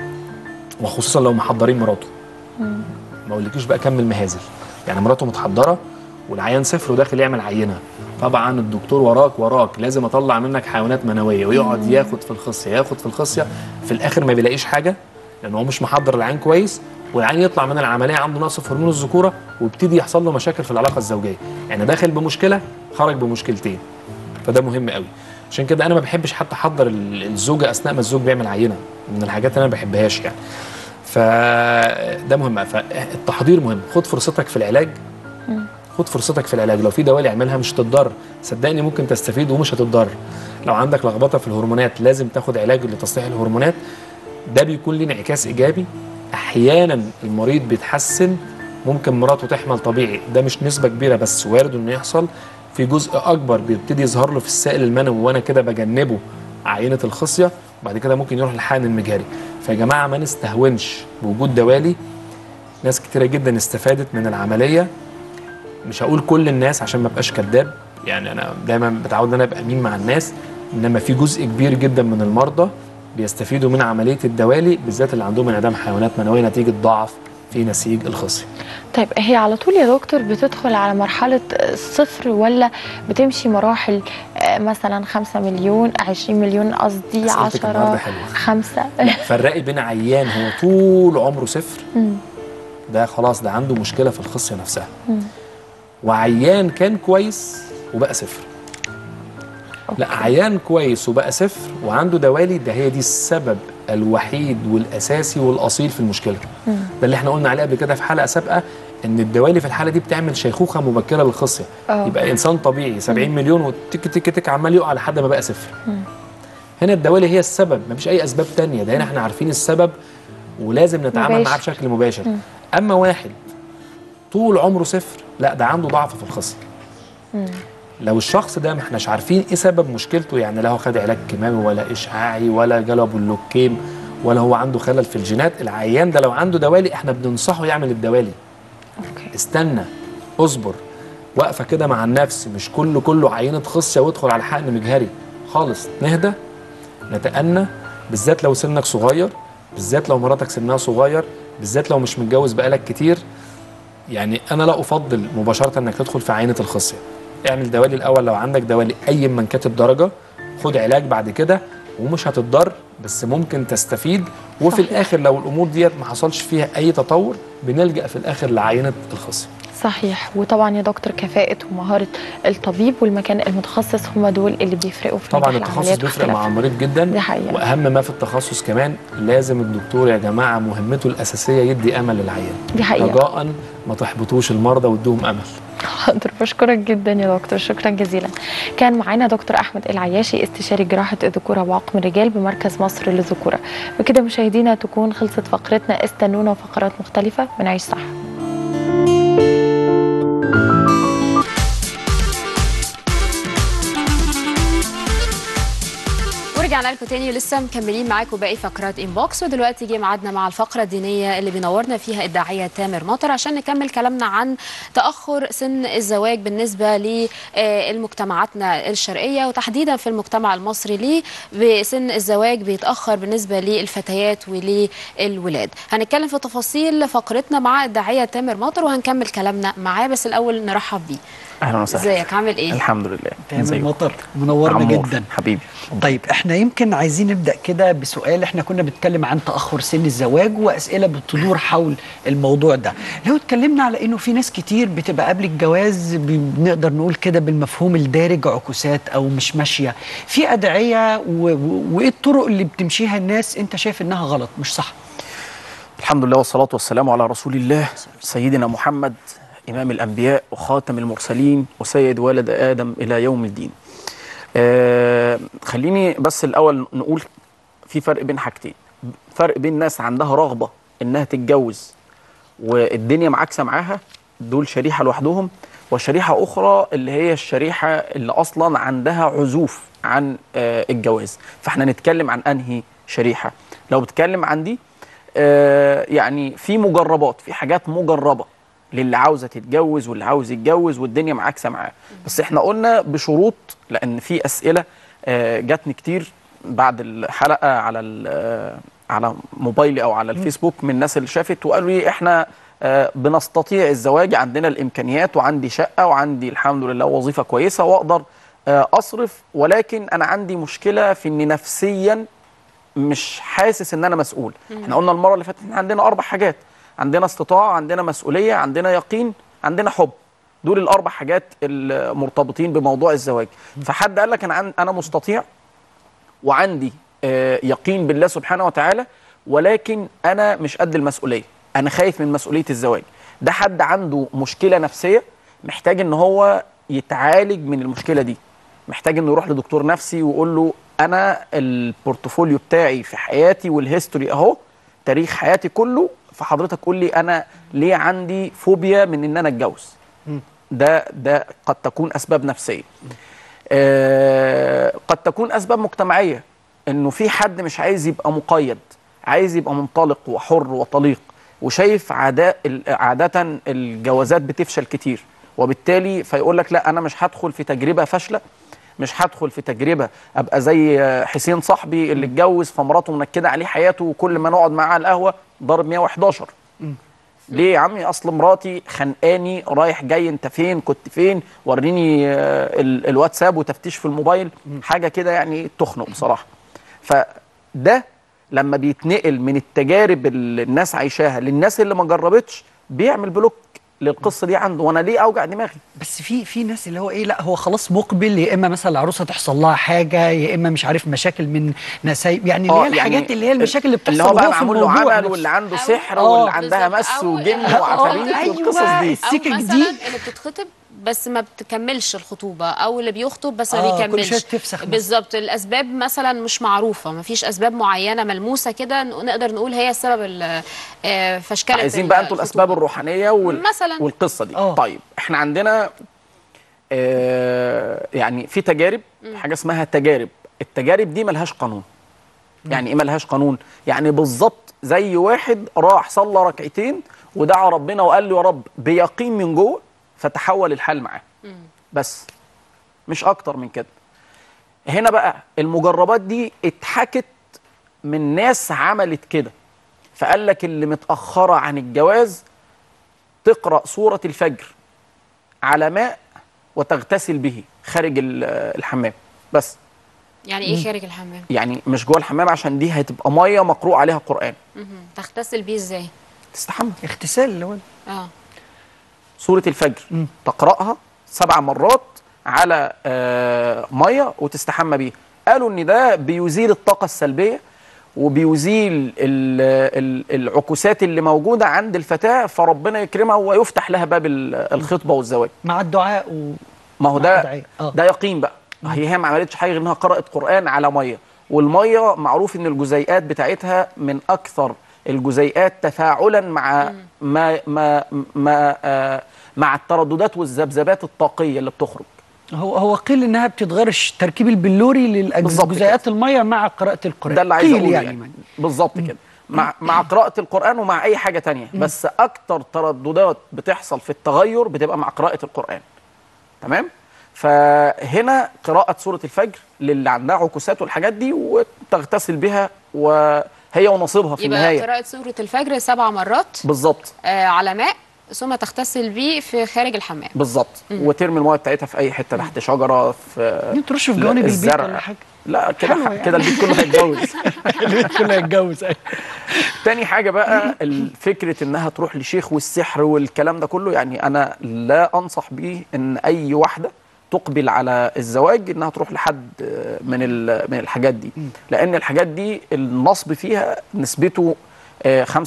[SPEAKER 10] وخصوصا لو محضرين مراته ما اقولكيش بقى كم المهازل يعني مراته متحضره والعيان صفر وداخل يعمل عينه طبعا الدكتور وراك وراك لازم اطلع منك حيوانات منويه ويقعد ياخد في الخصيه ياخد في الخصيه في الاخر ما بيلاقيش حاجه لان هو مش محضر العيان كويس والعيان يطلع من العمليه عنده نقص في هرمون الذكوره ويبتدي يحصل له مشاكل في العلاقه الزوجيه يعني داخل بمشكله خرج بمشكلتين فده مهم قوي عشان كده انا ما بحبش حتى احضر ال- الزوجه اثناء ما الزوج بيعمل عينه من الحاجات اللي انا ما بحبهاش يعني فده مهم فالتحضير مهم خد فرصتك في العلاج خد فرصتك في العلاج لو في دوالي اعملها مش هتتضر صدقني ممكن تستفيد ومش هتتضر لو عندك لخبطه في الهرمونات لازم تاخد علاج لتصليح الهرمونات ده بيكون ليه انعكاس ايجابي احيانا المريض بيتحسن ممكن مراته تحمل طبيعي ده مش نسبه كبيره بس وارد انه يحصل في جزء اكبر بيبتدي يظهر له في السائل المنوي وانا كده بجنبه عينه الخصيه وبعد كده ممكن يروح للحقن المجهري فيا جماعه ما نستهونش بوجود دوالي ناس كتيره جدا استفادت من العمليه مش هقول كل الناس عشان ما ابقاش كذاب يعني انا دايما بتعود ان انا ابقى امين مع الناس انما في جزء كبير جدا من المرضى بيستفيدوا من عمليه الدوالي بالذات اللي عندهم انعدام حيوانات منويه نتيجه ضعف في نسيج الخصيه
[SPEAKER 7] طيب هي على طول يا دكتور بتدخل على مرحلة صفر ولا بتمشي مراحل آه، مثلا 5 مليون 20 مليون قصدي
[SPEAKER 10] أسئلتك النهاردة
[SPEAKER 7] 10
[SPEAKER 10] حلوة.
[SPEAKER 7] خمسة
[SPEAKER 10] فرقي بين عيان هو طول عمره صفر
[SPEAKER 7] مم.
[SPEAKER 10] ده خلاص ده عنده مشكله في الخصيه نفسها
[SPEAKER 7] مم.
[SPEAKER 10] وعيان كان كويس وبقى صفر لا عيان كويس وبقى صفر وعنده دوالي ده هي دي السبب الوحيد والاساسي والاصيل في المشكله
[SPEAKER 7] مم.
[SPEAKER 10] ده اللي احنا قلنا عليه قبل كده في حلقه سابقه ان الدوالي في الحاله دي بتعمل شيخوخه مبكره للخصيه
[SPEAKER 7] اه.
[SPEAKER 10] يبقى انسان طبيعي 70 مليون وتك تك تك عمال يقع لحد ما بقى صفر
[SPEAKER 7] مم.
[SPEAKER 10] هنا الدوالي هي السبب مفيش اي اسباب تانية ده هنا احنا عارفين السبب ولازم نتعامل
[SPEAKER 7] مباشر.
[SPEAKER 10] معاه بشكل مباشر
[SPEAKER 7] مم.
[SPEAKER 10] اما واحد طول عمره صفر لا ده عنده ضعف في الخصيه
[SPEAKER 7] مم.
[SPEAKER 10] لو الشخص ده ما احناش عارفين ايه سبب مشكلته يعني لا هو خد علاج كيماوي ولا اشعاعي ولا جاله ابو اللوكيم ولا هو عنده خلل في الجينات العيان ده لو عنده دوالي احنا بننصحه يعمل الدوالي
[SPEAKER 7] اوكي
[SPEAKER 10] استنى اصبر واقفه كده مع النفس مش كله كله عينه خصيه وادخل على حقن مجهري خالص نهدى نتأنى بالذات لو سنك صغير بالذات لو مراتك سنها صغير بالذات لو مش متجوز بقالك كتير يعني انا لا افضل مباشره انك تدخل في عينه الخصيه اعمل دوالي الاول لو عندك دوالي اي من كاتب درجه خد علاج بعد كده ومش هتتضر بس ممكن تستفيد وفي
[SPEAKER 7] صحيح.
[SPEAKER 10] الاخر لو الامور ديت ما حصلش فيها اي تطور بنلجا في الاخر لعينه الخصيه
[SPEAKER 7] صحيح وطبعا يا دكتور كفاءة ومهارة الطبيب والمكان المتخصص هم دول اللي بيفرقوا في
[SPEAKER 10] طبعا
[SPEAKER 7] نجاح
[SPEAKER 10] التخصص
[SPEAKER 7] العمليات
[SPEAKER 10] بيفرق مع
[SPEAKER 7] واختلافها.
[SPEAKER 10] المريض جدا
[SPEAKER 7] دي حقيقة.
[SPEAKER 10] واهم ما في التخصص كمان لازم الدكتور يا جماعه مهمته الاساسيه يدي امل للعيان
[SPEAKER 7] دي حقيقة
[SPEAKER 10] رجاء ما تحبطوش المرضى وادوهم امل
[SPEAKER 7] حاضر بشكرك جدا يا دكتور شكرا جزيلا كان معانا دكتور احمد العياشي استشاري جراحه الذكوره وعقم الرجال بمركز مصر للذكوره بكده مشاهدينا تكون خلصت فقرتنا استنونا فقرات مختلفه من عيش صح
[SPEAKER 2] ورجعنا لكم تاني ولسه مكملين معاكم باقي فقرات انبوكس ودلوقتي جه ميعادنا مع الفقره الدينيه اللي بينورنا فيها الداعيه تامر مطر عشان نكمل كلامنا عن تاخر سن الزواج بالنسبه لمجتمعاتنا الشرقيه وتحديدا في المجتمع المصري ليه بسن الزواج بيتاخر بالنسبه للفتيات وللولاد هنتكلم في تفاصيل فقرتنا مع الداعيه تامر مطر وهنكمل كلامنا معاه بس الاول نرحب بيه
[SPEAKER 11] اهلا وسهلا
[SPEAKER 2] ازيك عامل ايه
[SPEAKER 11] الحمد لله
[SPEAKER 12] تامر
[SPEAKER 11] ازيك؟
[SPEAKER 12] مطر منورنا
[SPEAKER 11] عمور،
[SPEAKER 12] جدا
[SPEAKER 11] حبيبي
[SPEAKER 12] طيب احنا يمكن عايزين نبدا كده بسؤال احنا كنا بنتكلم عن تاخر سن الزواج واسئله بتدور حول الموضوع ده لو اتكلمنا على انه في ناس كتير بتبقى قبل الجواز ب- بنقدر نقول كده بالمفهوم الدارج عكوسات او مش ماشيه في ادعيه و- و- وايه الطرق اللي بتمشيها الناس انت شايف انها غلط مش صح
[SPEAKER 11] الحمد لله والصلاة والسلام على رسول الله سيدنا محمد إمام الأنبياء وخاتم المرسلين وسيد ولد آدم إلى يوم الدين آه خليني بس الأول نقول في فرق بين حاجتين فرق بين ناس عندها رغبة إنها تتجوز والدنيا معاكسة معاها دول شريحة لوحدهم وشريحة أخرى اللي هي الشريحة اللي أصلا عندها عزوف عن آه الجواز فإحنا نتكلم عن أنهي شريحة لو بتكلم عن دي آه، يعني في مجربات في حاجات مجربه للي عاوزه تتجوز واللي عاوز يتجوز والدنيا معاكسه معاه بس احنا قلنا بشروط لان في اسئله آه، جاتني كتير بعد الحلقه على ال- آه، على موبايلي او على الفيسبوك من الناس اللي شافت وقالوا لي احنا آه، بنستطيع الزواج عندنا الامكانيات وعندي شقه وعندي الحمد لله وظيفه كويسه واقدر آه، اصرف ولكن انا عندي مشكله في اني نفسيا مش حاسس ان انا مسؤول
[SPEAKER 13] مم.
[SPEAKER 11] احنا قلنا المره اللي فاتت ان عندنا اربع حاجات عندنا استطاعه عندنا مسؤوليه عندنا يقين عندنا حب دول الاربع حاجات المرتبطين بموضوع الزواج فحد قال لك انا عن- انا مستطيع وعندي آه، يقين بالله سبحانه وتعالى ولكن انا مش قد المسؤوليه انا خايف من مسؤوليه الزواج ده حد عنده مشكله نفسيه محتاج ان هو يتعالج من المشكله دي محتاج انه يروح لدكتور نفسي ويقول له انا البورتفوليو بتاعي في حياتي والهيستوري اهو تاريخ حياتي كله فحضرتك قول لي انا ليه عندي فوبيا من ان انا اتجوز ده ده قد تكون اسباب نفسيه آه قد تكون اسباب مجتمعيه انه في حد مش عايز يبقى مقيد عايز يبقى منطلق وحر وطليق وشايف عادة عادة الجوازات بتفشل كتير وبالتالي فيقول لك لا انا مش هدخل في تجربه فاشله مش هدخل في تجربه ابقى زي حسين صاحبي اللي اتجوز فمراته منكده عليه حياته وكل ما نقعد معاه على القهوه ضرب 111 ليه يا عمي اصل مراتي خانقاني رايح جاي انت فين كنت فين وريني آه، ال- الواتساب وتفتيش في الموبايل حاجه كده يعني تخنق بصراحه فده لما بيتنقل من التجارب اللي الناس عايشاها للناس اللي ما جربتش بيعمل بلوك للقصه دي عنده وانا ليه اوجع دماغي
[SPEAKER 12] بس في في ناس اللي هو ايه لا هو خلاص مقبل يا اما مثلا العروسه تحصل لها حاجه يا اما مش عارف مشاكل من نسايب يعني اللي
[SPEAKER 11] آه،
[SPEAKER 12] هي الحاجات اللي هي المشاكل اللي بتحصل
[SPEAKER 11] اللي هو بقى
[SPEAKER 12] وهو في
[SPEAKER 11] معمول له
[SPEAKER 12] الموضوع
[SPEAKER 11] عمل
[SPEAKER 12] نفسه.
[SPEAKER 11] واللي عنده سحر
[SPEAKER 12] آه،
[SPEAKER 11] واللي عندها
[SPEAKER 2] بالظبط.
[SPEAKER 11] مس
[SPEAKER 2] أو-
[SPEAKER 11] وجن
[SPEAKER 2] آه،
[SPEAKER 11] وعفاريت
[SPEAKER 12] أيوة،
[SPEAKER 11] والقصص دي
[SPEAKER 12] السكك
[SPEAKER 2] او
[SPEAKER 12] دي.
[SPEAKER 2] مثلا اللي بتتخطب بس ما بتكملش الخطوبه او اللي بيخطب بس ما
[SPEAKER 12] آه، كل
[SPEAKER 2] بيكملش
[SPEAKER 12] شوية تفسخ مثلا.
[SPEAKER 2] بالظبط الاسباب مثلا مش معروفه ما فيش اسباب معينه ملموسه كده ن- نقدر نقول هي السبب ال- آه، فشكله
[SPEAKER 11] عايزين بقى انتوا الاسباب الروحانيه وال...
[SPEAKER 2] مثلا
[SPEAKER 11] والقصه دي طيب احنا عندنا آه يعني في تجارب حاجه اسمها تجارب التجارب دي ملهاش قانون يعني ايه ملهاش قانون يعني بالظبط زي واحد راح صلى ركعتين ودعا ربنا وقال له يا رب بيقين من جوه فتحول الحال معاه بس مش اكتر من كده هنا بقى المجربات دي اتحكت من ناس عملت كده فقال لك اللي متأخرة عن الجواز تقرأ سورة الفجر على ماء وتغتسل به خارج ال- الحمام بس
[SPEAKER 2] يعني ايه خارج الحمام
[SPEAKER 11] يعني مش جوه الحمام عشان دي هتبقى ميه مقروء عليها قرآن
[SPEAKER 2] مهم. تغتسل بيه ازاي
[SPEAKER 11] تستحمى
[SPEAKER 12] اغتسال اللي هو
[SPEAKER 2] اه
[SPEAKER 11] سورة الفجر تقرأها سبع مرات على آه، ميه وتستحمى بيها قالوا ان ده بيزيل الطاقة السلبية وبيزيل ال- ال- العكوسات اللي موجودة عند الفتاة فربنا يكرمها ويفتح لها باب ال- الخطبة والزواج
[SPEAKER 12] مع الدعاء و...
[SPEAKER 11] ما هو
[SPEAKER 12] مع
[SPEAKER 11] ده
[SPEAKER 12] الدعاء. آه.
[SPEAKER 11] ده يقين بقى هي هي ما عملتش حاجه غير انها قرات قران على ميه والميه معروف ان الجزيئات بتاعتها من اكثر الجزيئات تفاعلا مع ما ما ما آه مع الترددات والذبذبات الطاقيه اللي بتخرج
[SPEAKER 12] هو هو قيل انها بتتغير التركيب البلوري
[SPEAKER 11] بالظبط
[SPEAKER 12] للجزيئات الميه مع قراءه القران
[SPEAKER 11] ده اللي عايز
[SPEAKER 12] قيل
[SPEAKER 11] اقوله
[SPEAKER 12] يعني,
[SPEAKER 11] يعني, بالظبط كده مع مع قراءه القران ومع اي حاجه تانية بس اكتر ترددات بتحصل في التغير بتبقى مع قراءه القران تمام فهنا قراءة سورة الفجر للي عندها عكوسات والحاجات دي وتغتسل بها وهي ونصيبها في
[SPEAKER 2] يبقى
[SPEAKER 11] النهاية
[SPEAKER 2] قراءه سوره الفجر سبع مرات
[SPEAKER 11] بالظبط
[SPEAKER 2] آه على ماء ثم تغتسل بيه في خارج الحمام
[SPEAKER 11] بالظبط وترمي المايه بتاعتها في اي حته تحت شجره في
[SPEAKER 12] ترش في
[SPEAKER 11] لا،
[SPEAKER 12] جوانب البيت
[SPEAKER 11] الزرع.
[SPEAKER 12] ولا حاجه
[SPEAKER 11] لا كده
[SPEAKER 12] حلوة
[SPEAKER 11] ح-
[SPEAKER 12] يعني.
[SPEAKER 11] كده البيت كله هيتجوز
[SPEAKER 12] البيت كله هيتجوز أيوة.
[SPEAKER 11] تاني حاجه بقى الفكره انها تروح لشيخ والسحر والكلام ده كله يعني انا لا انصح بيه ان اي واحده تقبل على الزواج انها تروح لحد من ال- من الحاجات دي لان الحاجات دي النصب فيها نسبته آه، 95%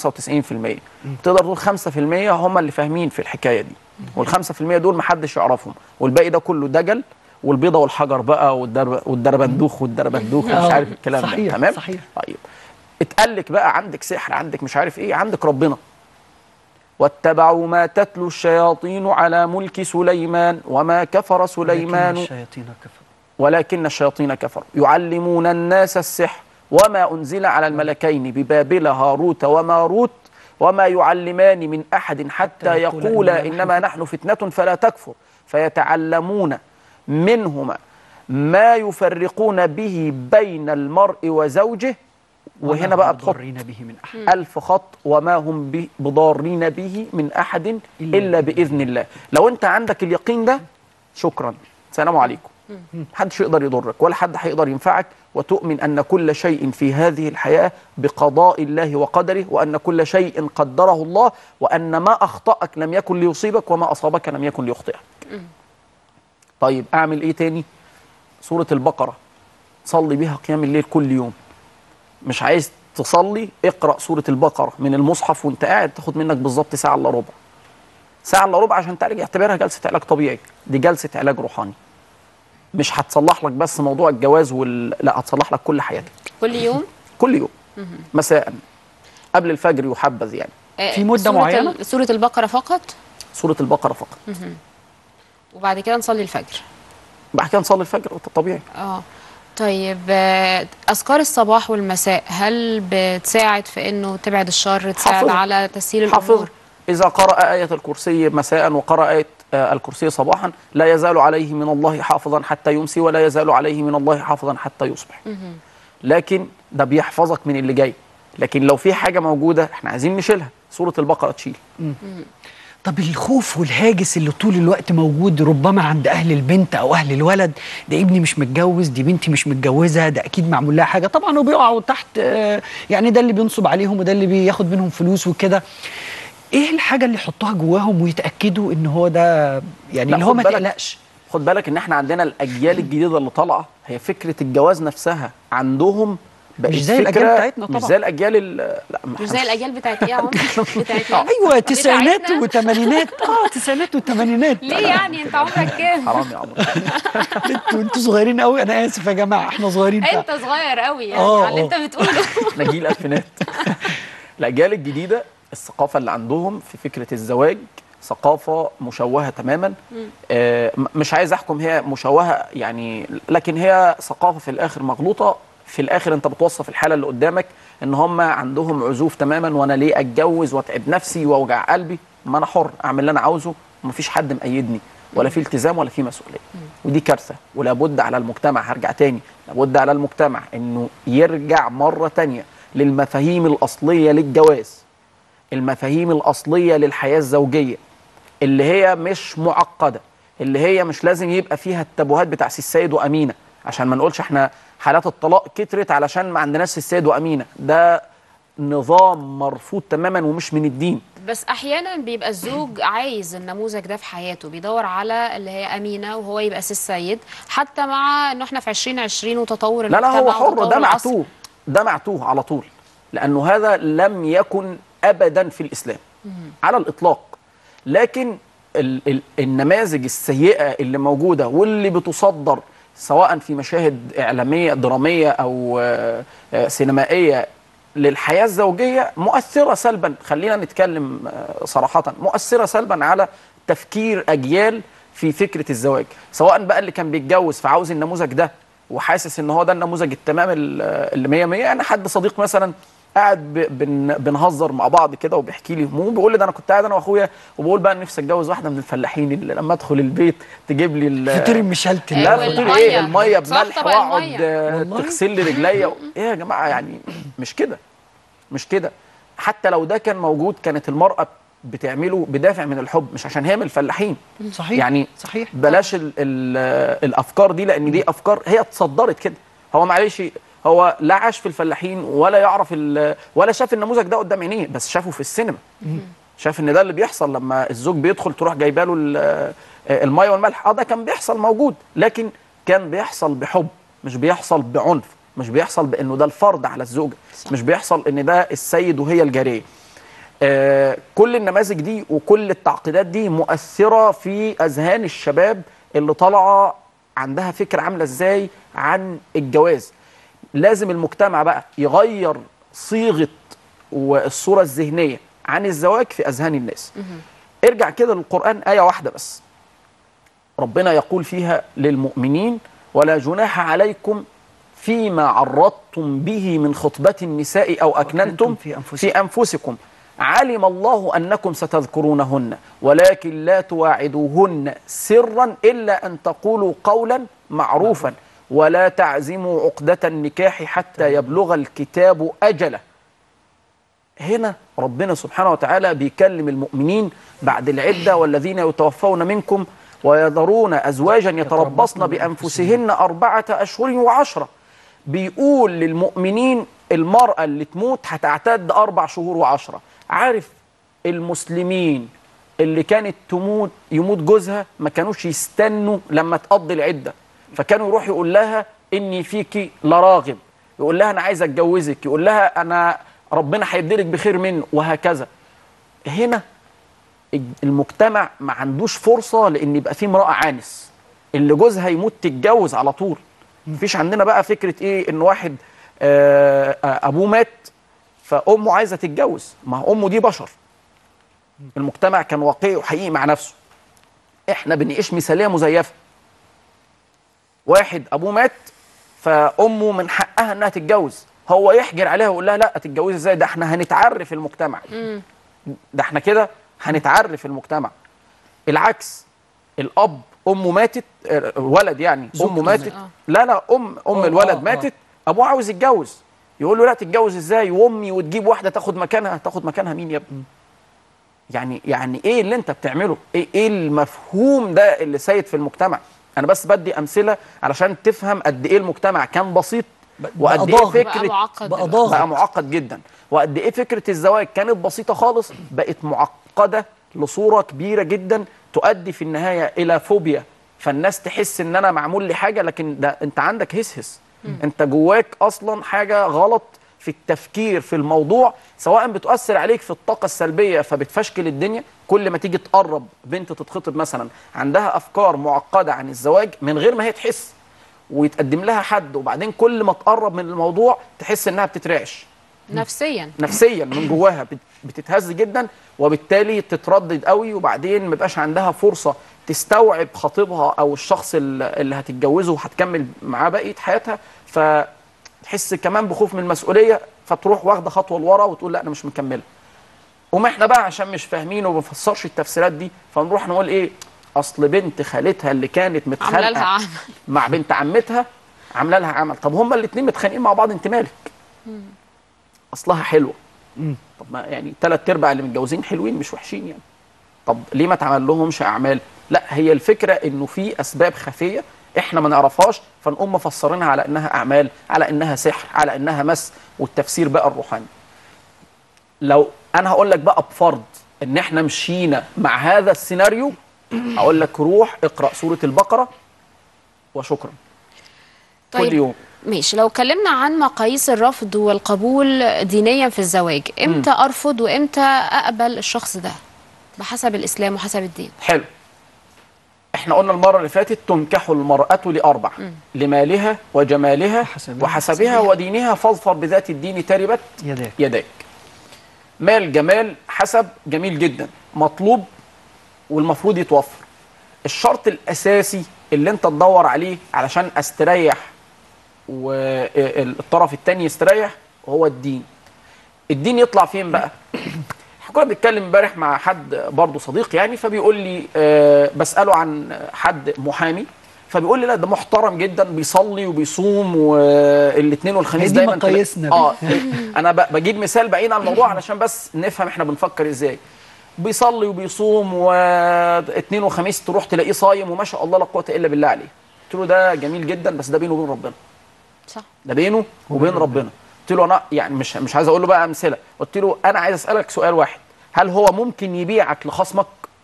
[SPEAKER 11] تقدر تقول 5% هم اللي فاهمين في الحكايه دي وال5% دول محدش يعرفهم والباقي ده كله دجل والبيضه والحجر بقى والدرب والدربندوخ والدربندوخ ومش
[SPEAKER 12] آه،
[SPEAKER 11] عارف الكلام
[SPEAKER 12] صحيح،
[SPEAKER 11] ده تمام
[SPEAKER 12] صحيح.
[SPEAKER 11] طيب اتقالك بقى عندك سحر عندك مش عارف ايه عندك ربنا واتبعوا ما تتلو الشياطين على ملك سليمان وما كفر سليمان
[SPEAKER 12] ولكن الشياطين كفروا
[SPEAKER 11] ولكن الشياطين كفروا يعلمون الناس السحر وما أنزل على الملكين ببابل هاروت وماروت وما يعلمان من أحد حتى
[SPEAKER 12] يقولا
[SPEAKER 11] يقولا
[SPEAKER 12] إنما
[SPEAKER 11] إنما نحن فتنة فلا تكفر فيتعلمون منهما ما يفرقون به بين المرء وزوجه وهنا بقى تحط
[SPEAKER 12] ضارين به من احد
[SPEAKER 11] ألف خط وما هم ب- بضارين به من أحد إلا بإذن الله لو أنت عندك اليقين ده شكرا سلام عليكم محدش يقدر يضرك ولا حد هيقدر ينفعك وتؤمن أن كل شيء في هذه الحياة بقضاء الله وقدره وأن كل شيء قدره الله وأن ما أخطأك لم يكن ليصيبك وما أصابك لم يكن ليخطئك طيب أعمل إيه تاني سورة البقرة صلي بها قيام الليل كل يوم مش عايز تصلي اقرا سوره البقره من المصحف وانت قاعد تاخد منك بالظبط ساعه الا ربع ساعه الا ربع عشان تعالج اعتبرها جلسه علاج طبيعي دي جلسه علاج روحاني مش هتصلح لك بس موضوع الجواز وال... لا هتصلح لك كل حياتك
[SPEAKER 2] كل يوم
[SPEAKER 11] كل يوم مساء قبل الفجر يحبذ يعني
[SPEAKER 2] آه،
[SPEAKER 12] في مدة
[SPEAKER 2] سورة
[SPEAKER 12] معينة؟
[SPEAKER 2] ال- سوره البقره فقط
[SPEAKER 11] سوره البقره فقط
[SPEAKER 2] وبعد كده نصلي الفجر
[SPEAKER 11] بعد كده نصلي الفجر طبيعي
[SPEAKER 2] اه طيب آه، اذكار الصباح والمساء هل بتساعد في انه تبعد الشر تساعد
[SPEAKER 11] حافظها.
[SPEAKER 2] على تسهيل
[SPEAKER 11] حافظ
[SPEAKER 2] الامور
[SPEAKER 11] إذا قرأ آية الكرسي مساء وقرأ آية آه، الكرسي صباحا لا يزال عليه من الله حافظا حتى يمسي ولا يزال عليه من الله حافظا حتى يصبح لكن ده بيحفظك من اللي جاي لكن لو في حاجه موجوده احنا عايزين نشيلها سوره البقره تشيل
[SPEAKER 12] طب الخوف والهاجس اللي طول الوقت موجود ربما عند اهل البنت او اهل الولد ده ابني مش متجوز دي بنتي مش متجوزه ده اكيد معمول لها حاجه طبعا وبيقعوا تحت آه، يعني ده اللي بينصب عليهم وده اللي بياخد منهم فلوس وكده ايه الحاجه اللي يحطوها جواهم ويتاكدوا ان هو ده يعني
[SPEAKER 11] لا،
[SPEAKER 12] اللي هو
[SPEAKER 11] خد
[SPEAKER 12] ما
[SPEAKER 11] بالك-
[SPEAKER 12] تقلقش
[SPEAKER 11] خد بالك ان احنا عندنا الاجيال الجديده اللي طالعه هي فكره الجواز نفسها عندهم بقت
[SPEAKER 12] مش زي الأجيال
[SPEAKER 11] فكرة
[SPEAKER 12] بتاعتنا
[SPEAKER 11] مش
[SPEAKER 12] طبعا.
[SPEAKER 11] زي الاجيال ال- لا
[SPEAKER 2] مش زي الاجيال بتاعت ايه يا عمر بتاعتنا
[SPEAKER 12] ايوه تسعينات
[SPEAKER 2] بتاعتنا؟
[SPEAKER 12] وثمانينات اه تسعينات وثمانينات
[SPEAKER 2] ليه يعني انت عمرك كام
[SPEAKER 11] حرام يا عمرو
[SPEAKER 12] انتوا انتوا صغيرين قوي انا اسف يا جماعه احنا صغيرين فعلا.
[SPEAKER 2] انت صغير قوي يعني
[SPEAKER 12] آه،
[SPEAKER 2] على اللي
[SPEAKER 12] آه.
[SPEAKER 2] انت بتقوله
[SPEAKER 11] احنا جيل الالفينات الاجيال الجديده الثقافه اللي عندهم في فكره الزواج ثقافه مشوهه تماما آه م- مش عايز احكم هي مشوهه يعني لكن هي ثقافه في الاخر مغلوطه في الاخر انت بتوصف الحاله اللي قدامك ان هم عندهم عزوف تماما وانا ليه اتجوز واتعب نفسي واوجع قلبي ما انا حر اعمل اللي انا عاوزه ومفيش حد مأيدني ولا في التزام ولا في مسؤوليه ودي كارثه ولابد على المجتمع هرجع تاني لابد على المجتمع انه يرجع مره تانيه للمفاهيم الاصليه للجواز المفاهيم الاصليه للحياه الزوجيه اللي هي مش معقده اللي هي مش لازم يبقى فيها التابوهات بتاع سي السيد وامينه عشان ما نقولش احنا حالات الطلاق كترت علشان ما عندناش سي السيد وامينه ده نظام مرفوض تماما ومش من الدين
[SPEAKER 2] بس احيانا بيبقى الزوج عايز النموذج ده في حياته بيدور على اللي هي امينه وهو يبقى سي السيد حتى مع انه احنا في 2020 وتطور
[SPEAKER 11] لا لا هو
[SPEAKER 2] المجتمع
[SPEAKER 11] حر
[SPEAKER 2] وتطور
[SPEAKER 11] ده
[SPEAKER 2] العصر.
[SPEAKER 11] معتوه ده معتوه على طول لانه هذا لم يكن ابدا في الاسلام على الاطلاق لكن ال ال النماذج السيئه اللي موجوده واللي بتصدر سواء في مشاهد اعلاميه دراميه او آه، آه، سينمائيه للحياه الزوجيه مؤثره سلبا خلينا نتكلم آه، صراحه مؤثره سلبا على تفكير اجيال في فكره الزواج سواء بقى اللي كان بيتجوز فعاوز النموذج ده وحاسس ان هو ده النموذج التمام ال- اللي 100 100 يعني حد صديق مثلا قاعد ب- بن بنهزر مع بعض كده وبيحكي لي همومه بيقول لي ده انا كنت قاعد انا واخويا وبقول بقى نفسي اتجوز واحده من الفلاحين اللي لما ادخل البيت تجيب لي ال-
[SPEAKER 12] فطير المشلتت
[SPEAKER 11] لا
[SPEAKER 2] أيوة،
[SPEAKER 11] فطير
[SPEAKER 2] المية.
[SPEAKER 11] ايه الميه
[SPEAKER 2] صح
[SPEAKER 11] بملح
[SPEAKER 2] طبعا
[SPEAKER 11] واقعد
[SPEAKER 2] المية.
[SPEAKER 11] آه،
[SPEAKER 12] والله.
[SPEAKER 11] تغسل لي رجليا و... ايه يا جماعه يعني مش كده مش كده حتى لو ده كان موجود كانت المراه بتعمله بدافع من الحب مش عشان هي من الفلاحين
[SPEAKER 12] صحيح
[SPEAKER 11] يعني
[SPEAKER 12] صحيح
[SPEAKER 11] بلاش ال ال الافكار دي لان دي افكار هي اتصدرت كده هو معلش هو لا عاش في الفلاحين ولا يعرف ال- ولا شاف النموذج ده قدام عينيه بس شافه في السينما شاف ان ده اللي بيحصل لما الزوج بيدخل تروح جايبه له ال- الميه والملح اه ده كان بيحصل موجود لكن كان بيحصل بحب مش بيحصل بعنف مش بيحصل بانه ده الفرض على الزوجه مش بيحصل ان ده السيد وهي الجاريه آه، كل النماذج دي وكل التعقيدات دي مؤثرة في أذهان الشباب اللي طالعة عندها فكرة عاملة إزاي عن الجواز لازم المجتمع بقى يغير صيغة والصورة الذهنية عن الزواج في أذهان الناس ارجع كده للقرآن آية واحدة بس ربنا يقول فيها للمؤمنين ولا جناح عليكم فيما عرضتم به من خطبة النساء أو أكننتم
[SPEAKER 12] في أنفسكم.
[SPEAKER 11] في أنفسكم علم الله أنكم ستذكرونهن ولكن لا تواعدوهن سرا إلا أن تقولوا قولا معروفا ولا تعزموا عقدة النكاح حتى يبلغ الكتاب أجله هنا ربنا سبحانه وتعالى بيكلم المؤمنين بعد العدة والذين يتوفون منكم ويذرون أزواجا يتربصن بأنفسهن أربعة أشهر وعشرة بيقول للمؤمنين المرأة اللي تموت هتعتد أربع شهور وعشرة عارف المسلمين اللي كانت تموت يموت جوزها ما كانوش يستنوا لما تقضي العدة فكانوا يروح يقول لها إني فيكي لراغب يقول لها أنا عايز أتجوزك يقول لها أنا ربنا هيديلك بخير منه وهكذا هنا المجتمع ما عندوش فرصة لأن يبقى فيه امرأة عانس اللي جوزها يموت تتجوز على طول مفيش عندنا بقى فكرة إيه إن واحد آه، آه، أبوه مات فأمه عايزة تتجوز ما هو أمه دي بشر المجتمع كان واقعي وحقيقي مع نفسه إحنا بنعيش مثالية مزيفة واحد أبوه مات فأمه من حقها إنها تتجوز هو يحجر عليها ويقول لها لا تتجوزي ازاي ده احنا هنتعرف المجتمع ده احنا كده هنتعرف المجتمع العكس الاب امه ماتت آه، ولد يعني
[SPEAKER 12] زوجته
[SPEAKER 11] امه ماتت
[SPEAKER 12] ماتت.
[SPEAKER 11] لا لا ام ام
[SPEAKER 12] آه،
[SPEAKER 11] الولد
[SPEAKER 12] آه،
[SPEAKER 11] ماتت
[SPEAKER 12] آه.
[SPEAKER 11] ابوه عاوز يتجوز يقول له لا تتجوز ازاي وامي وتجيب واحده تاخد مكانها تاخد مكانها مين يا ابني يعني يعني ايه اللي انت بتعمله ايه ايه المفهوم ده اللي سيد في المجتمع انا بس بدي امثله علشان تفهم قد ايه المجتمع كان بسيط وقد ايه
[SPEAKER 12] ضاغط.
[SPEAKER 11] فكره
[SPEAKER 2] بقى معقد
[SPEAKER 12] بقى
[SPEAKER 2] دلوقتي.
[SPEAKER 12] ضاغط.
[SPEAKER 11] بقى معقد جدا وقد ايه فكره الزواج كانت بسيطه خالص بقت معقده لصوره كبيره جدا تؤدي في النهايه الى فوبيا فالناس تحس ان انا معمول لي حاجه لكن ده انت عندك هسهس انت جواك اصلا حاجه غلط في التفكير في الموضوع سواء بتؤثر عليك في الطاقه السلبيه فبتفشكل الدنيا كل ما تيجي تقرب بنت تتخطب مثلا عندها افكار معقده عن الزواج من غير ما هي تحس ويتقدم لها حد وبعدين كل ما تقرب من الموضوع تحس انها بتترعش
[SPEAKER 2] نفسيا
[SPEAKER 11] نفسيا من جواها بت- بتتهز جدا وبالتالي تتردد قوي وبعدين ما يبقاش عندها فرصه تستوعب خطيبها او الشخص ال- اللي هتتجوزه وهتكمل معاه بقيه حياتها فتحس كمان بخوف من المسؤوليه فتروح واخده خطوه لورا وتقول لا انا مش مكمله وما احنا بقى عشان مش فاهمين وما بنفسرش التفسيرات دي فنروح نقول ايه اصل بنت خالتها اللي كانت
[SPEAKER 2] عامله
[SPEAKER 11] متخانقه
[SPEAKER 2] لها عمل
[SPEAKER 11] مع بنت عمتها عامله لها عمل طب هما الاثنين متخانقين مع بعض انت مالك اصلها حلوه طب ما يعني ثلاث ارباع اللي متجوزين حلوين مش وحشين يعني طب ليه ما اتعمل لهمش اعمال لا هي الفكره انه في اسباب خفيه احنا ما نعرفهاش فنقوم مفسرينها على انها اعمال على انها سحر على انها مس والتفسير بقى الروحاني لو انا هقول لك بقى بفرض ان احنا مشينا مع هذا السيناريو هقول لك روح اقرا سوره البقره وشكرا كل يوم
[SPEAKER 2] ماشي لو اتكلمنا عن مقاييس الرفض والقبول دينيا في الزواج امتى ارفض وامتى اقبل الشخص ده بحسب الاسلام وحسب الدين
[SPEAKER 11] حلو احنا قلنا المره اللي فاتت تنكح المراه لاربع لمالها وجمالها
[SPEAKER 12] وحسبها.
[SPEAKER 11] وحسبها ودينها فاظفر بذات الدين تربت
[SPEAKER 12] يداك
[SPEAKER 11] يداك مال جمال حسب جميل جدا مطلوب والمفروض يتوفر الشرط الاساسي اللي انت تدور عليه علشان استريح والطرف الثاني يستريح هو الدين الدين يطلع فين بقى احنا كنا بنتكلم امبارح مع حد برضه صديق يعني فبيقول لي آه بساله عن حد محامي فبيقول لي لا ده محترم جدا بيصلي وبيصوم والاثنين والخميس
[SPEAKER 12] هي دي
[SPEAKER 11] دايما تلاقي-
[SPEAKER 12] مقاييسنا.
[SPEAKER 11] اه انا ب- بجيب مثال بعيد عن الموضوع علشان بس نفهم احنا بنفكر ازاي بيصلي وبيصوم واثنين وخميس تروح تلاقيه صايم وما شاء الله لا قوه الا بالله عليه قلت له ده جميل جدا بس ده بينه وبين ربنا
[SPEAKER 2] صح
[SPEAKER 11] ده بينه وبين ربنا قلت له انا يعني مش مش عايز اقول له بقى امثله قلت له انا عايز اسالك سؤال واحد هل هو ممكن يبيعك لخصمك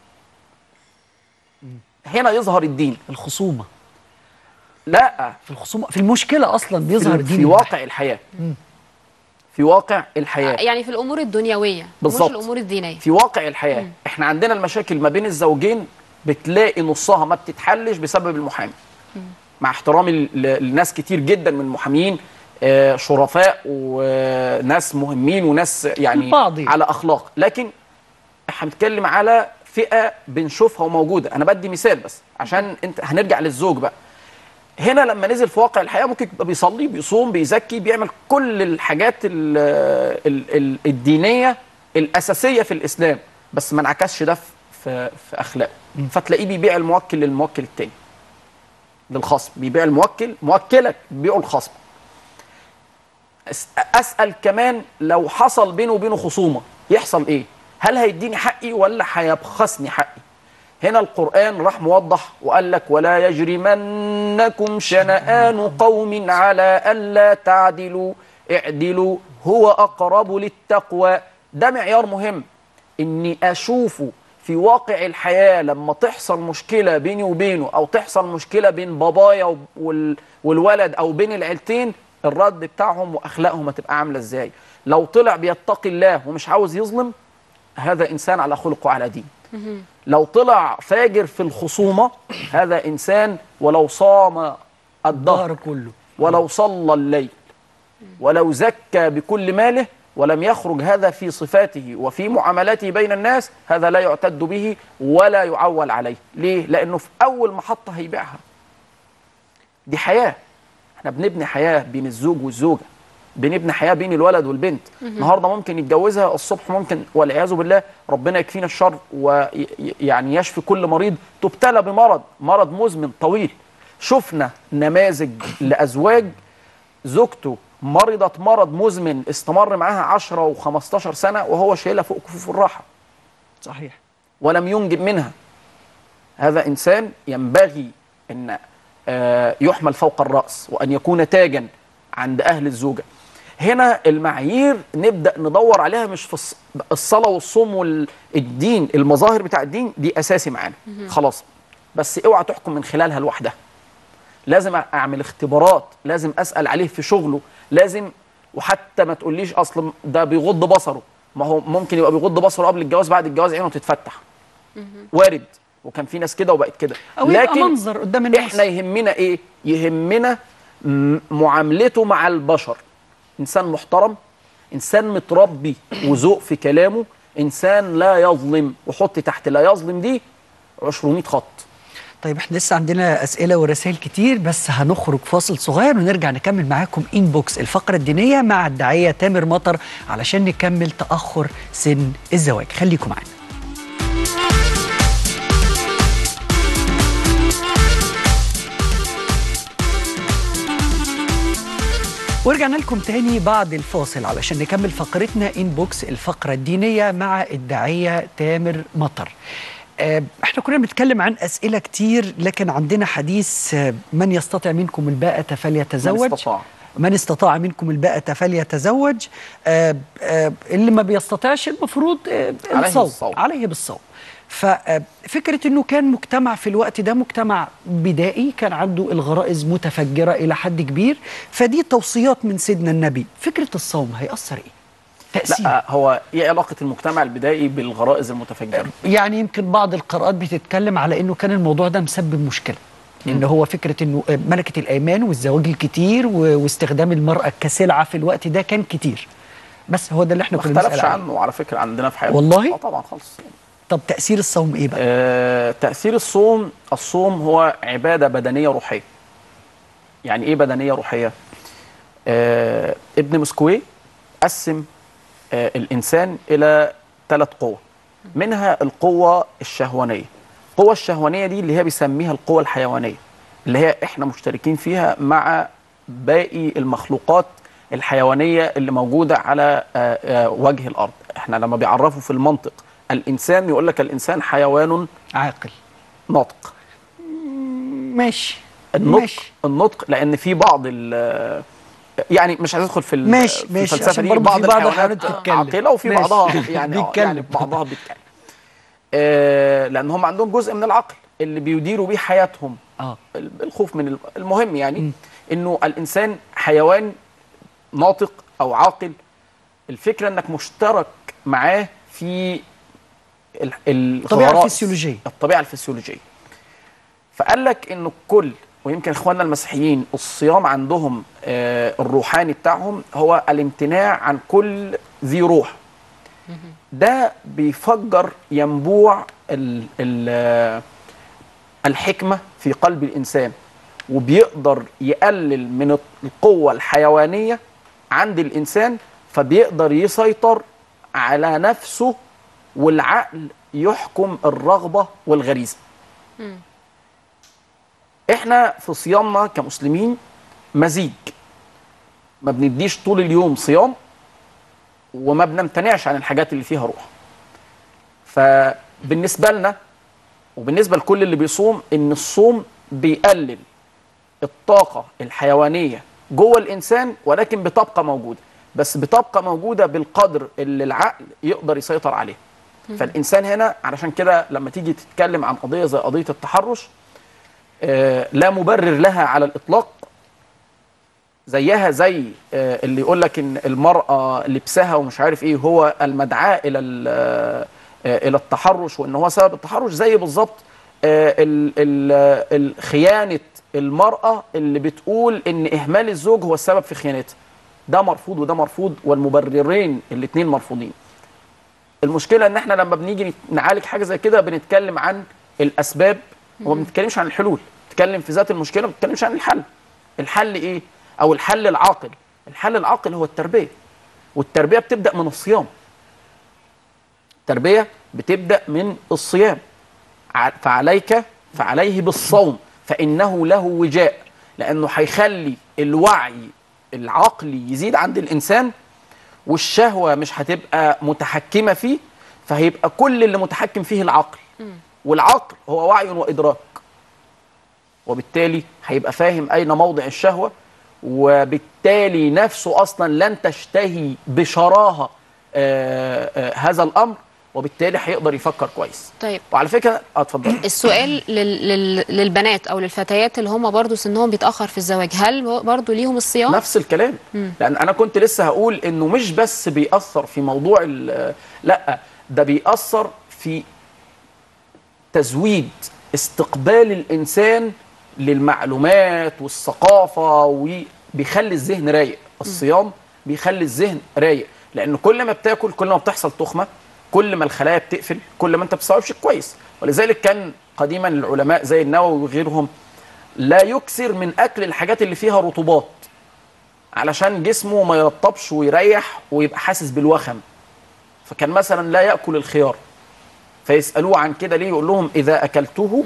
[SPEAKER 11] هنا يظهر الدين
[SPEAKER 12] الخصومه
[SPEAKER 11] لا
[SPEAKER 12] في الخصومه في المشكله اصلا بيظهر
[SPEAKER 11] في,
[SPEAKER 12] دين
[SPEAKER 11] في واقع الحياه في واقع الحياه
[SPEAKER 2] يعني في الامور الدنيويه
[SPEAKER 11] بالظبط.
[SPEAKER 2] مش الامور الدينيه
[SPEAKER 11] في واقع الحياه احنا عندنا المشاكل ما بين الزوجين بتلاقي نصها ما بتتحلش بسبب المحامي مع احترامي ل- ل- لناس كتير جدا من المحامين آه، شرفاء وناس مهمين وناس يعني
[SPEAKER 12] البعض يعني.
[SPEAKER 11] على اخلاق لكن احنا بنتكلم على فئه بنشوفها وموجوده انا بدي مثال بس عشان انت هنرجع للزوج بقى هنا لما نزل في واقع الحياه ممكن يبقى بيصلي بيصوم بيزكي بيعمل كل الحاجات ال ال ال الدينيه الاساسيه في الاسلام بس ما انعكسش ده في في, في اخلاقه فتلاقيه بيبيع الموكل للموكل التاني للخصم بيبيع الموكل موكلك بيبيعه الخصم أس- اسال كمان لو حصل بينه وبينه خصومه يحصل ايه هل هيديني حقي ولا هيبخسني حقي هنا القرآن راح موضح وقال لك ولا يجرمنكم شنآن قوم على ألا تعدلوا اعدلوا هو أقرب للتقوى ده معيار مهم إني أشوفه في واقع الحياة لما تحصل مشكلة بيني وبينه أو تحصل مشكلة بين بابايا وال- والولد أو بين العيلتين الرد بتاعهم وأخلاقهم هتبقى عاملة إزاي لو طلع بيتقي الله ومش عاوز يظلم هذا إنسان على خلق وعلى دين لو طلع فاجر في الخصومة هذا إنسان ولو صام الدهر
[SPEAKER 12] الظهر كله
[SPEAKER 11] ولو صلى الليل ولو زكى بكل ماله ولم يخرج هذا في صفاته وفي معاملاته بين الناس هذا لا يعتد به ولا يعول عليه ليه؟ لأنه في أول محطة هيبيعها دي حياة احنا بنبني حياة بين الزوج والزوجة بنبني حياه بين الولد والبنت
[SPEAKER 13] مهم.
[SPEAKER 11] النهارده ممكن يتجوزها الصبح ممكن والعياذ بالله ربنا يكفينا الشر ويعني يشفي كل مريض تبتلى بمرض مرض مزمن طويل شفنا نماذج لازواج زوجته مرضت مرض مزمن استمر معاها 10 و15 سنه وهو شايلها فوق كفوف الراحه
[SPEAKER 12] صحيح
[SPEAKER 11] ولم ينجب منها هذا انسان ينبغي ان آه، يحمل فوق الراس وان يكون تاجا عند اهل الزوجه هنا المعايير نبدا ندور عليها مش في الص- الصلاه والصوم والدين المظاهر بتاع الدين دي اساسي معانا
[SPEAKER 13] مهم.
[SPEAKER 11] خلاص بس اوعى تحكم من خلالها لوحدها لازم اعمل اختبارات لازم اسال عليه في شغله لازم وحتى ما تقوليش اصلا ده بيغض بصره ما هو ممكن يبقى بيغض بصره قبل الجواز بعد الجواز عينه تتفتح وارد وكان في ناس كده وبقت كده
[SPEAKER 12] أو يبقى منظر قدام الناس.
[SPEAKER 11] احنا يهمنا ايه يهمنا م- معاملته مع البشر انسان محترم انسان متربي وذوق في كلامه انسان لا يظلم وحط تحت لا يظلم دي 200 خط
[SPEAKER 12] طيب احنا لسه عندنا اسئله ورسائل كتير بس هنخرج فاصل صغير ونرجع نكمل معاكم انبوكس الفقره الدينيه مع الداعيه تامر مطر علشان نكمل تاخر سن الزواج خليكم معانا ورجعنا لكم تاني بعد الفاصل علشان نكمل فقرتنا انبوكس الفقرة الدينية مع الداعية تامر مطر آه، احنا كنا بنتكلم عن أسئلة كتير لكن عندنا حديث آه، من يستطيع منكم الباءة فليتزوج
[SPEAKER 11] من استطاع.
[SPEAKER 12] من استطاع منكم الباءة فليتزوج آه، آه، اللي ما بيستطيعش المفروض آه،
[SPEAKER 11] عليه
[SPEAKER 12] الصوم
[SPEAKER 11] بالصوم.
[SPEAKER 12] عليه بالصوم ففكرة انه كان مجتمع في الوقت ده مجتمع بدائي كان عنده الغرائز متفجرة الى حد كبير فدي توصيات من سيدنا النبي فكرة الصوم هيأثر ايه؟ تأثير
[SPEAKER 11] لا هو ايه علاقه المجتمع البدائي بالغرائز المتفجره
[SPEAKER 12] يعني يمكن بعض القراءات بتتكلم على انه كان الموضوع ده مسبب مشكله ان هو فكره انه ملكه الايمان والزواج الكتير و- واستخدام المراه كسلعه في الوقت ده كان كتير بس هو ده اللي احنا
[SPEAKER 11] ما
[SPEAKER 12] كنا بنسال
[SPEAKER 11] اختلفش
[SPEAKER 12] عنه
[SPEAKER 11] عنه على فكره عندنا في حياتنا
[SPEAKER 12] والله؟
[SPEAKER 11] اه طبعا خالص
[SPEAKER 12] طب تاثير الصوم ايه بقى
[SPEAKER 11] آه تاثير الصوم الصوم هو عباده بدنيه روحيه يعني ايه بدنيه روحيه آه ابن مسكوي قسم آه الانسان الى ثلاث قوى منها القوه الشهوانيه القوه الشهوانيه دي اللي هي بيسميها القوه الحيوانيه اللي هي احنا مشتركين فيها مع باقي المخلوقات الحيوانيه اللي موجوده على آه، آه، وجه الارض احنا لما بيعرفوا في المنطق الانسان يقول لك الانسان حيوان
[SPEAKER 12] عاقل
[SPEAKER 11] ناطق
[SPEAKER 12] ماشي
[SPEAKER 11] النطق
[SPEAKER 12] ماشي.
[SPEAKER 11] النطق لان في بعض ال يعني مش هندخل في ال-
[SPEAKER 12] ماشي،
[SPEAKER 11] في
[SPEAKER 12] ماشي،
[SPEAKER 11] الفلسفه
[SPEAKER 12] عشان
[SPEAKER 11] دي
[SPEAKER 12] برضه
[SPEAKER 11] بعض
[SPEAKER 12] في بعض
[SPEAKER 11] الحيوانات
[SPEAKER 12] الحيوانات بتتكلم.
[SPEAKER 11] عاقله وفي
[SPEAKER 12] ماشي.
[SPEAKER 11] بعضها يعني آه،
[SPEAKER 12] بيتكلم.
[SPEAKER 11] يعني بعضها بيتكلم آه لان هم عندهم جزء من العقل اللي بيديروا بيه حياتهم
[SPEAKER 12] اه
[SPEAKER 11] الخوف من ال- المهم يعني انه الانسان حيوان ناطق او عاقل الفكره انك مشترك معاه في ال-
[SPEAKER 12] الطبيعه
[SPEAKER 11] الغرائز.
[SPEAKER 12] الفسيولوجيه
[SPEAKER 11] الطبيعه الفسيولوجيه فقال لك انه الكل ويمكن اخواننا المسيحيين الصيام عندهم آه الروحاني بتاعهم هو الامتناع عن كل ذي روح ده بيفجر ينبوع ال ال آه، الحكمه في قلب الانسان وبيقدر يقلل من القوه الحيوانيه عند الانسان فبيقدر يسيطر على نفسه والعقل يحكم الرغبه والغريزه احنا في صيامنا كمسلمين مزيج ما بنديش طول اليوم صيام وما بنمتنعش عن الحاجات اللي فيها روح فبالنسبه لنا وبالنسبه لكل اللي بيصوم ان الصوم بيقلل الطاقه الحيوانيه جوه الانسان ولكن بتبقى موجوده بس بتبقى موجوده بالقدر اللي العقل يقدر يسيطر عليه
[SPEAKER 13] مم.
[SPEAKER 11] فالانسان هنا علشان كده لما تيجي تتكلم عن قضيه زي قضيه التحرش آه، لا مبرر لها على الاطلاق زيها زي آه، اللي يقول لك ان المراه لبسها ومش عارف ايه هو المدعاه الى ال- آه، آه، الى التحرش وان هو سبب التحرش زي بالظبط آه، ال- ال- ال- خيانه المراه اللي بتقول ان اهمال الزوج هو السبب في خيانتها ده مرفوض وده مرفوض والمبررين الاثنين مرفوضين المشكله ان احنا لما بنيجي نت- نعالج حاجه زي كده بنتكلم عن الاسباب وما
[SPEAKER 13] مم.
[SPEAKER 11] بنتكلمش عن الحلول بنتكلم في ذات المشكله ما بنتكلمش عن الحل الحل ايه او الحل العاقل الحل العاقل هو التربيه والتربيه بتبدا من الصيام التربيه بتبدا من الصيام ع- فعليك فعليه بالصوم فانه له وجاء لانه هيخلي الوعي العقلي يزيد عند الانسان والشهوه مش هتبقى متحكمه فيه فهيبقى كل اللي متحكم فيه العقل والعقل هو وعي وادراك وبالتالي هيبقى فاهم اين موضع الشهوه وبالتالي نفسه اصلا لن تشتهي بشراهه آه، آه، هذا الامر وبالتالي هيقدر يفكر كويس
[SPEAKER 2] طيب
[SPEAKER 11] وعلى فكره اه اتفضل
[SPEAKER 2] السؤال لل... لل... للبنات او للفتيات اللي هم برضو سنهم بيتاخر في الزواج هل برضو ليهم الصيام
[SPEAKER 11] نفس الكلام
[SPEAKER 2] مم.
[SPEAKER 11] لان انا كنت لسه هقول انه مش بس بيأثر في موضوع ال- لا ده بيأثر في تزويد استقبال الانسان للمعلومات والثقافه وبيخلي الذهن رايق الصيام بيخلي الذهن رايق لان كل ما بتاكل كل ما بتحصل تخمه كل ما الخلايا بتقفل كل ما انت بتستوعبش كويس ولذلك كان قديما العلماء زي النووي وغيرهم لا يكثر من اكل الحاجات اللي فيها رطوبات علشان جسمه ما يرطبش ويريح ويبقى حاسس بالوخم فكان مثلا لا ياكل الخيار فيسالوه عن كده ليه يقول لهم اذا اكلته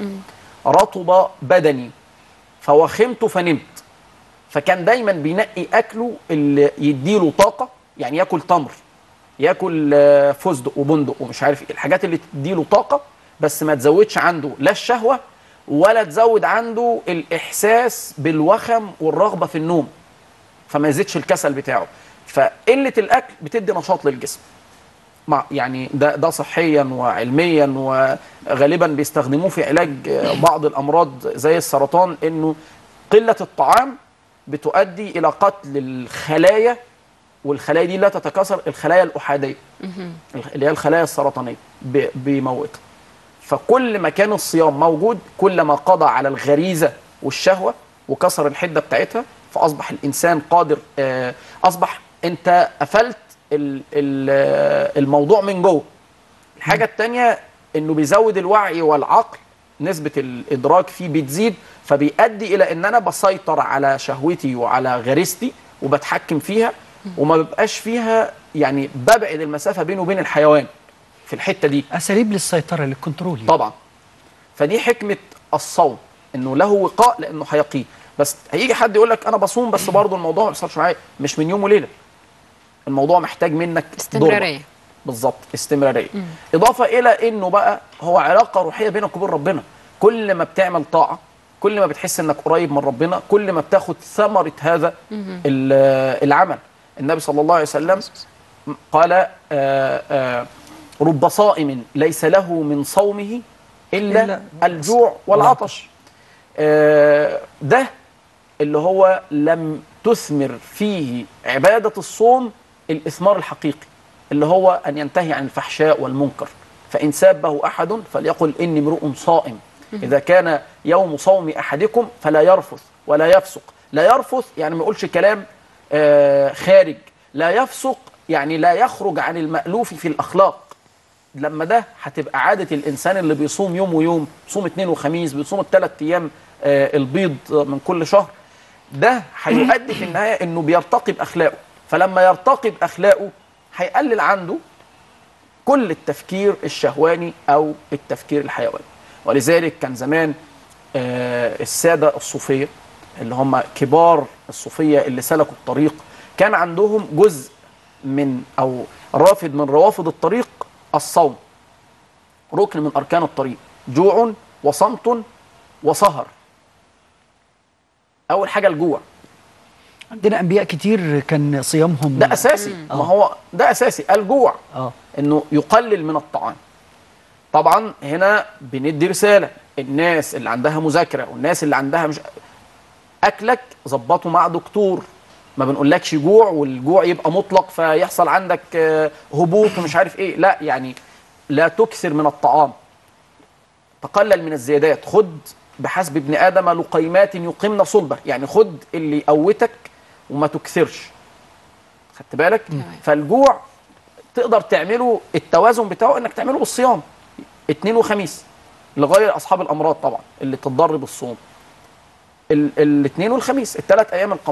[SPEAKER 11] رطب بدني فوخمت فنمت فكان دايما بينقي اكله اللي يديله طاقه يعني ياكل تمر ياكل آه، فستق وبندق ومش عارف ايه الحاجات اللي تديله طاقه بس ما تزودش عنده لا الشهوه ولا تزود عنده الاحساس بالوخم والرغبه في النوم فما يزيدش الكسل بتاعه فقله الاكل بتدي نشاط للجسم مع يعني ده ده صحيا وعلميا وغالبا بيستخدموه في علاج آه، بعض الامراض زي السرطان انه قله الطعام بتؤدي الى قتل الخلايا والخلايا دي لا تتكاثر الخلايا الاحاديه اللي هي الخلايا السرطانيه ب- بيموتها فكل ما كان الصيام موجود كل ما قضى على الغريزه والشهوه وكسر الحده بتاعتها فاصبح الانسان قادر آه، اصبح انت قفلت ال- ال- آه، الموضوع من جوه الحاجه الثانيه انه بيزود الوعي والعقل نسبه الادراك فيه بتزيد فبيؤدي الى ان انا بسيطر على شهوتي وعلى غريزتي وبتحكم فيها وما ببقاش فيها يعني ببعد المسافه بينه وبين الحيوان في الحته دي
[SPEAKER 12] اساليب للسيطره للكنترول يعني.
[SPEAKER 11] طبعا فدي حكمه الصوم انه له وقاء لانه هيقيه بس هيجي حد يقول لك انا بصوم بس برضه الموضوع ما بيحصلش معايا مش من يوم وليله الموضوع محتاج منك
[SPEAKER 2] استمرارية.
[SPEAKER 11] ضربة. بالظبط استمراريه اضافه الى انه بقى هو علاقه روحيه بينك وبين ربنا كل ما بتعمل طاعه كل ما بتحس انك قريب من ربنا كل ما بتاخد ثمره هذا ال- العمل النبي صلى الله عليه وسلم قال آه، آه، رب صائم ليس له من صومه الا
[SPEAKER 12] إلا
[SPEAKER 11] الجوع والعطش آه، ده اللي هو لم تثمر فيه عباده الصوم الاثمار الحقيقي اللي هو ان ينتهي عن الفحشاء والمنكر فان سابه احد فليقل اني امرؤ صائم اذا كان يوم صوم احدكم فلا يرفث ولا يفسق لا يرفث يعني ما يقولش كلام آه، خارج لا يفسق يعني لا يخرج عن المألوف في الأخلاق لما ده هتبقى عادة الإنسان اللي بيصوم يوم ويوم بيصوم اثنين وخميس بيصوم الثلاث أيام آه، البيض من كل شهر ده هيؤدي في النهاية إنه بيرتقي بأخلاقه فلما يرتقي بأخلاقه هيقلل عنده كل التفكير الشهواني أو التفكير الحيواني ولذلك كان زمان آه، السادة الصوفية اللي هم كبار الصوفية اللي سلكوا الطريق كان عندهم جزء من أو رافد من روافد الطريق الصوم ركن من أركان الطريق جوع وصمت وسهر أول حاجة الجوع
[SPEAKER 12] عندنا انبياء كتير كان صيامهم
[SPEAKER 11] ده أساسي ما هو ده أساسي الجوع
[SPEAKER 12] اه
[SPEAKER 11] انه يقلل من الطعام طبعا هنا بندي رساله الناس اللي عندها مذاكره والناس اللي عندها مش اكلك ظبطه مع دكتور ما بنقولكش جوع والجوع يبقى مطلق فيحصل عندك آه، هبوط ومش عارف ايه لا يعني لا تكثر من الطعام تقلل من الزيادات خد بحسب ابن ادم لقيمات يقمن صلبه يعني خد اللي يقوتك وما تكثرش خدت بالك فالجوع تقدر تعمله التوازن بتاعه انك تعمله بالصيام اثنين وخميس لغايه اصحاب الامراض طبعا اللي تتضر بالصوم ال- الاثنين والخميس الثلاث ايام القمريه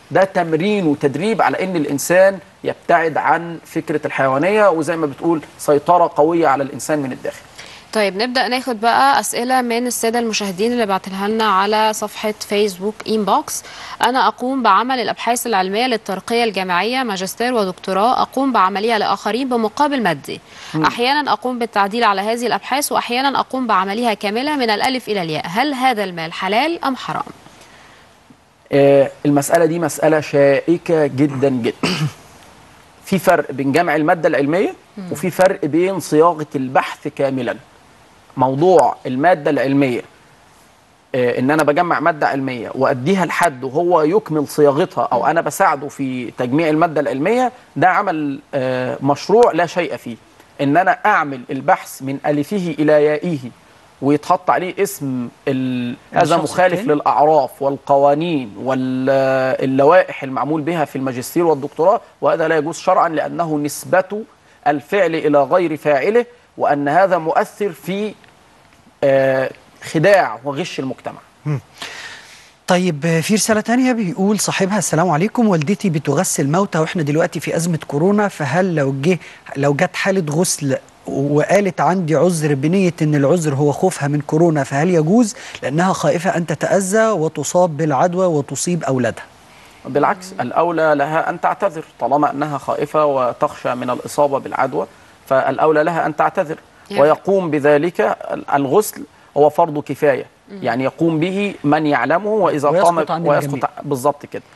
[SPEAKER 11] ده تمرين وتدريب على ان الانسان يبتعد عن فكره الحيوانيه وزي ما بتقول سيطره قويه على الانسان من الداخل
[SPEAKER 2] طيب نبدأ ناخد بقى أسئلة من السادة المشاهدين اللي بعتلها لنا على صفحة فيسبوك إنبوكس أنا أقوم بعمل الأبحاث العلمية للترقية الجامعية ماجستير ودكتوراه أقوم بعملها لآخرين بمقابل مادي
[SPEAKER 11] مم.
[SPEAKER 2] أحيانا أقوم بالتعديل على هذه الأبحاث وأحيانا أقوم بعملها كاملة من الألف إلى الياء هل هذا المال حلال أم حرام؟
[SPEAKER 11] آه، المسألة دي مسألة شائكة جدا جدا في فرق بين جمع المادة العلمية
[SPEAKER 2] مم.
[SPEAKER 11] وفي فرق بين صياغة البحث كاملا موضوع المادة العلمية آه، ان انا بجمع مادة علمية واديها لحد وهو يكمل صياغتها او انا بساعده في تجميع المادة العلمية ده عمل آه، مشروع لا شيء فيه ان انا اعمل البحث من الفه الى يائه ويتحط عليه اسم ال- هذا
[SPEAKER 12] الشخص
[SPEAKER 11] مخالف
[SPEAKER 12] التاني؟
[SPEAKER 11] للاعراف والقوانين واللوائح المعمول بها في الماجستير والدكتوراه وهذا لا يجوز شرعا لانه نسبه الفعل الى غير فاعله وان هذا مؤثر في آه، خداع وغش المجتمع
[SPEAKER 12] طيب في رسالة تانية بيقول صاحبها السلام عليكم والدتي بتغسل موتى واحنا دلوقتي في أزمة كورونا فهل لو جه لو جت حالة غسل وقالت عندي عذر بنية ان العذر هو خوفها من كورونا فهل يجوز لأنها خائفة أن تتأذى وتصاب بالعدوى وتصيب أولادها
[SPEAKER 11] بالعكس الأولى لها أن تعتذر طالما أنها خائفة وتخشى من الإصابة بالعدوى فالأولى لها أن تعتذر
[SPEAKER 2] يعني-
[SPEAKER 11] ويقوم بذلك الغسل هو فرض كفاية
[SPEAKER 2] مم.
[SPEAKER 11] يعني يقوم به من يعلمه وإذا
[SPEAKER 12] ويسقط
[SPEAKER 11] قام
[SPEAKER 12] عن
[SPEAKER 11] ويسقط
[SPEAKER 12] الجميع.
[SPEAKER 11] بالظبط كده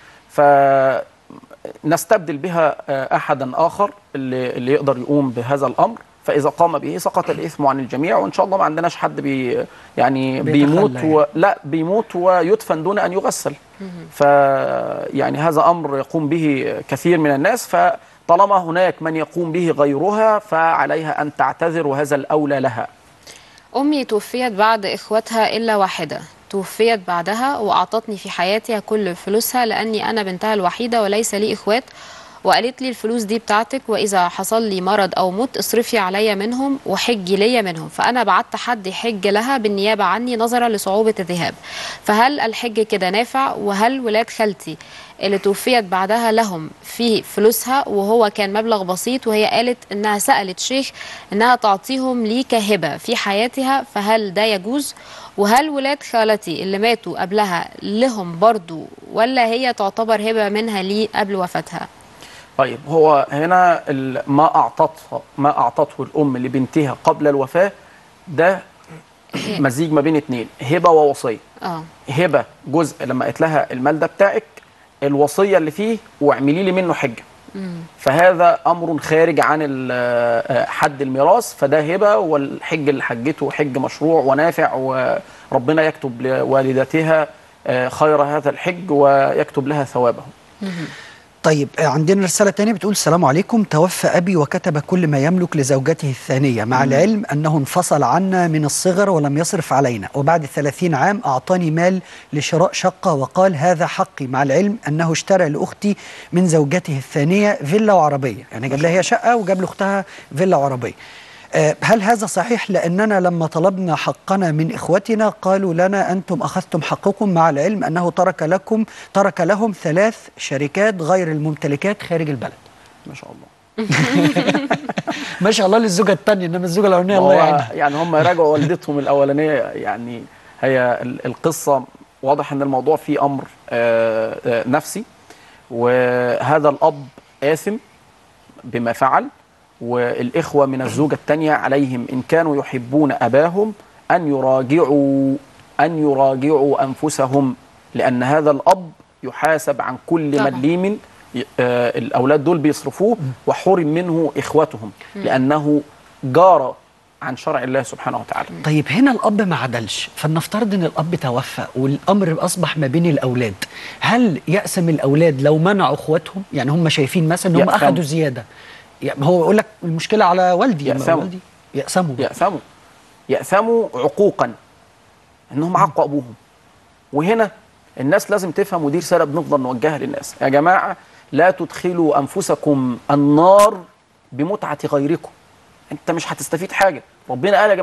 [SPEAKER 11] فنستبدل بها آه، أحدا آخر اللي, اللي يقدر يقوم بهذا الأمر فإذا قام به سقط الإثم عن الجميع وإن شاء الله ما عندناش حد بي يعني
[SPEAKER 12] بيتخلى
[SPEAKER 11] بيموت
[SPEAKER 12] يعني.
[SPEAKER 11] و... لا بيموت ويدفن دون أن يغسل ف يعني هذا امر يقوم به كثير من الناس فطالما هناك من يقوم به غيرها فعليها ان تعتذر وهذا الاولى لها
[SPEAKER 2] أمي توفيت بعد إخوتها إلا واحدة توفيت بعدها وأعطتني في حياتها كل فلوسها لأني أنا بنتها الوحيدة وليس لي إخوات وقالت لي الفلوس دي بتاعتك وإذا حصل لي مرض أو موت اصرفي عليا منهم وحجي ليا منهم فأنا بعت حد يحج لها بالنيابة عني نظرا لصعوبة الذهاب فهل الحج كده نافع وهل ولاد خالتي اللي توفيت بعدها لهم في فلوسها وهو كان مبلغ بسيط وهي قالت انها سألت شيخ انها تعطيهم لي كهبة في حياتها فهل ده يجوز وهل ولاد خالتي اللي ماتوا قبلها لهم برضو ولا هي تعتبر هبة منها لي قبل وفاتها
[SPEAKER 11] طيب هو هنا ال- ما اعطته ما اعطته الام لبنتها قبل الوفاه ده مزيج ما بين اتنين هبه ووصيه
[SPEAKER 2] اه
[SPEAKER 11] هبه جزء لما قالت لها المال ده بتاعك الوصيه اللي فيه واعملي لي منه حجه فهذا امر خارج عن ال- آه، حد الميراث فده هبه والحج اللي حجته حج مشروع ونافع وربنا يكتب لوالدتها آه، خير هذا الحج ويكتب لها ثوابه
[SPEAKER 12] طيب آه، عندنا رسالة تانية بتقول السلام عليكم توفى أبي وكتب كل ما يملك لزوجته الثانية مع العلم أنه انفصل عنا من الصغر ولم يصرف علينا وبعد ثلاثين عام أعطاني مال لشراء شقة وقال هذا حقي مع العلم أنه اشترى لأختي من زوجته الثانية فيلا وعربية يعني جاب لها هي شقة وجاب لأختها فيلا وعربية آه، هل هذا صحيح لأننا لما طلبنا حقنا من إخوتنا قالوا لنا أنتم أخذتم حقكم مع العلم أنه ترك لكم ترك لهم ثلاث شركات غير الممتلكات خارج البلد
[SPEAKER 11] ما شاء الله
[SPEAKER 12] ما شاء الله للزوجة الثانية إنما الزوجة الأولانية الله
[SPEAKER 11] هو
[SPEAKER 12] يعينها
[SPEAKER 11] يعني هم راجعوا والدتهم الاولانيه يعني هي ال- القصه واضح ان الموضوع فيه امر آه، آه، نفسي وهذا الاب آثم بما فعل والاخوه من الزوجه الثانيه عليهم ان كانوا يحبون اباهم ان يراجعوا ان يراجعوا انفسهم لان هذا الاب يحاسب عن كل
[SPEAKER 2] طبعا.
[SPEAKER 11] مليم ي- آه، الاولاد دول بيصرفوه وحرم منه اخوتهم
[SPEAKER 12] مم.
[SPEAKER 11] لانه جار عن شرع الله سبحانه وتعالى
[SPEAKER 12] طيب هنا الأب ما عدلش فلنفترض إن الأب توفى والأمر أصبح ما بين الأولاد هل يأسم الأولاد لو منعوا إخواتهم يعني هم شايفين مثلا إن هم
[SPEAKER 11] يأثموا.
[SPEAKER 12] أخذوا زيادة يعني هو يقول لك المشكلة على والدي ما
[SPEAKER 11] يأثموا.
[SPEAKER 12] والدي يأسموا
[SPEAKER 11] يأثموا يأثموا عقوقا انهم عقوا ابوهم وهنا الناس لازم تفهم ودي رساله بنفضل نوجهها للناس يا جماعه لا تدخلوا انفسكم النار بمتعه غيركم انت مش هتستفيد حاجه ربنا قال يا جماعه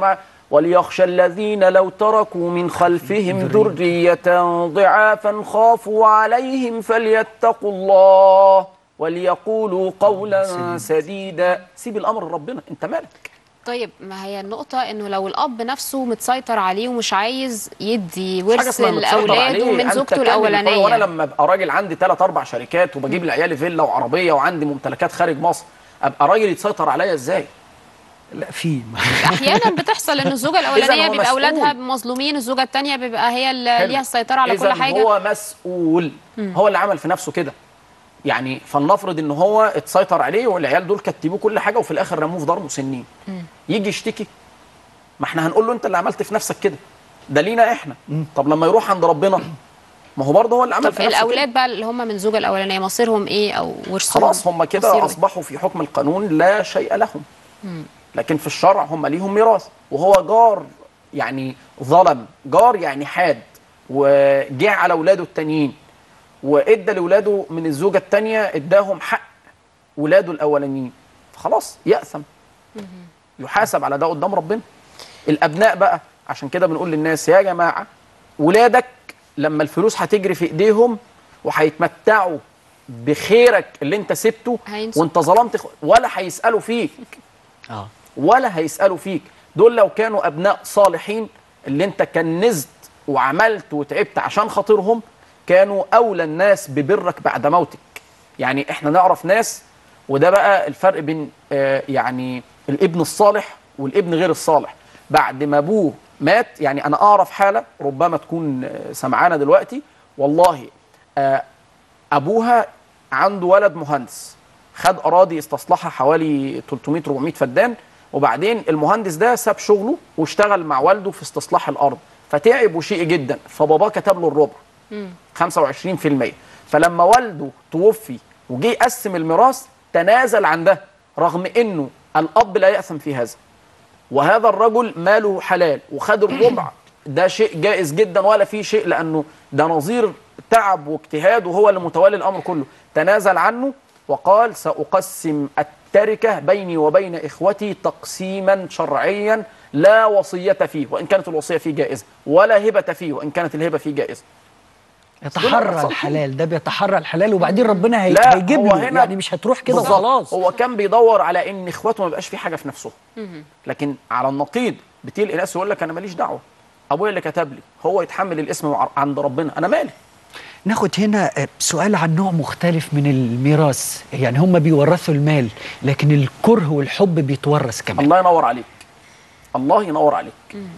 [SPEAKER 11] وليخشى الذين لو تركوا من خلفهم ذرية ضعافا خافوا عليهم فليتقوا الله وليقولوا قولا سديدا سيب الامر لربنا انت مالك
[SPEAKER 2] طيب ما هي النقطة انه لو الاب نفسه متسيطر عليه ومش عايز يدي
[SPEAKER 11] مش حاجة
[SPEAKER 2] ورث
[SPEAKER 11] اسمها متسيطر
[SPEAKER 2] لاولاده
[SPEAKER 11] عليه.
[SPEAKER 2] من
[SPEAKER 11] أنت
[SPEAKER 2] زوجته
[SPEAKER 11] كامل الحرية. وانا
[SPEAKER 2] الاولانية
[SPEAKER 11] لما ابقى راجل عندي ثلاث اربع شركات وبجيب لعيالي فيلا وعربيه وعندي ممتلكات خارج مصر ابقى راجل يتسيطر عليا ازاي؟
[SPEAKER 12] لا في
[SPEAKER 2] احيانا بتحصل ان الزوجة
[SPEAKER 11] إذن
[SPEAKER 2] الاولانية
[SPEAKER 11] هو
[SPEAKER 2] بيبقى
[SPEAKER 11] مسؤول.
[SPEAKER 2] اولادها مظلومين الزوجة الثانية بيبقى هي اللي
[SPEAKER 11] حلو.
[SPEAKER 2] ليها السيطرة على كل
[SPEAKER 11] إذن
[SPEAKER 2] حاجة
[SPEAKER 11] هو مسؤول هو اللي عمل في نفسه كده يعني فلنفرض ان هو اتسيطر عليه والعيال دول كتبوه كل حاجه وفي الاخر رموه في دار مسنين يجي يشتكي ما احنا هنقول له انت اللي عملت في نفسك كده ده لينا احنا طب لما يروح عند ربنا ما هو برضه هو اللي عمل
[SPEAKER 2] طب
[SPEAKER 11] في نفسه كده.
[SPEAKER 2] الاولاد بقى اللي هم من الزوجة الاولانية مصيرهم ايه او ورثهم
[SPEAKER 11] خلاص هم كده
[SPEAKER 2] مصيره إيه؟
[SPEAKER 11] اصبحوا في حكم القانون لا شيء لهم لكن في الشرع هم ليهم ميراث وهو جار يعني ظلم جار يعني حاد وجه على اولاده التانيين وادى لاولاده من الزوجه الثانيه اداهم حق ولاده الاولانيين فخلاص ياثم يحاسب على ده قدام ربنا الابناء بقى عشان كده بنقول للناس يا جماعه ولادك لما الفلوس هتجري في ايديهم وهيتمتعوا بخيرك اللي انت سبته
[SPEAKER 2] هينسوا.
[SPEAKER 11] وانت ظلمت خ- ولا هيسالوا فيك
[SPEAKER 12] اه
[SPEAKER 11] ولا هيسالوا فيك دول لو كانوا ابناء صالحين اللي انت كنزت وعملت وتعبت عشان خاطرهم كانوا اولى الناس ببرك بعد موتك يعني احنا نعرف ناس وده بقى الفرق بين آه يعني الابن الصالح والابن غير الصالح بعد ما ابوه مات يعني انا اعرف حاله ربما تكون آه، سمعانه دلوقتي والله آه ابوها عنده ولد مهندس خد اراضي استصلحها حوالي 300 400 فدان وبعدين المهندس ده ساب شغله واشتغل مع والده في استصلاح الارض فتعب وشيء جدا فباباه كتب له الربع 25% فلما والده توفي وجي يقسم الميراث تنازل عن ده رغم انه الاب لا ياثم في هذا وهذا الرجل ماله حلال وخد الربع ده شيء جائز جدا ولا في شيء لانه ده نظير تعب واجتهاد وهو اللي متولي الامر كله تنازل عنه وقال ساقسم التركه بيني وبين اخوتي تقسيما شرعيا لا وصيه فيه وان كانت الوصيه فيه جائزه ولا هبه فيه وان كانت الهبه فيه جائزه
[SPEAKER 12] يتحرى الحلال ده بيتحرى الحلال وبعدين ربنا هي...
[SPEAKER 11] لا
[SPEAKER 12] هيجيب
[SPEAKER 11] هو
[SPEAKER 12] له
[SPEAKER 11] هنا
[SPEAKER 12] يعني مش هتروح كده
[SPEAKER 11] بالظبط.
[SPEAKER 12] وخلاص
[SPEAKER 11] هو كان بيدور على ان اخواته ما يبقاش في حاجه في نفسهم لكن على النقيض بتيجي ناس يقول لك انا ماليش دعوه ابويا اللي كتب لي هو يتحمل الاسم مع- عند ربنا انا مالي
[SPEAKER 12] ناخد هنا آه، سؤال عن نوع مختلف من الميراث يعني هم بيورثوا المال لكن الكره والحب بيتورث كمان
[SPEAKER 11] الله ينور عليك الله ينور عليك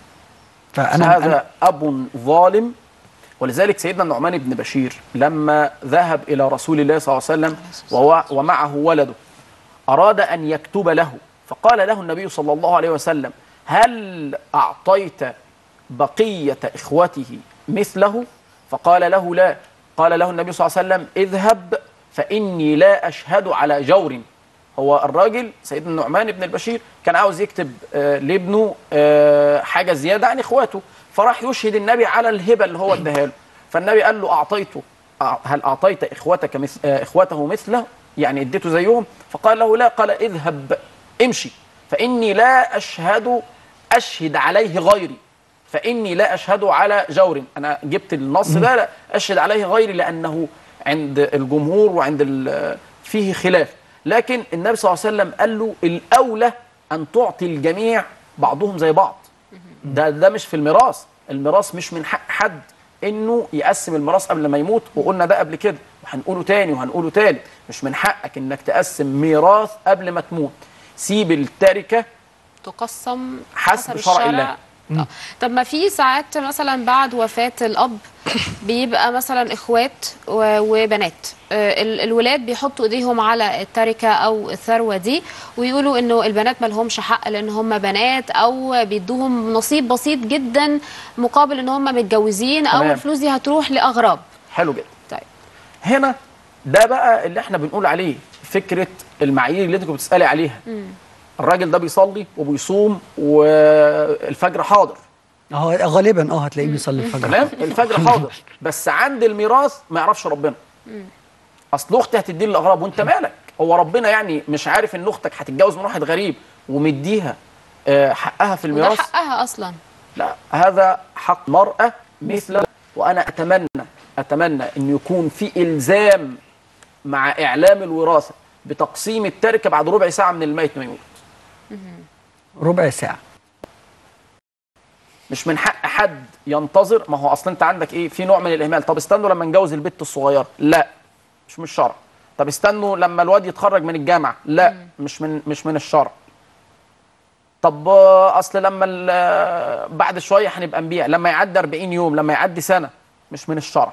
[SPEAKER 12] فانا
[SPEAKER 11] هذا
[SPEAKER 12] أنا
[SPEAKER 11] اب ظالم ولذلك سيدنا النعمان بن بشير لما ذهب الى رسول الله صلى الله عليه وسلم وهو ومعه ولده اراد ان يكتب له فقال له النبي صلى الله عليه وسلم هل اعطيت بقيه اخوته مثله فقال له لا قال له النبي صلى الله عليه وسلم اذهب فاني لا اشهد على جور هو الراجل سيدنا النعمان بن البشير كان عاوز يكتب آه لابنه آه حاجه زياده عن اخواته فراح يشهد النبي على الهبه اللي هو اداها له فالنبي قال له اعطيته أع- هل اعطيت اخوتك مثل آه اخوته مثله يعني اديته زيهم فقال له لا قال اذهب امشي فاني لا اشهد اشهد عليه غيري فاني لا اشهد على جور انا جبت النص ده لا اشهد عليه غيري لانه عند الجمهور وعند ال- فيه خلاف لكن النبي صلى الله عليه وسلم قال له الاولى ان تعطي الجميع بعضهم زي بعض ده ده مش في الميراث الميراث مش من حق حد انه يقسم الميراث قبل ما يموت وقلنا ده قبل كده وهنقوله تاني وهنقوله تالت مش من حقك انك تقسم ميراث قبل ما تموت سيب التركه
[SPEAKER 2] تقسم
[SPEAKER 11] حسب شرع الله.
[SPEAKER 2] آه. طب ما في ساعات مثلا بعد وفاة الأب بيبقى مثلا إخوات و- وبنات آه، ال- الولاد بيحطوا إيديهم على التركة أو الثروة دي ويقولوا إنه البنات ما لهمش حق لأن هم بنات أو بيدوهم نصيب بسيط جدا مقابل إن هم متجوزين أو
[SPEAKER 11] تمام.
[SPEAKER 2] الفلوس دي هتروح لأغراب
[SPEAKER 11] حلو جدا
[SPEAKER 2] طيب
[SPEAKER 11] هنا ده بقى اللي احنا بنقول عليه فكره المعايير اللي انت كنت بتسالي عليها الراجل ده بيصلي وبيصوم والفجر حاضر
[SPEAKER 12] اه غالبا اه هتلاقيه بيصلي الفجر
[SPEAKER 11] تمام الفجر حاضر بس عند الميراث ما يعرفش ربنا اصل اختي هتدي لي الاغراب وانت مالك هو ربنا يعني مش عارف ان اختك هتتجوز من واحد غريب ومديها آه، حقها في
[SPEAKER 2] وده
[SPEAKER 11] الميراث
[SPEAKER 2] حقها اصلا
[SPEAKER 11] لا هذا حق المرأة مثل وأنا أتمنى أتمنى أن يكون في إلزام مع إعلام الوراثة بتقسيم التركة بعد ربع ساعة من الميت ما يموت
[SPEAKER 12] ربع ساعه
[SPEAKER 11] مش من حق حد ينتظر ما هو اصلا انت عندك ايه في نوع من الاهمال طب استنوا لما نجوز البت الصغيره لا مش من الشرع طب استنوا لما الواد يتخرج من الجامعه لا مش من مش من الشرع طب آه، اصل لما ال- آه، بعد شويه هنبقى نبيع لما يعدي 40 يوم لما يعدي سنه مش من الشرع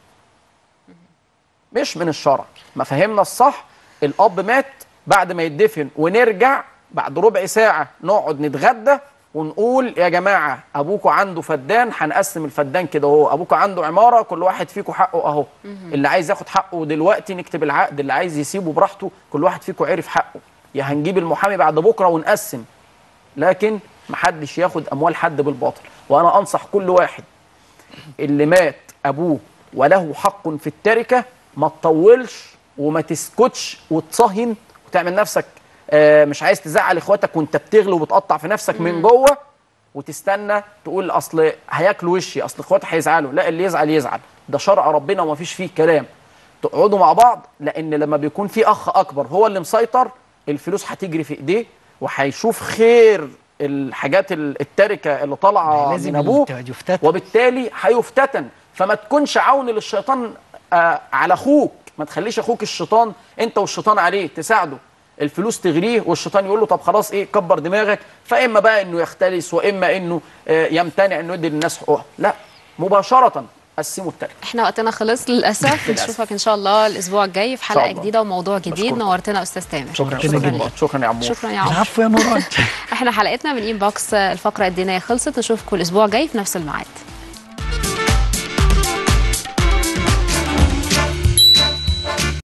[SPEAKER 11] مش من الشرع ما فهمنا الصح الاب مات بعد ما يدفن ونرجع بعد ربع ساعه نقعد نتغدى ونقول يا جماعه ابوكوا عنده فدان هنقسم الفدان كده اهو ابوكوا عنده عماره كل واحد فيكم حقه اهو اللي عايز ياخد حقه دلوقتي نكتب العقد اللي عايز يسيبه براحته كل واحد فيكم عرف حقه يا هنجيب المحامي بعد بكره ونقسم لكن محدش ياخد اموال حد بالباطل وانا انصح كل واحد اللي مات ابوه وله حق في التركه ما تطولش وما تسكتش وتصهن وتعمل نفسك آه، مش عايز تزعل اخواتك وانت بتغلي وبتقطع في نفسك من جوه وتستنى تقول اصل هياكلوا وشي اصل اخواتي هيزعلوا لا اللي يزعل يزعل ده شرع ربنا وما فيش فيه كلام تقعدوا مع بعض لان لما بيكون في اخ اكبر هو اللي مسيطر الفلوس هتجري في ايديه وهيشوف خير الحاجات ال- التركه اللي طالعه
[SPEAKER 12] لازم
[SPEAKER 11] من ابوه
[SPEAKER 12] يت- يفتتن.
[SPEAKER 11] وبالتالي هيفتتن فما تكونش عون للشيطان آه على اخوك ما تخليش اخوك الشيطان انت والشيطان عليه تساعده الفلوس تغريه والشيطان يقول له طب خلاص ايه كبر دماغك فاما بقى انه يختلس واما انه آه يمتنع انه يدي للناس حقوقها لا مباشره قسموا التركه
[SPEAKER 2] احنا وقتنا خلص للاسف
[SPEAKER 11] للأسف.
[SPEAKER 2] نشوفك ان شاء الله الاسبوع الجاي في حلقه
[SPEAKER 11] الله.
[SPEAKER 2] جديده وموضوع جديد
[SPEAKER 11] بشكرك.
[SPEAKER 2] نورتنا استاذ تامر
[SPEAKER 11] شكرا
[SPEAKER 2] شكرا
[SPEAKER 11] شكرا,
[SPEAKER 2] ليك.
[SPEAKER 11] شكرا يا عمور
[SPEAKER 2] شكرا يا عمر
[SPEAKER 12] العفو يا نوران
[SPEAKER 2] احنا حلقتنا من انبوكس الفقره الدينيه خلصت نشوفكم الاسبوع الجاي في نفس الميعاد